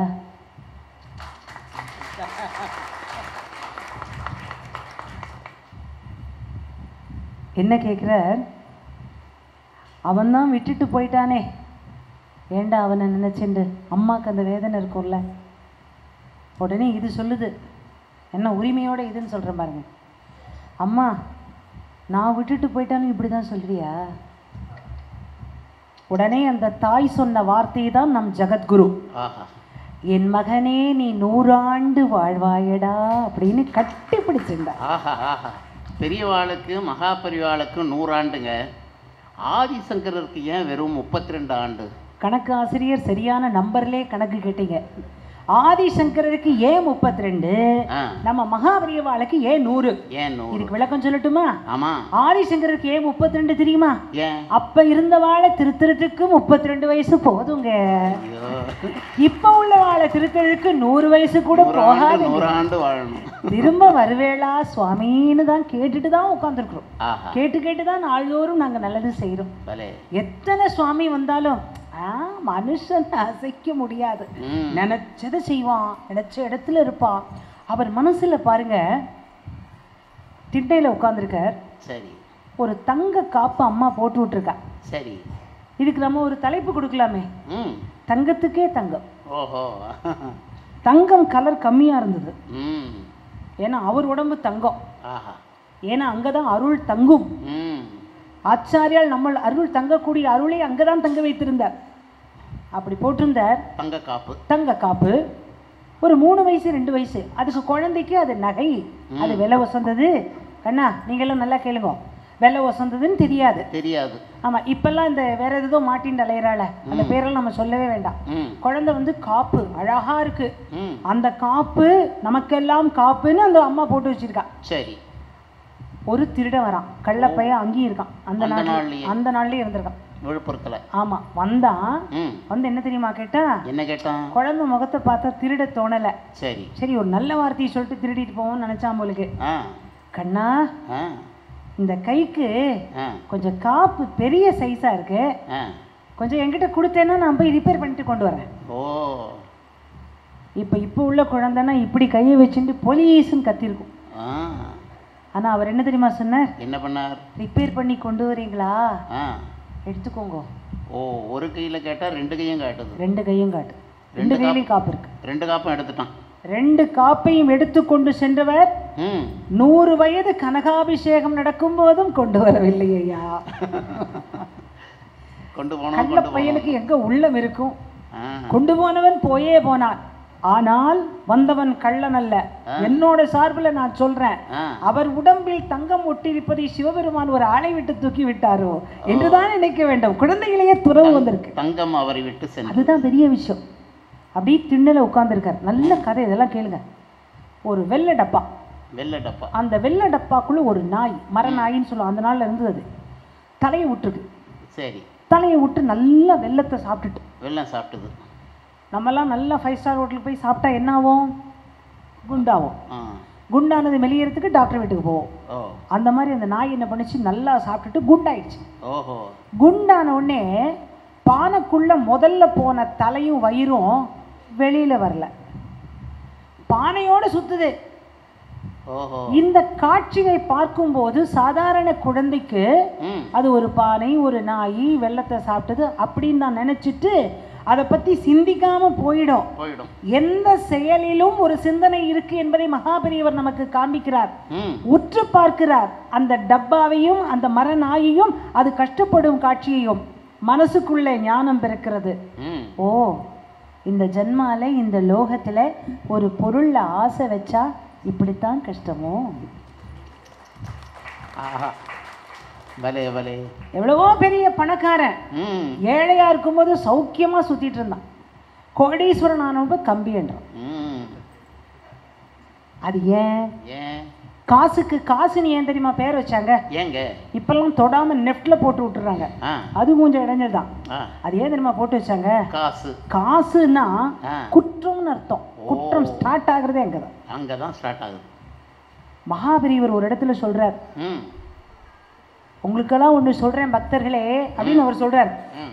என்ன கேட்குறார் அவன் தான் விட்டுட்டு போயிட்டானே ஏண்டா அவனை நினைச்சுண்டு அம்மாக்கு அந்த வேதனை இருக்கும்ல உடனே இது சொல்லுது என்ன உரிமையோட இதுன்னு சொல்கிறேன் பாருங்க அம்மா நான் விட்டுட்டு போயிட்டாலும் இப்படி தான் சொல்றியா உடனே அந்த தாய் சொன்ன வார்த்தை தான் நம் ஜெகத்குரு ஆஹா என் மகனே நீ நூறாண்டு வாழ்வாயடா அப்படின்னு கட்டி பிடிச்சிருந்தா ஆஹா ஆஹா பெரியவாளுக்கு மகா பெரியவாளுக்கு நூறாண்டுங்க ஆதிசங்கரருக்கு ஏன் வெறும் முப்பத்தி ரெண்டு ஆண்டு கணக்கு ஆசிரியர் சரியான நம்பர்லே கணக்கு கேட்டீங்க ஆதிசங்கரருக்கு ஏன் முப்பத்தி ரெண்டு ஆ நம்ம மகாபெரியவாளுக்கு ஏன் நூறு ஏன் நூறு இதுக்கு விளக்கம் சொல்லட்டுமா ஆமா ஆதிசங்கருக்கு ஏன் முப்பத்தி ரெண்டு தெரியுமா ஏன் அப்ப இருந்த வாழை திருத்தறதுக்கு முப்பத்தி ரெண்டு வயசு போதுங்க ஐயோ இப்ப உள்ள வாழை திருத்தறதுக்கு நூறு வயசு கூட நூறாண்டு போகாது நூறாண்டு வாழணும் திரும்ப வருவேளா சுவாமின்னு தான் கேட்டுட்டு தான் உட்காந்துருக்குறோம் ஆஹா கேட்டு கேட்டு தான் நாள்தோறும் நாங்க நல்லது செய்றோம் பலே எத்தனை சுவாமி வந்தாலும் ஆ மனுஷன் அசைக்க முடியாது ம் நினைச்சதை செய்வான் நினைச்ச இடத்துல இருப்பான் அவர் மனசுல பாருங்க திண்ணையில உட்காந்துருக்கார் சரி ஒரு தங்க காப்பு அம்மா போட்டு விட்டுருக்கா சரி இதுக்கு நம்ம ஒரு தலைப்பு கொடுக்கலாமே ம் தங்கத்துக்கே தங்கம் ஓஹோ தங்கம் கலர் கம்மியா இருந்தது ம் ஏன்னா அவர் உடம்பு தங்கம் ஆஹா ஏன்னா அங்கதான் அருள் தங்கும் ம் ஆச்சாரியால் நம்ம அருள் தங்கக்கூடிய அருளை அங்கதான் தங்க வைத்திருந்தார் அப்படி போட்டிருந்தார் தங்க காப்பு தங்க காப்பு ஒரு மூணு வயசு ரெண்டு வயசு அதுக்கு குழந்தைக்கு அது நகை அது விலை வசந்தது கண்ணா நீங்களும் நல்லா கேளுங்க விலை வசந்ததுன்னு தெரியாது தெரியாது ஆமா இப்பெல்லாம் இந்த வேற ஏதோ மாட்டின் அலையிறாள அந்த பேரெல்லாம் நம்ம சொல்லவே வேண்டாம் ம் குழந்தை வந்து காப்பு அழகா இருக்கு ம் அந்த காப்பு நமக்கெல்லாம் காப்புன்னு அந்த அம்மா போட்டு வச்சிருக்கா சரி ஒரு திருடன் வரான் கள்ளப்பையன் அங்கேயும் இருக்கான் அந்த அந்த நாள்லயே நாள்லயே. அந்த நாள்லயே இருந்திருக்கான் விழுப்புரத்துல ஆமா வந்தான் ம் வந்து என்ன தெரியுமா கேட்டா என்ன கேட்டான் குழந்தை முகத்தை பார்த்தா திருட தோணல சரி சரி ஒரு நல்ல வார்த்தையை சொல்லிட்டு திருடிட்டு போவோம்னு நினைச்சான் போலுக்கு ஆ கண்ணா ஆ இந்த கைக்கு ஆ கொஞ்சம் காப்பு பெரிய சைஸா இருக்கு ஆ கொஞ்சம் என்கிட்ட கொடுத்தேன்னா நான் போய் ரிப்பேர் பண்ணிட்டு கொண்டு வரேன் ஓ இப்போ இப்போ உள்ள குழந்தைன்னா இப்படி கையை வச்சுட்டு போலீஸ்னு கத்திருக்கும் ஆ ஆனா அவர் என்ன தெரியுமா சொன்னார் என்ன பண்ணார் ரிப்பேர் பண்ணி கொண்டு வரீங்களா ஆ எடுத்துக்கோங்க ஓ ஒரு கையில கேட்டா ரெண்டு கையும் காட்டுது ரெண்டு கையும் காட்டு ரெண்டு ரெண்டு கையிலையும் காப்பு இருக்கு ரெண்டு காப்பும் எடுத்துட்டான் ரெண்டு காப்பையும் எடுத்துக்கொண்டு சென்றவர் ம் நூறு வயது கனகாபிஷேகம் நடக்கும் போதும் கொண்டு வரவில்லை ஐயா கொண்டு போனோம் கள்ள கொண்டு போனோம் பையனுக்கு எங்க உள்ளம் இருக்கும் ஆ கொண்டு போனவன் போயே போனான் ஆனால் வந்தவன் கள்ளன் அல்ல என்னோட சார்பில் நான் சொல்றேன் ஆ அவர் உடம்பில் தங்கம் ஒட்டியிருப்பதை சிவபெருமான் ஒரு ஆளை விட்டு தூக்கி விட்டாரோ என்றுதான் நினைக்க வேண்டும் குழந்தைகளையே துறவு வந்திருக்கு தங்கம் அவரை விட்டு சென்று அதுதான் பெரிய விஷயம் அப்படியே திண்ணையில உட்கார்ந்திருக்கார் நல்ல கதை இதெல்லாம் கேளுங்க ஒரு வெள்ளை டப்பா வெள்ளை டப்பா அந்த வெள்ளை டப்பாக்குள்ள ஒரு நாய் மர நாயின்னு சொல்லுவோம் அந்த நாள்ல இருந்தது அது தலையை விட்டுருக்கு சரி தலையை விட்டு நல்லா வெள்ளத்தை சாப்பிட்டுட்டு வெள்ளம் சாப்பிட்டது நம்மலாம் நல்லா ஃபைவ் ஸ்டார் ஹோட்டலுக்கு போய் சாப்பிட்டா என்ன ஆகும் குண்டாகும் ஆ குண்டானது மெலியறதுக்கு டாக்டர் வீட்டுக்கு போவோம் ஓ அந்த மாதிரி அந்த நாய் என்ன பண்ணுச்சு நல்லா சாப்பிட்டுட்டு குண்டாயிடுச்சு ஓஹோ குண்டான உடனே பானைக்குள்ள முதல்ல போன தலையும் வயிறும் வெளியில வரல பானையோட சுத்துது ஓஹோ இந்த காட்சியை பார்க்கும்போது சாதாரண குழந்தைக்கு ம் அது ஒரு பானை ஒரு நாய் வெள்ளத்தை சாப்பிட்டது அப்படின்னு நான் நினைச்சிட்டு அதை பத்தி சிந்திக்காம போயிடும் போயிடும் எந்த செயலிலும் ஒரு சிந்தனை இருக்கு என்பதை மகாபெரியவர் நமக்கு காண்பிக்கிறார் ம் உற்று பார்க்கிறார் அந்த டப்பாவையும் அந்த மர நாயையும் அது கஷ்டப்படும் காட்சியையும் மனசுக்குள்ளே ஞானம் பிறக்கிறது ம் ஓ இந்த ஜென்மால இந்த லோகத்துல ஒரு பொருள்ல ஆசை வச்சா இப்படித்தான் கஷ்டமோ ஆஹா பலே பலே எவ்வளவோ பெரிய பணக்காரன் ம் ஏழையா இருக்கும்போது சௌக்கியமா சுத்திட்டு இருந்தான் கோடீஸ்வரன் ஆனவங்க கம்பி என்றான் ம் அது ஏன் ஏன் காசுக்கு காசுன்னு ஏன் தெரியுமா பேர் வச்சாங்க ஏங்க இப்பெல்லாம் தொடாம நெஃப்ட்ல போட்டு விட்டுறாங்க ஆ அது கொஞ்சம் இடைஞ்சல் தான் ஆ அது ஏன் தெரியுமா போட்டு வச்சாங்க காசு காசுன்னா ஆ குற்றம்னு அர்த்தம் குற்றம் ஓ. ஸ்டார்ட் ஆகுறதே அங்கதான் அங்கே தான் ஸ்டார்ட் ஆகுது மகாபெரியவர் ஒரு இடத்துல சொல்றார் ம் உங்களுக்கெல்லாம் ஒன்று சொல்றேன் பக்தர்களே அப்படின்னு அவர் சொல்றார் ம்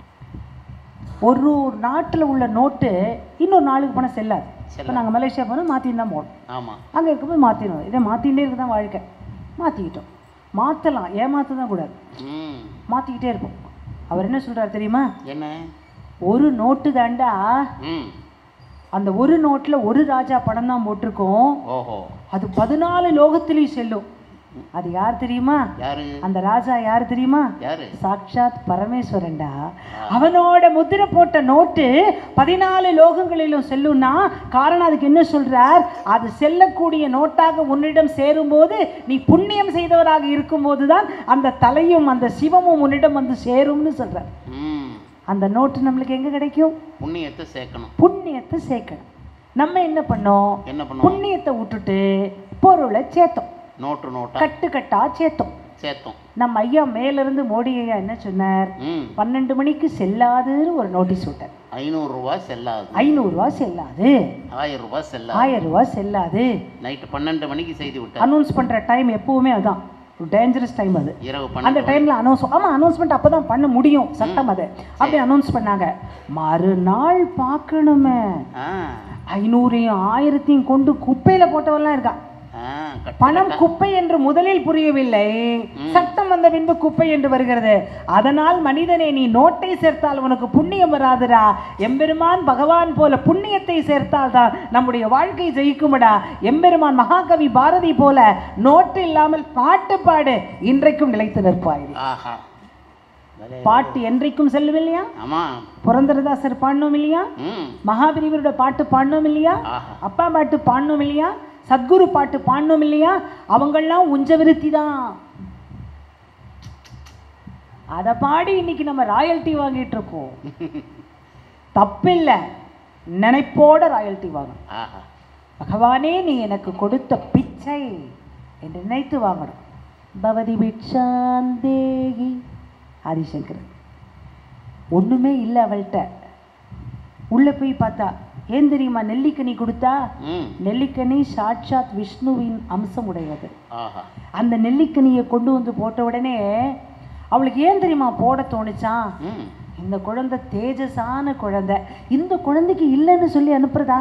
ஒரு ஒரு நாட்டில் உள்ள நோட்டு இன்னொரு நாளுக்கு பணம் செல்லாது இப்போ செல்லாது. நாங்கள் மலேசியா போனால் மாற்றின்னு தான் போகணும் ஆமாம் அங்கே இருக்கும்போது மாற்றிடணும் இதை மாற்றிகிட்டே இருக்க தான் வாழ்க்கை மாற்றிக்கிட்டோம் மாற்றலாம் ஏமாற்ற தான் கூடாது ம் மாற்றிக்கிட்டே இருப்போம் அவர் என்ன சொல்றார் தெரியுமா என்ன ஒரு நோட்டு தாண்டா ம் அந்த ஒரு நோட்டில் ஒரு ராஜா படம் தான் போட்டிருக்கோம் ஓஹோ அது பதினாலு லோகத்திலையும் செல்லும் அது யார் தெரியுமா யாரு அந்த ராஜா யார் தெரியுமா யாரு சாக்ஷாத் பரமேஸ்வரன்டா அவனோட முத்திரை போட்ட நோட்டு பதினாலு லோகங்களிலும் செல்லும்னா காரணம் அதுக்கு என்ன சொல்றார் அது செல்லக்கூடிய நோட்டாக உன்னிடம் சேரும்போது நீ புண்ணியம் செய்தவராக இருக்கும்போது தான் அந்த தலையும் அந்த சிவமும் உன்னிடம் வந்து சேரும்னு சொல்றார் ம் அந்த நோட்டு நம்மளுக்கு எங்க கிடைக்கும் புண்ணியத்தை சேர்க்கணும் புண்ணியத்தை சேர்க்கணும் நம்ம என்ன பண்ணோம் என்ன பண்ணுவோம் புண்ணியத்தை விட்டுட்டு பொருளை சேர்த்தோம் நோட்டு நோட்டா கட்டு கட்டா சேர்த்தோம் சேர்த்தோம் நம்ம ஐயா மேலிருந்து மோடி ஐயா என்ன சொன்னார் ம் பன்னெண்டு மணிக்கு செல்லாதுன்னு ஒரு நோட்டீஸ் விட்டார் ஐநூறுரூவா செல்லாது ஐநூறுரூவா செல்லாது ஆயிரம் ரூபாய் செல்லாது ஆயிரம் ரூபா செல்லாது நைட்டு பன்னெண்டு மணிக்கு செய்தி விட்டார் அனௌன்ஸ் பண்ற டைம் எப்பவுமே அதான் ஒரு டேஞ்சரஸ் டைம் அது இரவு அந்த பன்னெண்டு மணி. டைம்ல அனௌன்ஸ் ஆமா அனௌன்ஸ்மெண்ட் அப்பதான் பண்ண முடியும் சட்டம் அது அப்படி அனௌன்ஸ் பண்ணாங்க மறுநாள் பார்க்கணுமே ஆ ஐநூறையும் ஆயிரத்தையும் கொண்டு குப்பையில போட்டவெல்லாம் இருக்கா ஆ கட்டு பணம் கட்டா. குப்பை என்று முதலில் புரியவில்லை சட்டம் வந்த பின்பு குப்பை என்று வருகிறது அதனால் மனிதனே நீ நோட்டை சேர்த்தால் உனக்கு புண்ணியம் வராதுடா எம்பெருமான் பகவான் போல புண்ணியத்தை சேர்த்தால் தான் நம்முடைய வாழ்க்கை ஜெயிக்குமடா எம்பெருமான் மகாகவி பாரதி போல நோட்டு இல்லாமல் பாட்டு பாடு இன்றைக்கும் நிலைத்து நிற்பாய் ஆஹா பலே. பாட்டு என்றைக்கும் செல்லும் இல்லையா ஆமா புரந்தரதாசர் பாடணும் இல்லையா ம் மகாபிரிவரோட பாட்டு பாடணும் இல்லையா ஆஹா அப்பா பாட்டு பாடணும் இல்லையா சத்குரு பாட்டு பாடணும் இல்லையா அவங்கெல்லாம் உஞ்ச விருத்தி தான் அதை பாடி இன்னைக்கு நம்ம ராயல்ட்டி வாங்கிட்டு இருக்கோம் தப்பில்லை நினைப்போட ராயல்ட்டி வாங்கணும் ஆஹா பகவானே நீ எனக்கு கொடுத்த பிச்சை என்று நினைத்து வாங்கணும் பவதி பிக்ஷாந்தேகி ஆதிசங்கர் ஒண்ணுமே இல்லை அவள்கிட்ட உள்ள போய் பார்த்தா ஏன் தெரியுமா நெல்லிக்கனி கொடுத்தா ம் நெல்லிக்கனி சாட்சாத் விஷ்ணுவின் அம்சம் உடையது ஆஹா அந்த நெல்லிக்கனியை கொண்டு வந்து போட்ட உடனே அவளுக்கு ஏன் தெரியுமா போட தோணுச்சான் ம் இந்த குழந்தை தேஜஸான குழந்தை இந்த குழந்தைக்கு இல்லைன்னு சொல்லி அனுப்புறதா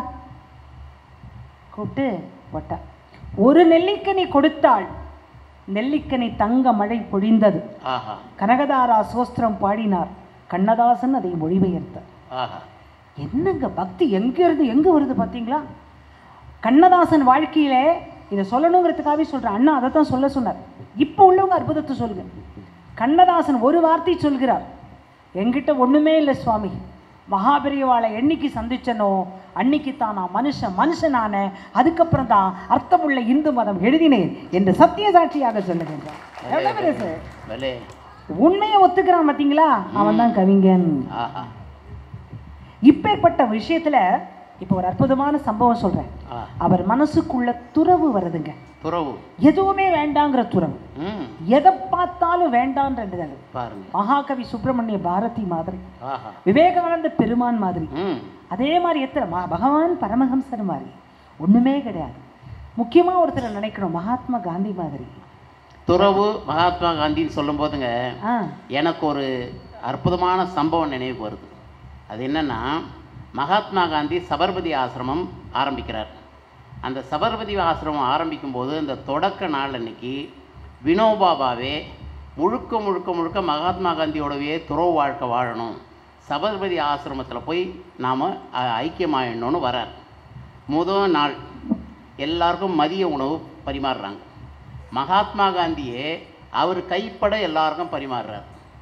கூப்பிட்டு போட்டா ஒரு நெல்லிக்கனி கொடுத்தாள் நெல்லிக்கனி தங்க மழை பொழிந்தது ஆஹா கனகதாரா சோஸ்திரம் பாடினார் கண்ணதாசன் அதை மொழிபெயர்த்தார் ஆஹா என்னங்க பக்தி எங்க இருந்து எங்க வருது பார்த்தீங்களா கண்ணதாசன் வாழ்க்கையில இதை சொல்லணுங்கிறதுக்காகவே சொல்றேன் அண்ணா அதை தான் சொல்ல சொன்னார் இப்போ உள்ளவங்க அற்புதத்தை சொல்லுங்க கண்ணதாசன் ஒரு வார்த்தை சொல்கிறார் என்கிட்ட ஒண்ணுமே இல்லை சுவாமி மகாபெரியவாளை என்னைக்கு சந்திச்சனோ அன்னைக்கு தான் நான் மனுஷன் மனுஷனான அதுக்கப்புறம் தான் அர்த்தமுள்ள இந்து மதம் எழுதினேன் என்று சத்திய சாட்சியாக சொல்லுகின்றார் எவ்வளவு பெருசு? பலே உண்மையை ஒத்துக்கிறான் பார்த்தீங்களா அவன் தான் கவிஞன் ஆஹா இப்பேற்பட்ட விஷயத்துல இப்போ ஒரு அற்புதமான சம்பவம் சொல்றேன் ஆ அவர் மனசுக்குள்ள துறவு வருதுங்க துறவு எதுவுமே வேண்டாங்கிற துறவு ம் எதை பார்த்தாலும் வேண்டான்றது பாருங்க மகாகவி சுப்பிரமணிய பாரதி மாதிரி ஆஹா விவேகானந்த பெருமான் மாதிரி ம் அதே மாதிரி எத்தனை ம- பகவான் பரமஹம்சர் மாதிரி ஒண்ணுமே கிடையாது முக்கியமா ஒருத்தர் நினைக்கணும் மகாத்மா காந்தி மாதிரி துறவு மகாத்மா காந்தின்னு சொல்லும் போதுங்க ஆ எனக்கு ஒரு அற்புதமான சம்பவம் நினைவுக்கு வருது அது என்னன்னா மகாத்மா காந்தி சபர்மதி ஆசிரமம் ஆரம்பிக்கிறார் அந்த சபர்மதி ஆசிரமம் ஆரம்பிக்கும்போது அந்த தொடக்க நாள் அன்னைக்கு வினோபாபாவே முழுக்க முழுக்க முழுக்க மகாத்மா காந்தியோடவே துறவு வாழ்க்கை வாழணும் சபர்மதி ஆசிரமத்தில் போய் நாம் ஐக்கியமாயிடணும்னு வரார் முதல் நாள் எல்லாருக்கும் மதிய உணவு பரிமாறுறாங்க மகாத்மா காந்தியே அவர் கைப்பட எல்லாருக்கும் பரிமாறுறார்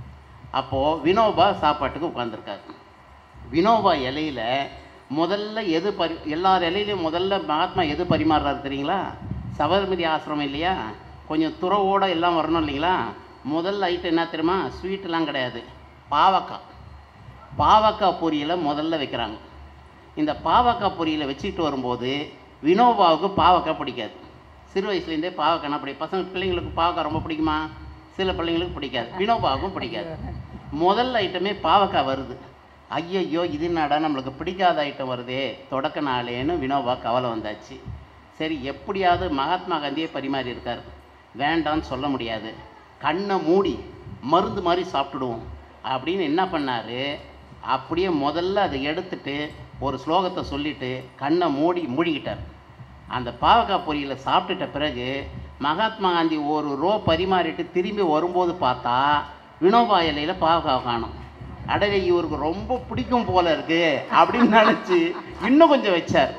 அப்போது வினோபா சாப்பாட்டுக்கு உட்காந்துருக்காரு வினோபா இலையில முதல்ல எது பரி எல்லார் இலையிலையும் முதல்ல மகாத்மா எது பரிமாறுறாரு தெரியுங்களா சபர்மதி ஆசிரமம் இல்லையா கொஞ்சம் துறவோட எல்லாம் வரணும் இல்லைங்களா முதல் ஐட்டம் என்ன தெரியுமா ஸ்வீட்டெல்லாம் கிடையாது பாவக்காய் பாவக்காய் பொரியலை முதல்ல வைக்கிறாங்க இந்த பாவக்காய் பொரியலை வச்சுக்கிட்டு வரும்போது வினோபாவுக்கு பாவக்காய் பிடிக்காது சிறு வயசுலேருந்தே பாவக்காய்னா பிடிக்கும் பசங்க பிள்ளைங்களுக்கு பாவக்காய் ரொம்ப பிடிக்குமா சில பிள்ளைங்களுக்கு பிடிக்காது வினோபாவுக்கும் பிடிக்காது முதல் ஐட்டமே பாவக்காய் வருது ஐயையோ இது என்னடா நம்மளுக்கு பிடிக்காத ஐட்டம் வருதே தொடக்க நாளேன்னு வினோபா கவலை வந்தாச்சு சரி எப்படியாவது மகாத்மா காந்தியே பரிமாறி இருக்கார் வேண்டான்னு சொல்ல முடியாது கண்ணை மூடி மருந்து மாதிரி சாப்பிட்டுடுவோம் அப்படின்னு என்ன பண்ணார் அப்படியே முதல்ல அதை எடுத்துட்டு ஒரு ஸ்லோகத்தை சொல்லிட்டு கண்ணை மூடி மூடிக்கிட்டார் அந்த பாவக்காய் பொரியலை சாப்பிட்டுட்ட பிறகு மகாத்மா காந்தி ஒரு ரோ பரிமாறிட்டு திரும்பி வரும்போது பார்த்தா வினோபா இலையில பாவக்காய் காணும் அடவே இவருக்கு ரொம்ப பிடிக்கும் போல இருக்கு அப்படின்னு நினச்சி இன்னும் கொஞ்சம் வச்சார்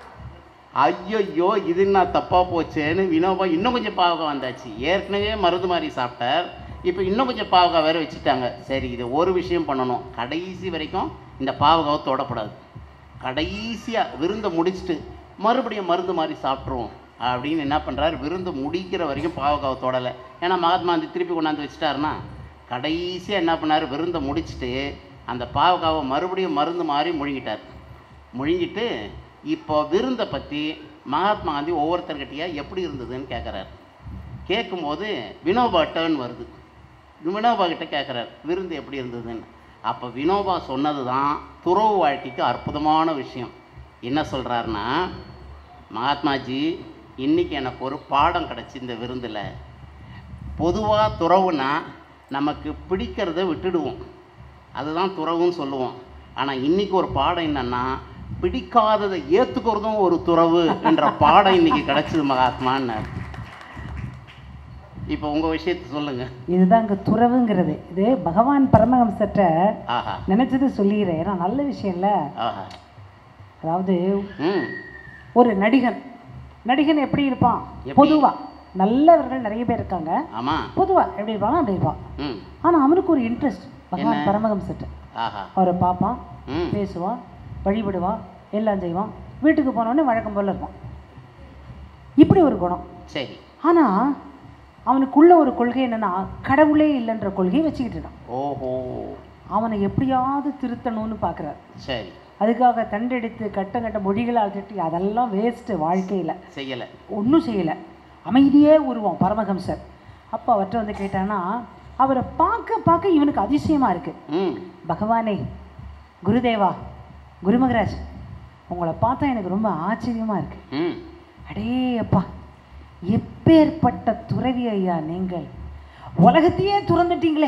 ஐயையோ இது என்ன தப்பாக போச்சேன்னு வினோபா இன்னும் கொஞ்சம் பாவக்காய் வந்தாச்சு ஏற்கனவே மருந்து மாதிரி சாப்பிட்டார் இப்போ இன்னும் கொஞ்சம் பாவக்காய் வேற வச்சுட்டாங்க சரி இது ஒரு விஷயம் பண்ணணும் கடைசி வரைக்கும் இந்த பாவக்காவை தொடப்படாது கடைசியாக விருந்தை முடிச்சுட்டு மறுபடியும் மருந்து மாதிரி சாப்பிட்ருவோம் அப்படின்னு என்ன பண்ணுறாரு விருந்து முடிக்கிற வரைக்கும் பாவக்காவை தொடலை ஏன்னா மகாத்மா காந்தி திருப்பி கொண்டாந்து வச்சுட்டாருன்னா கடைசியாக என்ன பண்ணார் விருந்தை முடிச்சுட்டு அந்த பாவக்காவை மறுபடியும் மருந்து மாதிரி முழுங்கிட்டார் முழுங்கிட்டு இப்போ விருந்தை பற்றி மகாத்மா காந்தி ஒவ்வொருத்தர்கிட்டயா எப்படி இருந்ததுன்னு கேட்குறாரு கேட்கும்போது வினோபா டேர்ன் வருது வினோபா கிட்ட கேட்குறாரு விருந்து எப்படி இருந்ததுன்னு அப்போ வினோபா சொன்னது தான் துறவு வாழ்க்கைக்கு அற்புதமான விஷயம் என்ன சொல்கிறாருன்னா மகாத்மாஜி இன்னைக்கு எனக்கு ஒரு பாடம் கிடச்சி இந்த விருந்தில் பொதுவாக துறவுனா நமக்கு பிடிக்கிறத விட்டுடுவோம் அதுதான் துறவுன்னு சொல்லுவோம் ஆனால் இன்னைக்கு ஒரு பாடம் என்னன்னா பிடிக்காததை ஏற்றுக்கிறதும் ஒரு துறவு என்ற பாடம் இன்னைக்கு கிடைச்சது மகாத்மான்னார் இப்போ உங்கள் விஷயத்தை சொல்லுங்க இதுதான் இங்கே துறவுங்கிறது இது பகவான் பரமஹம்சர்ட்ட ஆஹா நினைச்சது சொல்லிடுறேன் ஏன்னா நல்ல விஷயம் இல்லை ஆஹா அதாவது ம் ஒரு நடிகன் நடிகன் எப்படி இருப்பான் எப்படி? பொதுவா நல்லவர்கள் நிறைய பேர் இருக்காங்க ஆமா பொதுவா எப்படி இருப்பாங்க அப்படி இருப்பான் ம் ஆனா அவனுக்கு ஒரு இன்ட்ரெஸ்ட் பகவான் என்ன? பரமஹம்சர்ட்ட ஆஹா அவரை பார்ப்பான் ம் பேசுவான் வழிபடுவான் எல்லாம் செய்வான் வீட்டுக்கு போனோடனே வழக்கம் போல இருப்பான் இப்படி ஒரு குணம் சரி ஆனா அவனுக்குள்ள ஒரு கொள்கை என்னன்னா கடவுளே இல்லைன்ற கொள்கையை வச்சுக்கிட்டு இருக்கான் ஓஹோ அவனை எப்படியாவது திருத்தணும்னு பார்க்குறாரு சரி அதுக்காக தண்டெடுத்து கட்ட கட்ட மொழிகளால் திட்டி அதெல்லாம் வேஸ்ட்டு வாழ்க்கையில் செய்யலை ஒன்றும் செய்யலை அமைதியே உருவம் பரமஹம்சர் அப்போ அவர்கிட்ட வந்து கேட்டானா அவரை பார்க்க பார்க்க இவனுக்கு அதிசயமாக இருக்குது ம் பகவானே குருதேவா குருமகராஜ் உங்களை பார்த்தா எனக்கு ரொம்ப ஆச்சரியமாக இருக்கு ம் அடே அப்பா எப்பேற்பட்ட துறவி ஐயா நீங்கள் உலகத்தையே துறந்துட்டீங்களே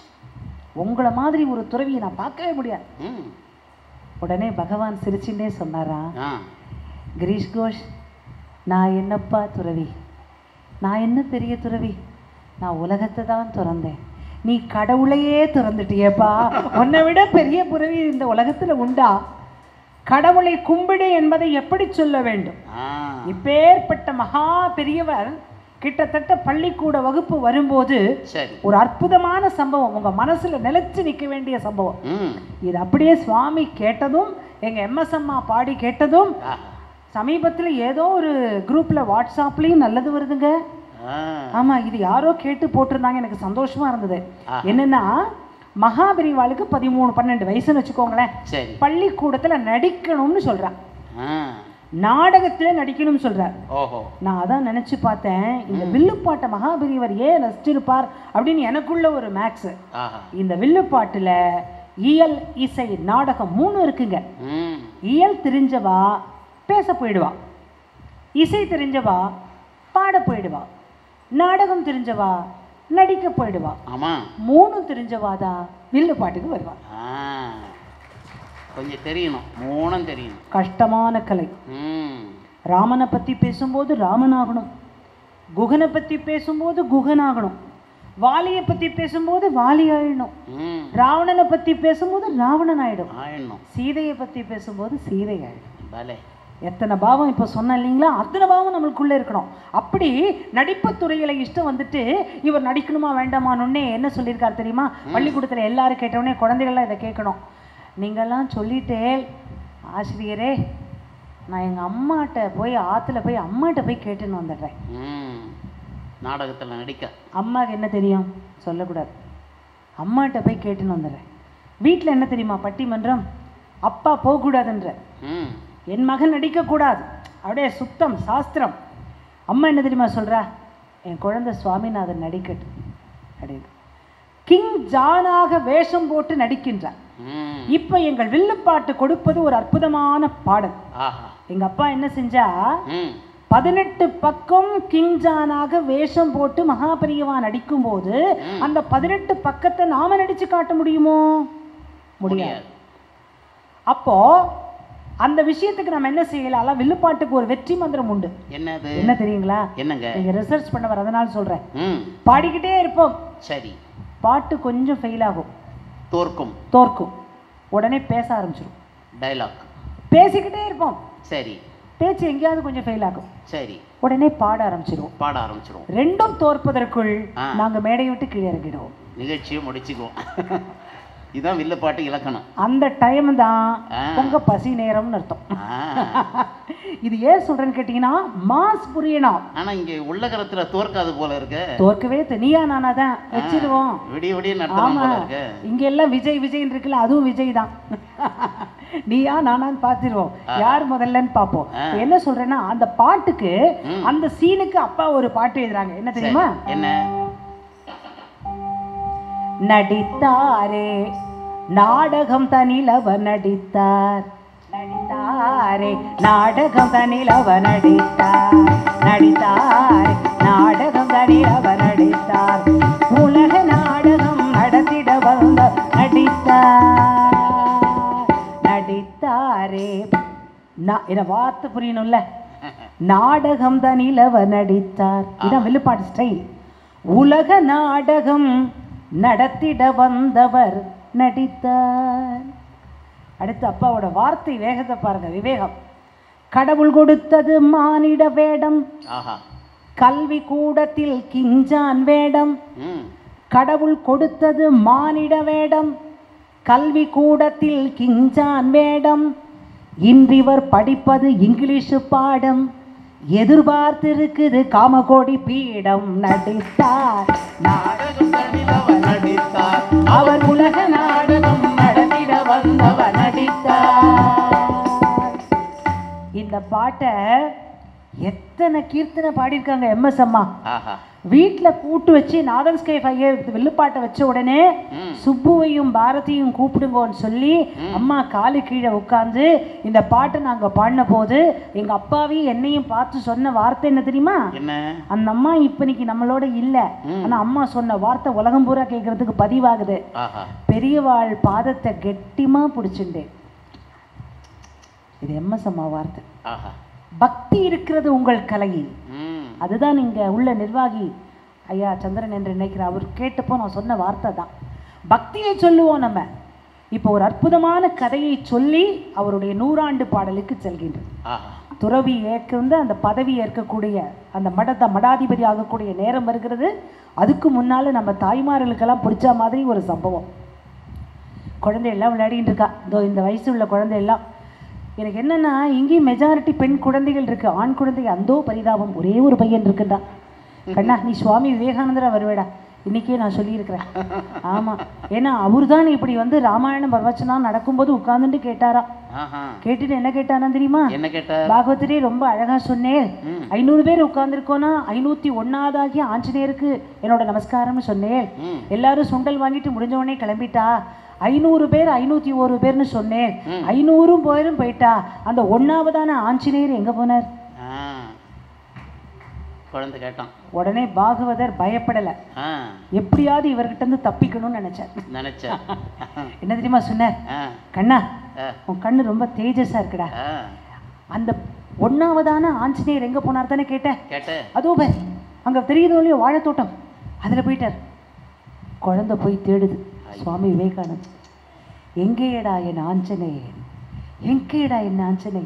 உங்களை மாதிரி ஒரு துறவியை நான் பார்க்கவே முடியாது ம் உடனே பகவான் சிரிச்சுட்டே சொன்னாரா ஆ கிரீஷ் கோஷ் நான் என்னப்பா துறவி நான் என்ன பெரிய துறவி நான் உலகத்தை தான் துறந்தேன் நீ கடவுளையே துறந்துட்டியேப்பா உன்னை விட பெரிய புறவி இந்த உலகத்துல உண்டா கடவுளை கும்பிடு என்பதை எப்படி சொல்ல வேண்டும் ஆ இப்பேற்பட்ட மகா பெரியவர் கிட்டத்தட்ட பள்ளிக்கூட வகுப்பு வரும்போது சரி ஒரு அற்புதமான சம்பவம் உங்க மனசுல நிலைச்சு நிற்க வேண்டிய சம்பவம் ம் இது அப்படியே சுவாமி கேட்டதும் எங்க எம்எஸ் அம்மா பாடி கேட்டதும் ஆஹா சமீபத்துல ஏதோ ஒரு குரூப்ல வாட்ஸ்அப்லயும் நல்லது வருதுங்க ஆ ஆமா இது யாரோ கேட்டு போட்டிருந்தாங்க எனக்கு சந்தோஷமா இருந்தது ஆஹா. என்னன்னா மகாபெரிவாளுக்கு பதிமூணு பன்னெண்டு வயசுன்னு வச்சுக்கோங்களேன் சரி பள்ளிக்கூடத்துல நடிக்கணும்னு சொல்றான் ஆ நாடகத்துல நடிக்கணும்னு சொல்றார் ஓஹோ நான் அதான் நினைச்சு பார்த்தேன் இந்த வில்லுப்பாட்டை மகாபெரியவர் ஏன் ரசிச்சிருப்பார் அப்படின்னு எனக்குள்ள ஒரு மேக்ஸ் ஆஹா இந்த வில்லுப்பாட்டுல இயல் இசை நாடகம் மூணு இருக்குங்க ம் இயல் தெரிஞ்சவா பேச போயிடுவா இசை தெரிஞ்சவா பாட போயிடுவா நாடகம் தெரிஞ்சவா நடிக்க போயிடுவா ஆமாம் மூணும் தெரிஞ்சவா தான் வில்லு பாட்டுக்கு வருவா ஆ கொஞ்சம் தெரியணும் மூணும் தெரியணும் கஷ்டமான கலை ம் ராமனை பத்தி பேசும்போது ராமன் ஆகணும் குகனை பத்தி பேசும்போது குகன் ஆகணும் வாலியை பத்தி பேசும்போது வாலி ஆயிடணும் ம் ராவணனை பத்தி பேசும்போது ராவணன் ஆயிடும் ஆயிடணும் சீதையை பத்தி பேசும்போது சீதை ஆயிடும் பலே எத்தனை பாவம் இப்போ சொன்னேன் இல்லைங்களா அத்தனை பாவம் நம்மளுக்குள்ளே இருக்கணும் அப்படி நடிப்பு துறையில் இஷ்டம் வந்துட்டு இவர் நடிக்கணுமா வேண்டாமான்னு என்ன சொல்லியிருக்காரு தெரியுமா பள்ளிக்கூடத்தில் எல்லாரும் கேட்டவுடனே குழந்தைகள்லாம் இதை கேட்கணும் நீங்கள்லாம் சொல்லிட்டே ஆசிரியரே நான் எங்கள் அம்மாட்ட போய் ஆற்றுல போய் அம்மாட்ட போய் கேட்டுன்னு வந்துடுறேன் ம் நாடகத்தில் நடிக்க அம்மாவுக்கு என்ன தெரியும் சொல்லக்கூடாது அம்மாட்ட போய் கேட்டுன்னு வந்துடுறேன் வீட்டில் என்ன தெரியுமா பட்டிமன்றம் அப்பா போகக்கூடாதுன்ற ம் என் மகன் நடிக்கக்கூடாது அப்படியே சுத்தம் சாஸ்திரம் அம்மா என்ன தெரியுமா சொல்றா என் குழந்தை சுவாமிநாதன் நடிக்கட்டும் அப்படின்னு கிங் ஜானாக வேஷம் போட்டு நடிக்கின்றார் ம் இப்போ எங்கள் வில்லுப்பாட்டு கொடுப்பது ஒரு அற்புதமான பாடல் ஆஹா எங்க அப்பா என்ன செஞ்சா ம் பதினெட்டு பக்கம் கிங் ஜானாக வேஷம் போட்டு மகாபெரியவா நடிக்கும்போது அந்த பதினெட்டு பக்கத்தை நாம நடிச்சு காட்ட முடியுமோ முடியாது அப்போ அந்த விஷயத்துக்கு நம்ம என்ன செய்யலாம் வில்லுப்பாட்டுக்கு ஒரு வெற்றி மந்திரம் உண்டு என்னது என்ன தெரியுங்களா என்னங்க நீங்க ரிசர்ச் பண்ண வர அதனால சொல்றேன் ம் பாடிக்கிட்டே இருப்போம் சரி பாட்டு கொஞ்சம் ஃபெயில் ஆகும் தோற்கும் தோற்கும் உடனே பேச ஆரம்பிச்சிடும் டைலாக் பேசிக்கிட்டே இருப்போம் சரி பேச்சு எங்கேயாவது கொஞ்சம் ஃபெயில் ஆகும் சரி உடனே பாட ஆரம்பிச்சிடுவோம் பாட ஆரம்பிச்சிருவோம் ரெண்டும் தோற்பதற்குள் ஆ. நாங்க மேடை விட்டு கீழே இறங்கிடுவோம் நிகழ்ச்சியை முடிச்சுக்குவோம் இதுதான் வில்லுப்பாட்டு இலக்கணம் அந்த டைம் தான் ஆ. உங்க பசி நேரம்னு அர்த்தம் ஆ. இது ஏன் சொல்றேன்னு கேட்டீங்கன்னா மாஸ் புரியணும் ஆனா இங்க உள்ளகரத்துல தோற்காது போல இருக்கு தோற்கவே தெ- நீயா நானா தான் வச்சிருவோம் விடிய விடிய நடத்தலாம் ஆமா போல இருக்கு இங்க எல்லாம் விஜய் விஜய்ன்னு இருக்குல்ல அதுவும் விஜய் தான் நீயா நானான்னு பார்த்துருவோம் யார் முதல்லன்னு பார்ப்போம் ஆ. இப்ப என்ன சொல்றேன்னா அந்த பாட்டுக்கு அந்த சீனுக்கு அப்பா ஒரு பாட்டு எழுதுறாங்க என்ன தெரியுமா என்ன நடித்தாரே நாடகம் தனிலவ நடித்தார் நடித்தாரே நாடகம் தனிலவ நடித்தார் நடித்தாரே நாடகம் தனிலவ நடித்தார் உலக நாடகம் நடத்திட வந்த நடித்தார் நடித்தாரே நான் என்ன வார்த்தை புரியணும்ல நாடகம் தனிலவ நடித்தார் இதான் வில்லுப்பாட்டு ஸ்டைல் உலக நாடகம் நடத்திட வந்தவர் நடித்தார் அடுத்து அப்பாவோட வார்த்தை வேகத்தை பாருங்க விவேகம் கடவுள் கொடுத்தது மானிட வேடம் ஆஹா கல்வி கூடத்தில் கிஞ்சான் வேடம் ம் கடவுள் கொடுத்தது மானிட வேடம் கல்வி கூடத்தில் கிஞ்சான் வேடம் இன்றிவர் படிப்பது இங்கிலீஷ் பாடம் எதிர்பார்த்திருக்குது காமகோடி பீடம் நடித்தார் நாடகம் தனிலவ நடித்தார் அவர் உலக நாடகம் நடத்திட வந்தவர் நடித்தார் இந்த பாட்டை எத்தனை கீர்த்தனை பாடியிருக்காங்க எம்எஸ் அம்மா ஆஹா வீட்டில் கூட்டு வச்சு நாதன் ஸ்கை ஐயர் வில்லுப்பாட்டை வச்ச உடனே ம். சுப்புவையும் பாரதியும் கூப்பிடுங்கன்னு சொல்லி அம்மா காலு கீழே உட்காந்து இந்த பாட்டை நாங்கள் பாடின போது எங்கள் அப்பாவையும் என்னையும் பார்த்து சொன்ன வார்த்தை என்ன தெரியுமா என்ன அந்த அம்மா இப்போ இன்னைக்கு நம்மளோட இல்லை ஆனால் அம்மா சொன்ன வார்த்தை உலகம் பூரா கேட்கறதுக்கு பதிவாகுது ஆஹா பெரியவாள் பாதத்தை கெட்டிமா பிடிச்சிண்டேன் இது எம்எஸ் அம்மா வார்த்தை ஆஹா பக்தி இருக்கிறது உங்கள் கலையில் ம் அதுதான் இங்கே உள்ள நிர்வாகி ஐயா சந்திரன் என்று நினைக்கிற அவர் கேட்டப்போ நான் சொன்ன வார்த்தை தான் பக்தியை சொல்லுவோம் நம்ம இப்போ ஒரு அற்புதமான கதையை சொல்லி அவருடைய நூறாண்டு பாடலுக்கு செல்கின்றது ஆஹா துறவி ஏற்கிருந்து அந்த பதவி ஏற்கக்கூடிய அந்த மடத்த மடாதிபதி ஆகக்கூடிய நேரம் வருகிறது அதுக்கு முன்னால் நம்ம தாய்மார்களுக்கெல்லாம் பிடிச்ச மாதிரி ஒரு சம்பவம் குழந்தை எல்லாம் விளையாடிட்டு இருக்கா இதோ இந்த வயசு உள்ள குழந்தை எல்லாம் எனக்கு என்னன்னா இங்கேயும் மெஜாரிட்டி பெண் குழந்தைகள் இருக்கு ஆண் குழந்தை அந்தோ பரிதாபம் ஒரே ஒரு பையன் இருக்குண்டா கண்ணா நீ சுவாமி விவேகானந்தரா வருவேடா இன்னைக்கே நான் சொல்லியிருக்கிறேன் ஆமாம் ஏன்னா அவர் தான் இப்படி வந்து ராமாயணம் பிரவச்சனம் நடக்கும்போது உட்கார்ந்துட்டு கேட்டாரா ஆஹா கேட்டுட்டு என்ன கேட்டாரா தெரியுமா என்ன கேட்ட பாகவதரே ரொம்ப அழகா சொன்னேன் ம். ஐநூறு பேர் உட்கார்ந்துருக்கோன்னா ஐநூத்தி ஒன்னாவதாகி ஆஞ்சநேயருக்கு என்னோட நமஸ்காரம்னு சொன்னேன் ம். எல்லாரும் சுண்டல் வாங்கிட்டு முடிஞ்ச உடனே கிளம்பிட்டா ஐநூறு பேர் ஐநூத்தி ஒரு பேர்னு சொன்னேன் ம். ஐநூறும் பேரும் போயிட்டா அந்த ஒன்னாவதான ஆஞ்சநேயர் எங்க போனார் ஆ குழந்தை கேட்டான் உடனே பாகவதர் பயப்படல ஆ எப்படியாவது இவர்கிட்ட இருந்து தப்பிக்கணும்னு நினைச்சார் நினைச்சேன் என்ன தெரியுமா சொன்னார் ஆ கண்ணா ஆ. உன் கண்ணு ரொம்ப தேஜஸா இருக்குடா ஆ அந்த ஒன்னாவதான ஆஞ்சநேயர் எங்க போனார் தானே கேட்டேன் கேட்ட அதோ பார் அங்க தெரியுதோ இல்லையோ வாழைத்தோட்டம் அதுல போயிட்டார் குழந்தை போய் தேடுது சுவாமி விவேகானந்த் எங்கேயடா என் ஆஞ்சநேயன் எங்கேயடா என் ஆஞ்சநேயன்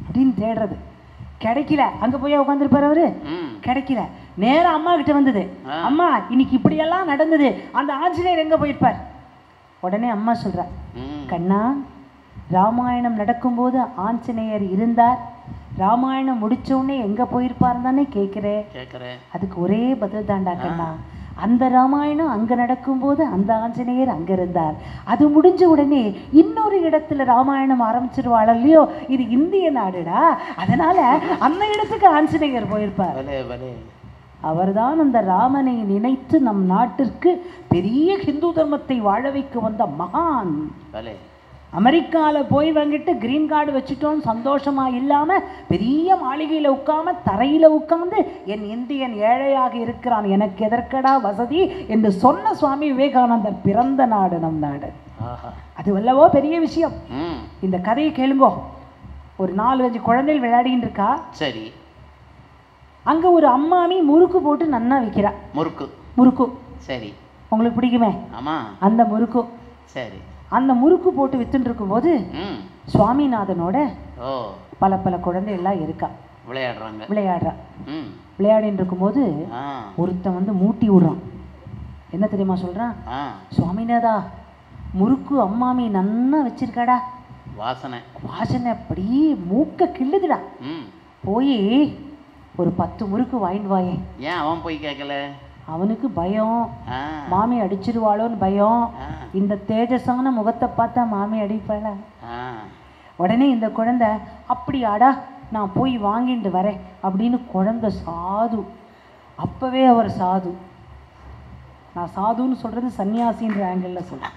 அப்படின்னு தேடுறது கிடைக்கல அங்கே போய் உட்காந்துருப்பார் அவரு ம் கிடைக்கல நேரா அம்மா கிட்ட வந்தது ஆ. அம்மா இன்னைக்கு இப்படியெல்லாம் நடந்தது அந்த ஆஞ்சநேயர் எங்க போயிருப்பார் உடனே அம்மா சொல்றா ம் கண்ணா ராமாயணம் நடக்கும்போது ஆஞ்சநேயர் இருந்தார் ராமாயணம் முடிச்ச உடனே எங்க போயிருப்பார் தானே கேட்குறேன் கேட்குறேன் அதுக்கு ஒரே பதில் தாண்டா கண்ணா அந்த ராமாயணம் அங்க நடக்கும்போது அந்த ஆஞ்சநேயர் அங்க இருந்தார் அது முடிஞ்ச உடனே இன்னொரு இடத்துல ராமாயணம் ஆரம்பிச்சிருவாள் இல்லையோ இது இந்திய நாடுடா அதனால அந்த இடத்துக்கு ஆஞ்சநேயர் போயிருப்பார் பலே பலே அவர்தான் அந்த ராமனை நினைத்து நம் நாட்டிற்கு பெரிய ஹிந்து தர்மத்தை வாழ வைக்க வந்த மகான் பலே அமெரிக்கால போய் வாங்கிட்டு கிரீன் கார்டு வச்சுட்டோம் சந்தோஷமா இல்லாம பெரிய மாளிகையில உட்காம தரையில உட்கார்ந்து என் இந்தியன் ஏழையாக இருக்கிறான் எனக்கு எதற்கடா வசதி என்று சொன்ன சுவாமி விவேகானந்தர் பிறந்த நாடு நம் நாடு ஆஹா அது வல்லவோ பெரிய விஷயம் ம் இந்த கதையை கேளுங்கோ ஒரு நாலு அஞ்சு குழந்தைகள் விளையாடின்னு இருக்கா சரி அங்க ஒரு அம்மாமி முறுக்கு போட்டு நன்னா விற்கிறா முறுக்கு முறுக்கு சரி உங்களுக்கு பிடிக்குமே ஆமாம் அந்த முறுக்கு சரி அந்த முறுக்கு போட்டு வித்துட்டு இருக்கும்போது ம் சுவாமிநாதனோட ஓ பல பல குழந்தைகள்லாம் இருக்கா விளையாடுறாங்க விளையாடுறா ம் விளையாடின்னு இருக்கும்போது ஆ ஒருத்தன் வந்து மூட்டி விடுறான் என்ன தெரியுமா சொல்றான் ஆ சுவாமிநாதா முறுக்கு அம்மாமி நன்னா வச்சிருக்காடா வாசனை வாசனை அப்படியே மூக்க கிள்ளுதுடா ம் போய் ஒரு பத்து முறுக்கு வாங்கிட்டு வாயேன் ஏன் அவன் போய் கேட்கல அவனுக்கு பயம் ஆ மாமி அடிச்சிருவாளோன்னு பயம் ஆ இந்த தேஜஸான முகத்தை பார்த்தா மாமி அடிப்பாளா ஆ உடனே இந்த குழந்தை அப்படியாடா நான் போய் வாங்கிட்டு வரேன் அப்படின்னு குழந்தை சாது அப்பவே அவர் சாது நான் சாதுன்னு சொல்றது சன்னியாசின்ற ஆங்கிளில் சொல்றேன்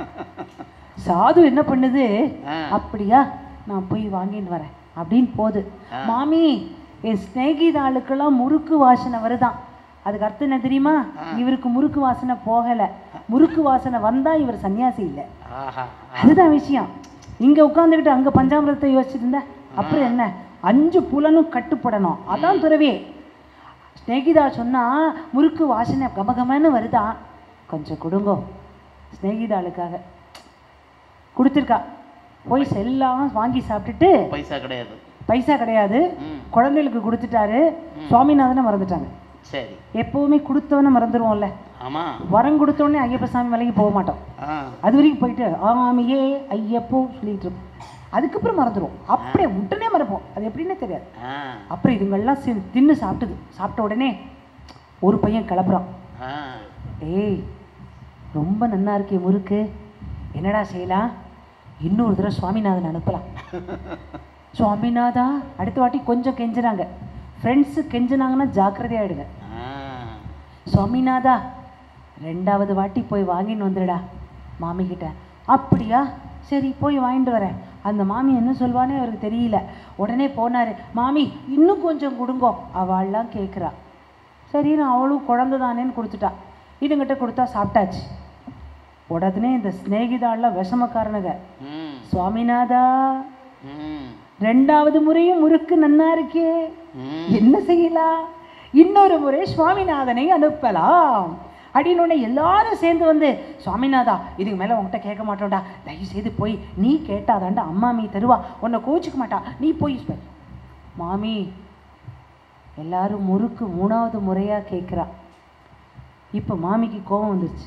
சாது என்ன பண்ணுது ஆ. அப்படியா நான் போய் வாங்கிட்டு வரேன் அப்படின்னு போகுது மாமி என் ஸ்நேகிதாளுக்கெல்லாம் முறுக்கு வாசனை வருதாம் அதுக்கு அர்த்தம் என்ன தெரியுமா இவருக்கு முறுக்கு வாசனை போகலை முறுக்கு வாசனை வந்தா இவர் சன்னியாசி இல்லை ஆஹா அதுதான் விஷயம் இங்க உட்காந்துக்கிட்டு அங்க பஞ்சாமிரத்தை யோசிச்சுட்டு இருந்தா அப்புறம் என்ன அஞ்சு புலனும் கட்டுப்படணும் அதான் துறவே ஸ்நேகிதா சொன்னா முறுக்கு வாசனை கமகமன்னு வருதா கொஞ்சம் கொடுங்கோ ஸ்நேகிதாளுக்காக கொடுத்துருக்கா போய் செல்லாம் வாங்கி சாப்பிட்டுட்டு பைசா கிடையாது பைசா கிடையாது ம் குழந்தைகளுக்கு கொடுத்துட்டாரு சுவாமிநாதனை மறந்துட்டாங்க சரி எப்பவுமே கொடுத்தவனை மறந்துடுவோம்ல ஆமாம் வரம் கொடுத்தோடனே ஐயப்ப சாமி மலைக்கு போக மாட்டோம் ஆ அது வரைக்கும் போயிட்டு ஆமியே ஐயப்போ சொல்லிட்டு இருப்போம் அதுக்கப்புறம் மறந்துடுவோம் அப்படியே உடனே மறப்போம் அது எப்படின்னே தெரியாது ஆ அப்புறம் இதுங்கெல்லாம் சி- தின்னு சாப்பிட்டுது சாப்பிட்ட உடனே ஒரு பையன் கிளப்புறான் ஆ ஏய் ரொம்ப நன்னா இருக்கே முறுக்கு என்னடா செய்யலாம் இன்னொரு தடவை சுவாமிநாதன் அனுப்பலாம் சுவாமிநாதா அடுத்த வாட்டி கொஞ்சம் கெஞ்சுறாங்க ஃப்ரெண்ட்ஸு கெஞ்சுனாங்கன்னா ஜாக்கிரதையாயிடுங்க ஆ சுவாமிநாதா ரெண்டாவது வாட்டி போய் வாங்கின்னு வந்துடுடா மாமி கிட்ட அப்படியா சரி போய் வாங்கிட்டு வரேன் அந்த மாமி என்ன சொல்வானே அவருக்கு தெரியல உடனே போனார் மாமி இன்னும் கொஞ்சம் கொடுங்கோ அவள்லாம் கேட்குறா சரி நான் அவளும் குழந்தை தானேன்னு கொடுத்துட்டா இதுங்கிட்ட கொடுத்தா சாப்பிட்டாச்சு உடனே இந்த ஸ்நேகிதாள்லாம் விஷமக்காரனுங்க ம் சுவாமிநாதா ம் ரெண்டாவது முறையும் முறுக்கு நன்னா இருக்கே ம் என்ன செய்யலாம் இன்னொரு முறை சுவாமிநாதனை அனுப்பலாம் அப்படின்னு உடனே எல்லாரும் சேர்ந்து வந்து சுவாமிநாதா இதுக்கு மேலே உன்கிட்ட கேட்க மாட்டோம்டா தயவு செய்து போய் நீ கேட்டாதாண்டா அம்மா மீ தருவா உன்னை கோச்சிக்க மாட்டா நீ போய் சொல். மாமி எல்லாரும் முறுக்கு மூணாவது முறையாக கேட்குறா இப்போ மாமிக்கு கோபம் வந்துருச்சு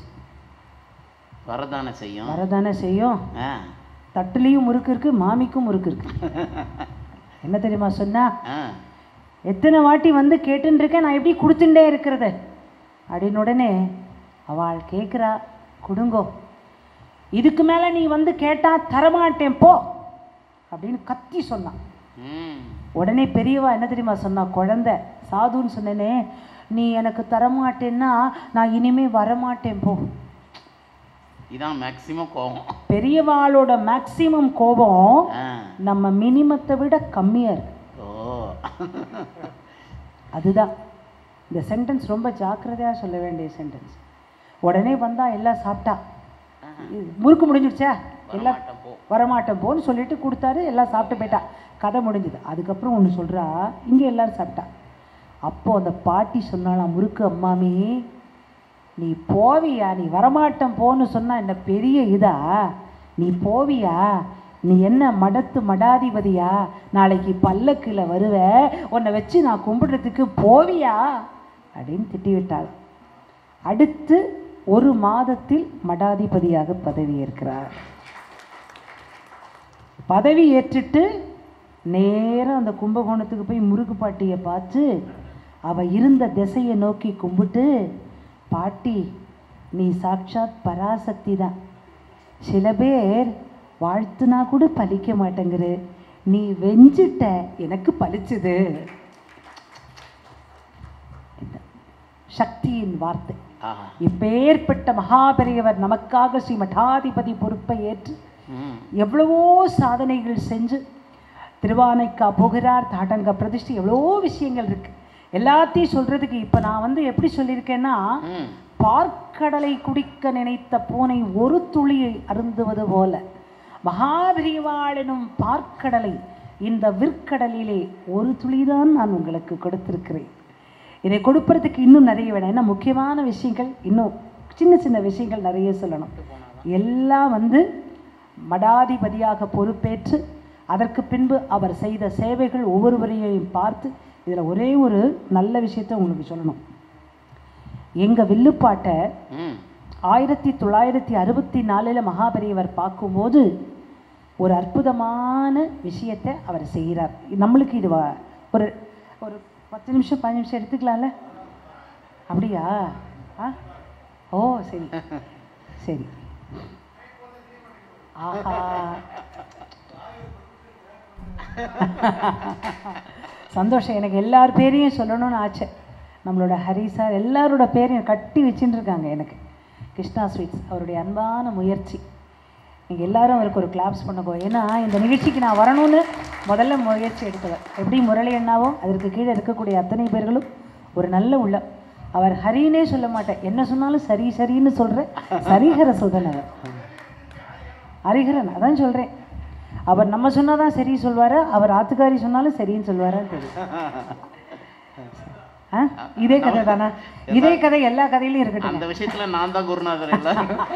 வரதானே செய்யும் வரதானே செய்யும் ஆ தட்டுலேயும் முறுக்கு இருக்கு மாமிக்கும் முறுக்கு இருக்கு என்ன தெரியுமா சொன்னா ஆ எத்தனை வாட்டி வந்து கேட்டுன்னு இருக்கேன் நான் எப்படி கொடுத்துட்டே இருக்கிறது அப்படின்னு உடனே அவள் கேட்குறா கொடுங்கோ இதுக்கு மேலே நீ வந்து கேட்டா தரமாட்டேன் போ அப்படின்னு கத்தி சொன்னான் ம் உடனே பெரியவா என்ன தெரியுமா சொன்னா குழந்தை சாதுன்னு சொன்னேனே நீ எனக்கு தரமாட்டேன்னா நான் இனிமே வரமாட்டேன் போ இதான் மேக்சிமம் கோபம் பெரியவாளோட மேக்சிமம் கோபம் ஆ நம்ம மினிமத்தை விட கம்மியா இருக்கு ஓ அதுதான் இந்த சென்டென்ஸ் ரொம்ப ஜாக்கிரதையா சொல்ல வேண்டிய சென்டென்ஸ் உடனே வந்தா எல்லாம் சாப்பிட்டா இது முறுக்கு முடிஞ்சிடுச்சா எல்லாம் வரமாட்டேன் போ வரமாட்டேன் போன்னு சொல்லிட்டு கொடுத்தாரு எல்லாம் சாப்பிட்டு போயிட்டா கதை முடிஞ்சுது அதுக்கப்புறம் ஒன்று சொல்றா இங்க எல்லாரும் சாப்பிட்டா அப்போ அந்த பாட்டி சொன்னாலாம் முறுக்கு அம்மாமி நீ போவியா நீ வரமாட்டேன் போன்னு சொன்னா என்ன பெரிய இதா நீ போவியா நீ என்ன மடத்து மடாதிபதியா நாளைக்கு பல்லக்கில் வருவ உன்னை வச்சு நான் கும்பிடுறதுக்கு போவியா அப்படின்னு திட்டிவிட்டாள் அடுத்து ஒரு மாதத்தில் மடாதிபதியாக பதவியேற்கிறார் பதவி ஏற்றுட்டு நேரா அந்த கும்பகோணத்துக்கு போய் முருகு பாட்டியை பார்த்து அவ இருந்த திசையை நோக்கி கும்பிட்டு பாட்டி நீ சாட்சாத் பராசக்தி தான் சில பேர் வாழ்த்துனா கூட பலிக்க மாட்டேங்கிற நீ வெஞ்சிட்ட எனக்கு பலிச்சுது இந்த சக்தியின் வார்த்தை ஆஹா இப்பேற்பட்ட மகாபெரியவர் நமக்காக ஸ்ரீ மடாதிபதி பொறுப்பை ஏற்று ம் எவ்வளவோ சாதனைகள் செஞ்சு திருவானைக்கா போகிறார் தாட்டங்க பிரதிஷ்டை எவ்வளவோ விஷயங்கள் இருக்கு எல்லாத்தையும் சொல்றதுக்கு இப்போ நான் வந்து எப்படி சொல்லியிருக்கேன்னா ம் பார்க்கடலை குடிக்க நினைத்த பூனை ஒரு துளியை அருந்துவது போல மகாபிரிவாள் எனும் பார்க்கடலை இந்த விற்கடலிலே ஒரு துளிதான் நான் உங்களுக்கு கொடுத்திருக்கிறேன் இதை கொடுப்பதற்கு இன்னும் நிறைய வேணும் ஏன்னா முக்கியமான விஷயங்கள் இன்னும் சின்ன சின்ன விஷயங்கள் நிறைய சொல்லணும் எல்லாம் வந்து மடாதிபதியாக பொறுப்பேற்று அதற்கு பின்பு அவர் செய்த சேவைகள் ஒவ்வொருவரையும் பார்த்து இதில் ஒரே ஒரு நல்ல விஷயத்தை உங்களுக்கு சொல்லணும் எங்கள் வில்லுப்பாட்டை ம் ஆயிரத்தி தொள்ளாயிரத்தி அறுபத்தி நாலில் மகாபெரியவர் பார்க்கும்போது ஒரு அற்புதமான விஷயத்தை அவர் செய்கிறார் நம்மளுக்கு இது வ- ஒரு ஒரு பத்து நிமிஷம் பதினஞ்சு நிமிஷம் எடுத்துக்கலாம்ல அப்படியா ஆ ஓ சரி சரி ஆஹா சந்தோஷம் எனக்கு எல்லார் பேரையும் சொல்லணும்னு ஆச்சை நம்மளோட ஹரி சார் எல்லாரோட பேரையும் கட்டி வச்சுட்டு இருக்காங்க எனக்கு கிருஷ்ணா ஸ்வீட்ஸ் அவருடைய அன்பான முயற்சி நீங்கள் எல்லாரும் அவருக்கு ஒரு கிளாப்ஸ் பண்ணுங்கோ ஏன்னா இந்த நிகழ்ச்சிக்கு நான் வரணும்னு முதல்ல முயற்சி எடுத்தவர் எப்படி முரளி அண்ணாவோ அதற்கு கீழே இருக்கக்கூடிய அத்தனை பேர்களும் ஒரு நல்ல உள்ளம் அவர் ஹரினே சொல்ல மாட்டேன் என்ன சொன்னாலும் சரி சரின்னு சொல்கிற சரிஹர சுதன் அவர் ஹரிஹரன் அதான் சொல்கிறேன் அவர் நம்ம சொன்னால் தான் சரி சொல்வாரா அவர் ஆத்துக்காரி சொன்னாலும் சரின்னு சொல்வாரான்னு தெரியும் ஆ இதே கதை தானா இதே கதை எல்லா கதையிலும் இருக்கட்டும் அந்த விஷயத்துல நான் தான் குருநாதர் இல்ல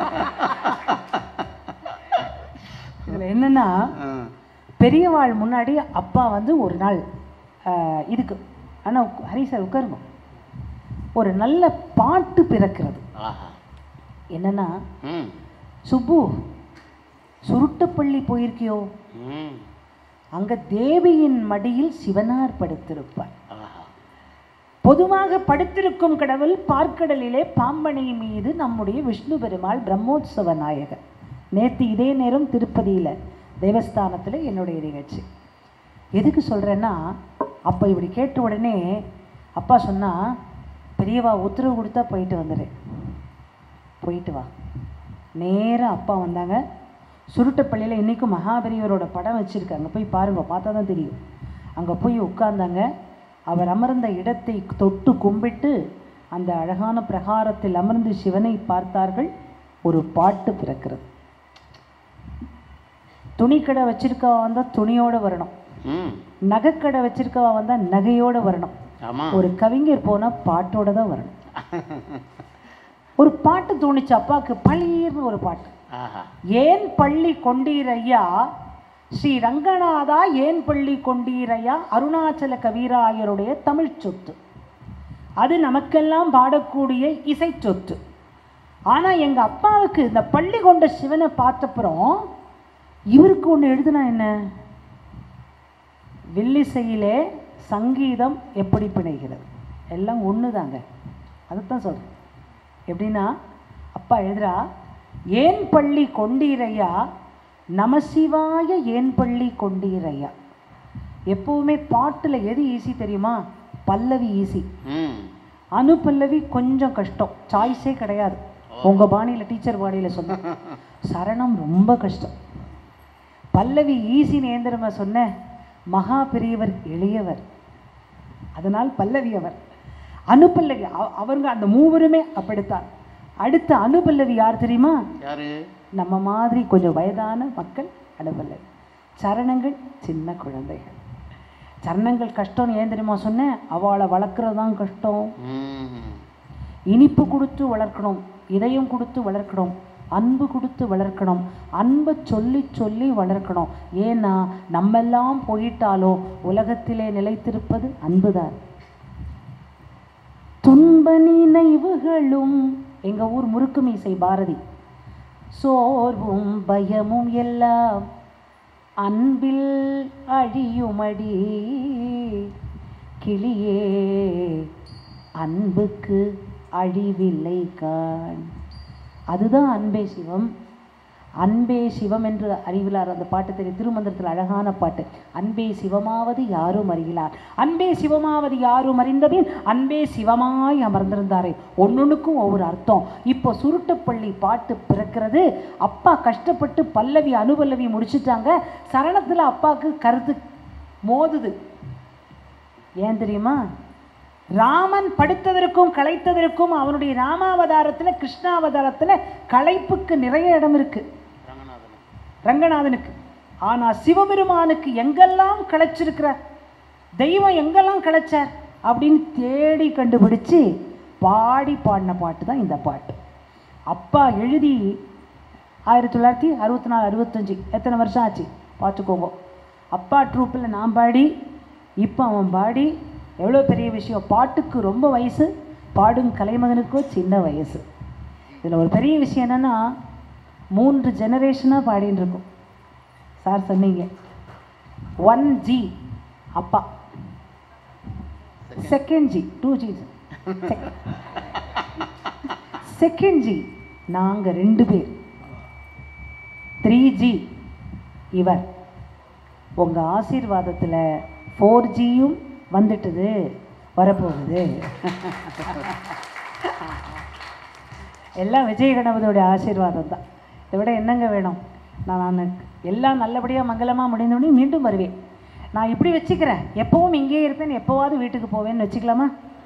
இதில் என்னன்னா ம். பெரியவாள் முன்னாடி அப்பா வந்து ஒரு நாள் ஆஹ், இதுக்கு ஆனால் ஹரி சார் உட்காருங்க ஒரு நல்ல பாட்டு பிறக்கிறது ஆஹா என்னன்னா ம் சுப்பு சுருட்டப்பள்ளி போயிருக்கியோ ம் அங்க தேவியின் மடியில் சிவனார் படுத்திருப்பார் ஆஹா பொதுவாக படுத்திருக்கும் கடவுள் பார்க்கடலிலே பாம்பனை மீது நம்முடைய விஷ்ணு பெருமாள் பிரம்மோத்சவ நாயகர் நேற்று இதே நேரம் திருப்பதியில் தேவஸ்தானத்தில் என்னுடைய நிகழ்ச்சி எதுக்கு சொல்கிறேன்னா அப்போ இப்படி கேட்ட உடனே அப்பா சொன்னா பெரியவா உத்தரவு கொடுத்தா போயிட்டு வந்துடு போயிட்டு வா நேராக அப்பா வந்தாங்க சுருட்டப்பள்ளியில் இன்றைக்கும் மகாபெரியவரோட படம் வச்சுருக்காங்க போய் பாருங்க பார்த்தா தான் தெரியும் அங்கே போய் உட்கார்ந்தாங்க அவர் அமர்ந்த இடத்தை தொட்டு கும்பிட்டு அந்த அழகான பிரகாரத்தில் அமர்ந்து சிவனை பார்த்தார்கள் ஒரு பாட்டு பிறக்கிறது துணிக்கடை வச்சிருக்கவா வந்தால் துணியோட வரணும் ம் நகைக்கடை வச்சிருக்கவா வந்தால் நகையோட வரணும் ஆமா ஒரு கவிஞர் போனால் பாட்டோட தான் வரணும் ஒரு பாட்டு தோணுச்சு அப்பாவுக்கு பளீர்னு ஒரு பாட்டு ஆஹா ஏன் பள்ளி கொண்டீரையா ஸ்ரீ ரங்கநாதா ஏன் பள்ளி கொண்டீரையா அருணாச்சல கவிராயருடைய தமிழ் சொத்து அது நமக்கெல்லாம் பாடக்கூடிய இசை சொத்து ஆனால் எங்கள் அப்பாவுக்கு இந்த பள்ளி கொண்ட சிவனை பார்த்தப்புறம் இவருக்கு ஒன்று எழுதுனா என்ன வில்லிசையிலே சங்கீதம் எப்படி பிணைகிறது எல்லாம் ஒன்று தாங்க அதுதான் சொல்கிறேன் எப்படின்னா அப்பா எழுதுறா ஏன் பள்ளி கொண்டீரையா நமசிவாய ஏன் பள்ளி கொண்டீரையா எப்பவுமே பாட்டில் எது ஈஸி தெரியுமா பல்லவி ஈஸி ம் அனுபல்லவி கொஞ்சம் கஷ்டம் சாய்ஸே கிடையாது உங்கள் பாணியில் டீச்சர் பாணியில் சொன்ன சரணம் ரொம்ப கஷ்டம் பல்லவி ஈஸி நேந்திரமா சொன்ன மகா பெரியவர் எளியவர் அதனால் பல்லவி அவர் அனுபல்லவி அவ- அவங்க அந்த மூவருமே அப்படித்தான் அடுத்த அனுபல்லவி யார் தெரியுமா யாரு நம்ம மாதிரி கொஞ்சம் வயதான மக்கள் அனுபல்லவி சரணங்கள் சின்ன குழந்தைகள் சரணங்கள் கஷ்டம்னு ஏன் தெரியுமா சொன்னேன் அவளை வளர்க்குறது தான் கஷ்டம் ம் இனிப்பு கொடுத்து வளர்க்கணும் இதயம் கொடுத்து வளர்க்கணும் அன்பு கொடுத்து வளர்க்கணும் அன்பை சொல்லி சொல்லி வளர்க்கணும் ஏன்னா நம்மெல்லாம் போயிட்டாலும் உலகத்திலே நிலைத்திருப்பது அன்புதான் துன்ப நினைவுகளும் எங்க ஊர் முறுக்கு மீசை பாரதி சோர்வும் பயமும் எல்லாம் அன்பில் அழியுமடி கிளியே அன்புக்கு அழிவில்லை காண் அதுதான் அன்பே சிவம் அன்பே சிவம் என்று அறிவிலார் அந்த பாட்டு தெரியும் திருமந்திரத்தில் அழகான பாட்டு அன்பே சிவமாவது யாரும் அறிகிறார் அன்பே சிவமாவது யாரும் அறிந்தபின் அன்பே சிவமாய் அமர்ந்திருந்தாரே ஒன்னொன்றுக்கும் ஒவ்வொரு அர்த்தம் இப்போ சுருட்டுப்பள்ளி பாட்டு பிறக்கிறது அப்பா கஷ்டப்பட்டு பல்லவி அனுபல்லவி முடிச்சிட்டாங்க சரணத்தில் அப்பாவுக்கு கருத்து மோதுது ஏன் தெரியுமா ராமன் படுத்ததற்கும் களைத்ததற்கும் அவனுடைய ராமாவதாரத்தில் கிருஷ்ணாவதாரத்தில் களைப்புக்கு நிறைய இடம் இருக்கு ரங்கநாதனுக்கு ஆனா சிவபெருமானுக்கு எங்கெல்லாம் களைச்சிருக்கிறார் தெய்வம் எங்கெல்லாம் களைச்சார் அப்படின்னு தேடி கண்டுபிடிச்சு பாடி பாடின பாட்டு தான் இந்த பாட்டு அப்பா எழுதி ஆயிரத்தி தொள்ளாயிரத்தி அறுபத்தி நாலு அறுபத்தஞ்சு எத்தனை வருஷம் ஆச்சு பார்த்துக்கோங்க அப்பா ட்ரூப்பில் நான் பாடி இப்போ அவன் பாடி எவ்வளோ பெரிய விஷயம் பாட்டுக்கு ரொம்ப வயசு பாடும் கலைமகனுக்கோ சின்ன வயசு இதில் ஒரு பெரிய விஷயம் என்னென்னா மூன்று ஜெனரேஷனாக பாடின்னு இருக்கோம் சார் சொன்னீங்க ஒன் ஜி அப்பா second G two G second G நாங்கள் ரெண்டு பேர் த்ரீ ஜி இவர் உங்கள் ஆசீர்வாதத்தில் ஃபோர் ஜியும் வந்துட்டுது வரப்போகுது எல்லாம் விஜய கணபதியோடைய ஆசீர்வாதம் தான் இதை விட என்னங்க வேணும் நான் நான் எல்லாம் நல்லபடியாக மங்களமாக முடிந்தோடனே மீண்டும் வருவேன் நான் இப்படி வச்சுக்கிறேன் எப்பவும் இங்கேயே இருப்பேன் எப்போவாவது வீட்டுக்கு போவேன்னு வச்சுக்கலாமா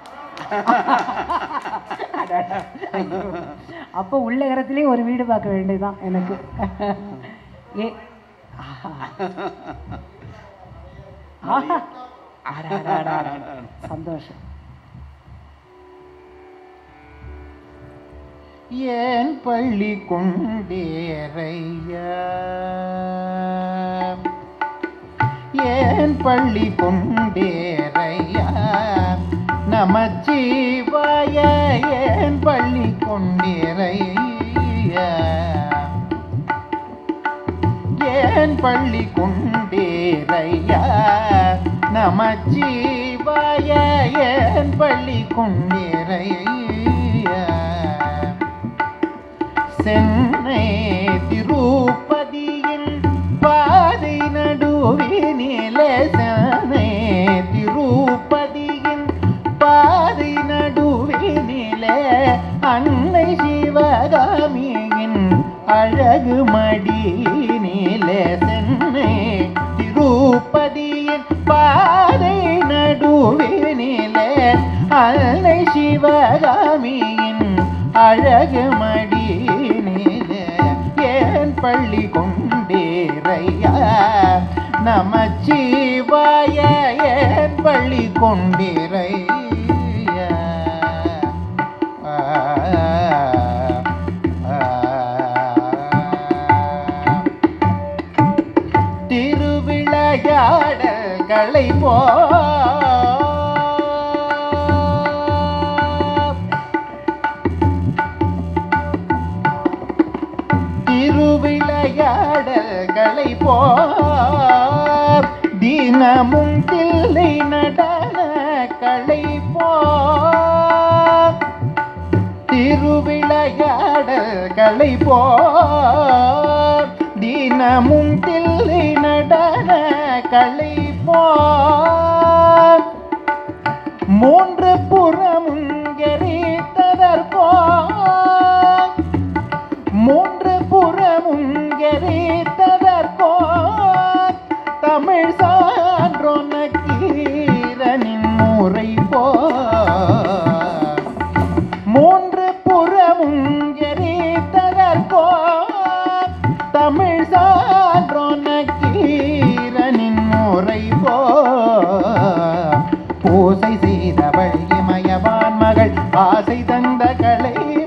அடடா. ஐயோ. அப்போ உள்ள இடத்துலயே ஒரு வீடு பார்க்க வேண்டியதுதான் எனக்கு ஏ ஆஹா. ஆஹா. அடடடடட. சந்தோஷம் ஏன் பள்ளி கொண்டேரையா ஏன் பள்ளி கொண்டேரையா நமச்சிவாய ஏன் பள்ளி கொண்டேரையா ஏன் பள்ளி கொண்டேரையா நமச்சிவாய ஏன் பள்ளி கொண்டேரையா சென்னை திருப்பதியின் பாதை நடுவினிலே சென்னை திருப்பதியின் பாதை நடுவினிலே அன்னை சிவகாமியின் அழகு மடியினிலே சென்னை திருப்பதியின் பாதை நடுவினிலே அன்னை சிவகாமியின் அழகு மடியினிலே ஏன் பள்ளி கொண்டேரையா நமச்சிவாய ஏன் பள்ளி கொண்டேரையா ஆ, ஆ, ஆ. திருவிளையாடல்களை போ திருவிளையாடல்களை போ தினமும் தில்லை நடன களை போ திருவிளையாடல்களை போ தினமும் தில்லை நடன களை போ மூன்று புறமும் எரித்ததற்போ மூன்று புறமும் எரித்ததற்கோ தமிழ் சான்றோன கீரனின் முறை போ மூன்று புறமும் எரித்ததற்கோ தமிழ் சான்றோன கீரனின் முறை போ பூசை செய்தவள் இமயவான் மகள் ஆசை தந்த கலை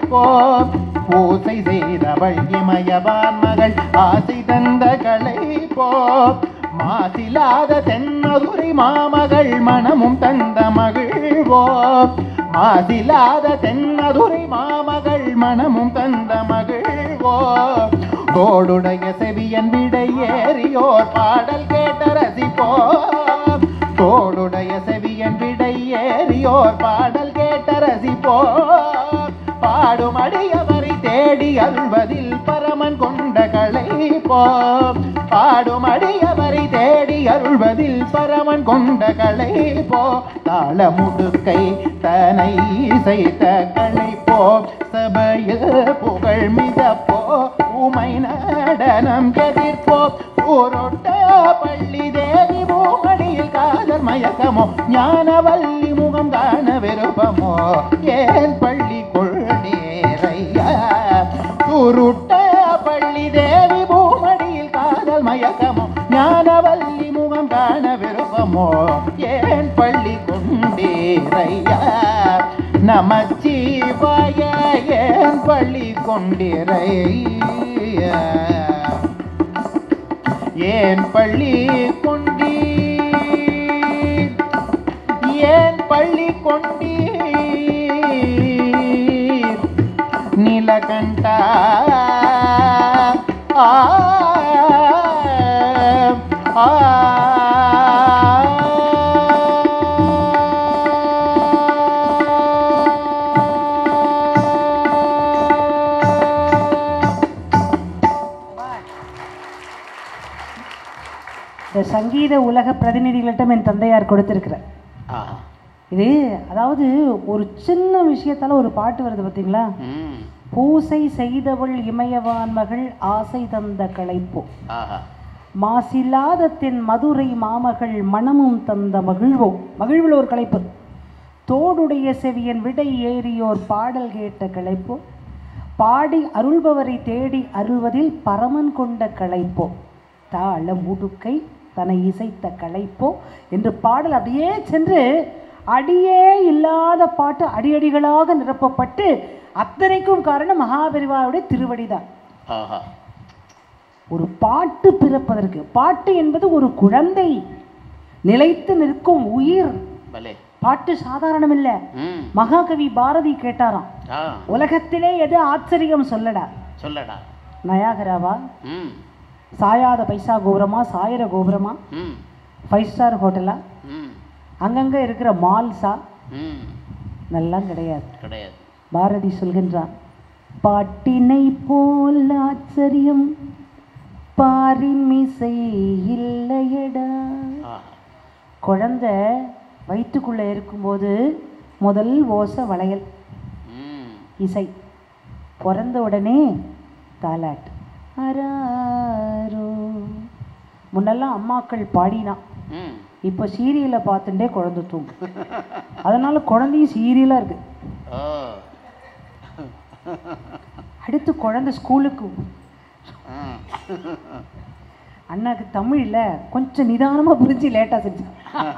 செய்தவள் இமயவான் மகள் ஆசை தந்த களை போ மாசிலாத தென்மதுரை மாமகள் மனமும் தந்த மகிழ்வோ மாசிலாத தென்மதுரை மாமகள் மனமும் தந்த மகிழ்வோ தோடுடைய செவியன் விடை ஏறியோர் பாடல் கேட்ட ரசிப்போ தோடுடைய செவியன் விடை ஏறியோர் பாடல் கேட்ட ரசிப்போ பாடும் அடியவரை தேடி அல்வதில் பரமன் கொண்ட களை போ பாடும் அடியவரை தேடி அருள்வதில் பரமன் கொண்ட களை போ தாள முடுக்கை தனை இசைத்த களை போ சபையில் புகழ் மிதப்போ உமை நடனம் எதிர்ப்போ ஊரொட்ட பள்ளி தேவி பூமடியில் காதல் மயக்கமோ ஞானவல்லி முகம் காண விருப்பமோ ஏன் பள்ளி கொள்நேரையா துருட்ட பள்ளி தேவி பூமடியில் காதல் மயக்கமோ ஞானவல்லி முகம் காண விருப்பமோ ஏன் பள்ளி கொண்டேரையா நமச்சிவாய ஏன் பள்ளி கொண்டிரையா ஏன் பள்ளி கொண்டீர் ஏன் பள்ளி கொண்டீர் நீலகண்டா ஆ ஆ இந்த சங்கீத உலக பிரதிநிதிகளிடம் என் தந்தையார் கொடுத்திருக்கிறார் ஆஹா இது அதாவது ஒரு சின்ன விஷயத்தால ஒரு பாட்டு வருது பார்த்தீங்களா ம் பூசை செய்தவள் இமயவான் மகள் ஆசை தந்த களைப்போ ஆஹா மாசில்லாத தென் மதுரை மாமகள் மனமும் தந்த மகிழ்வோ மகிழ்வில் ஒரு களைப்பு தோடுடைய செவியன் விடை ஏறியோர் பாடல் கேட்ட களைப்போ பாடி அருள்பவரை தேடி அருள்வதில் பரமன் கொண்ட களைப்போ தாள முடுக்கை தன்னை இசைத்த களைப்போ என்று பாடல் அப்படியே சென்று அடியே இல்லாத பாட்டு அடியடிகளாக நிரப்பப்பட்டு அத்தனைக்கும் காரணம் மகாபெரிவாருடைய திருவடிதான் ஆஹா ஒரு பாட்டு பிறப்பதற்கு பாட்டு என்பது ஒரு குழந்தை நிலைத்து நிற்கும் உயிர் பலே பாட்டு சாதாரணம் இல்ல ம் மகாகவி பாரதி கேட்டாராம் ஆ உலகத்திலே எது ஆச்சரியம் சொல்லடா சொல்லடா நயாகராவா ம் சாயாத பைசா கோபுரமா சாயிர கோபுரமா ம் ஃபைவ் ஸ்டார் ஹோட்டலா ம் அங்கங்க இருக்கிற மால்ஸா ம் நல்லா கிடையாது கிடையாது பாரதி சொல்கின்றான் பாட்டினை போல் ஆச்சரியம் பாரிமிசை இல்லையடா ஆஹா குழந்தை வயிற்றுக்குள்ளே இருக்கும்போது முதல் ஓசை வளையல் ம் இசை பிறந்த உடனே தாலாட்டு அராரோ முன்னெல்லாம் அம்மாக்கள் பாடினான் ம் இப்போ சீரியலை பார்த்துட்டே குழந்தை தூங்கும் அதனால குழந்தையும் சீரியலாக இருக்கு ஓ அடுத்து குழந்தை ஸ்கூலுக்கு ம் அண்ணாக்கு தமிழில் கொஞ்சம் நிதானமாக புரிஞ்சு லேட்டாக செஞ்சான்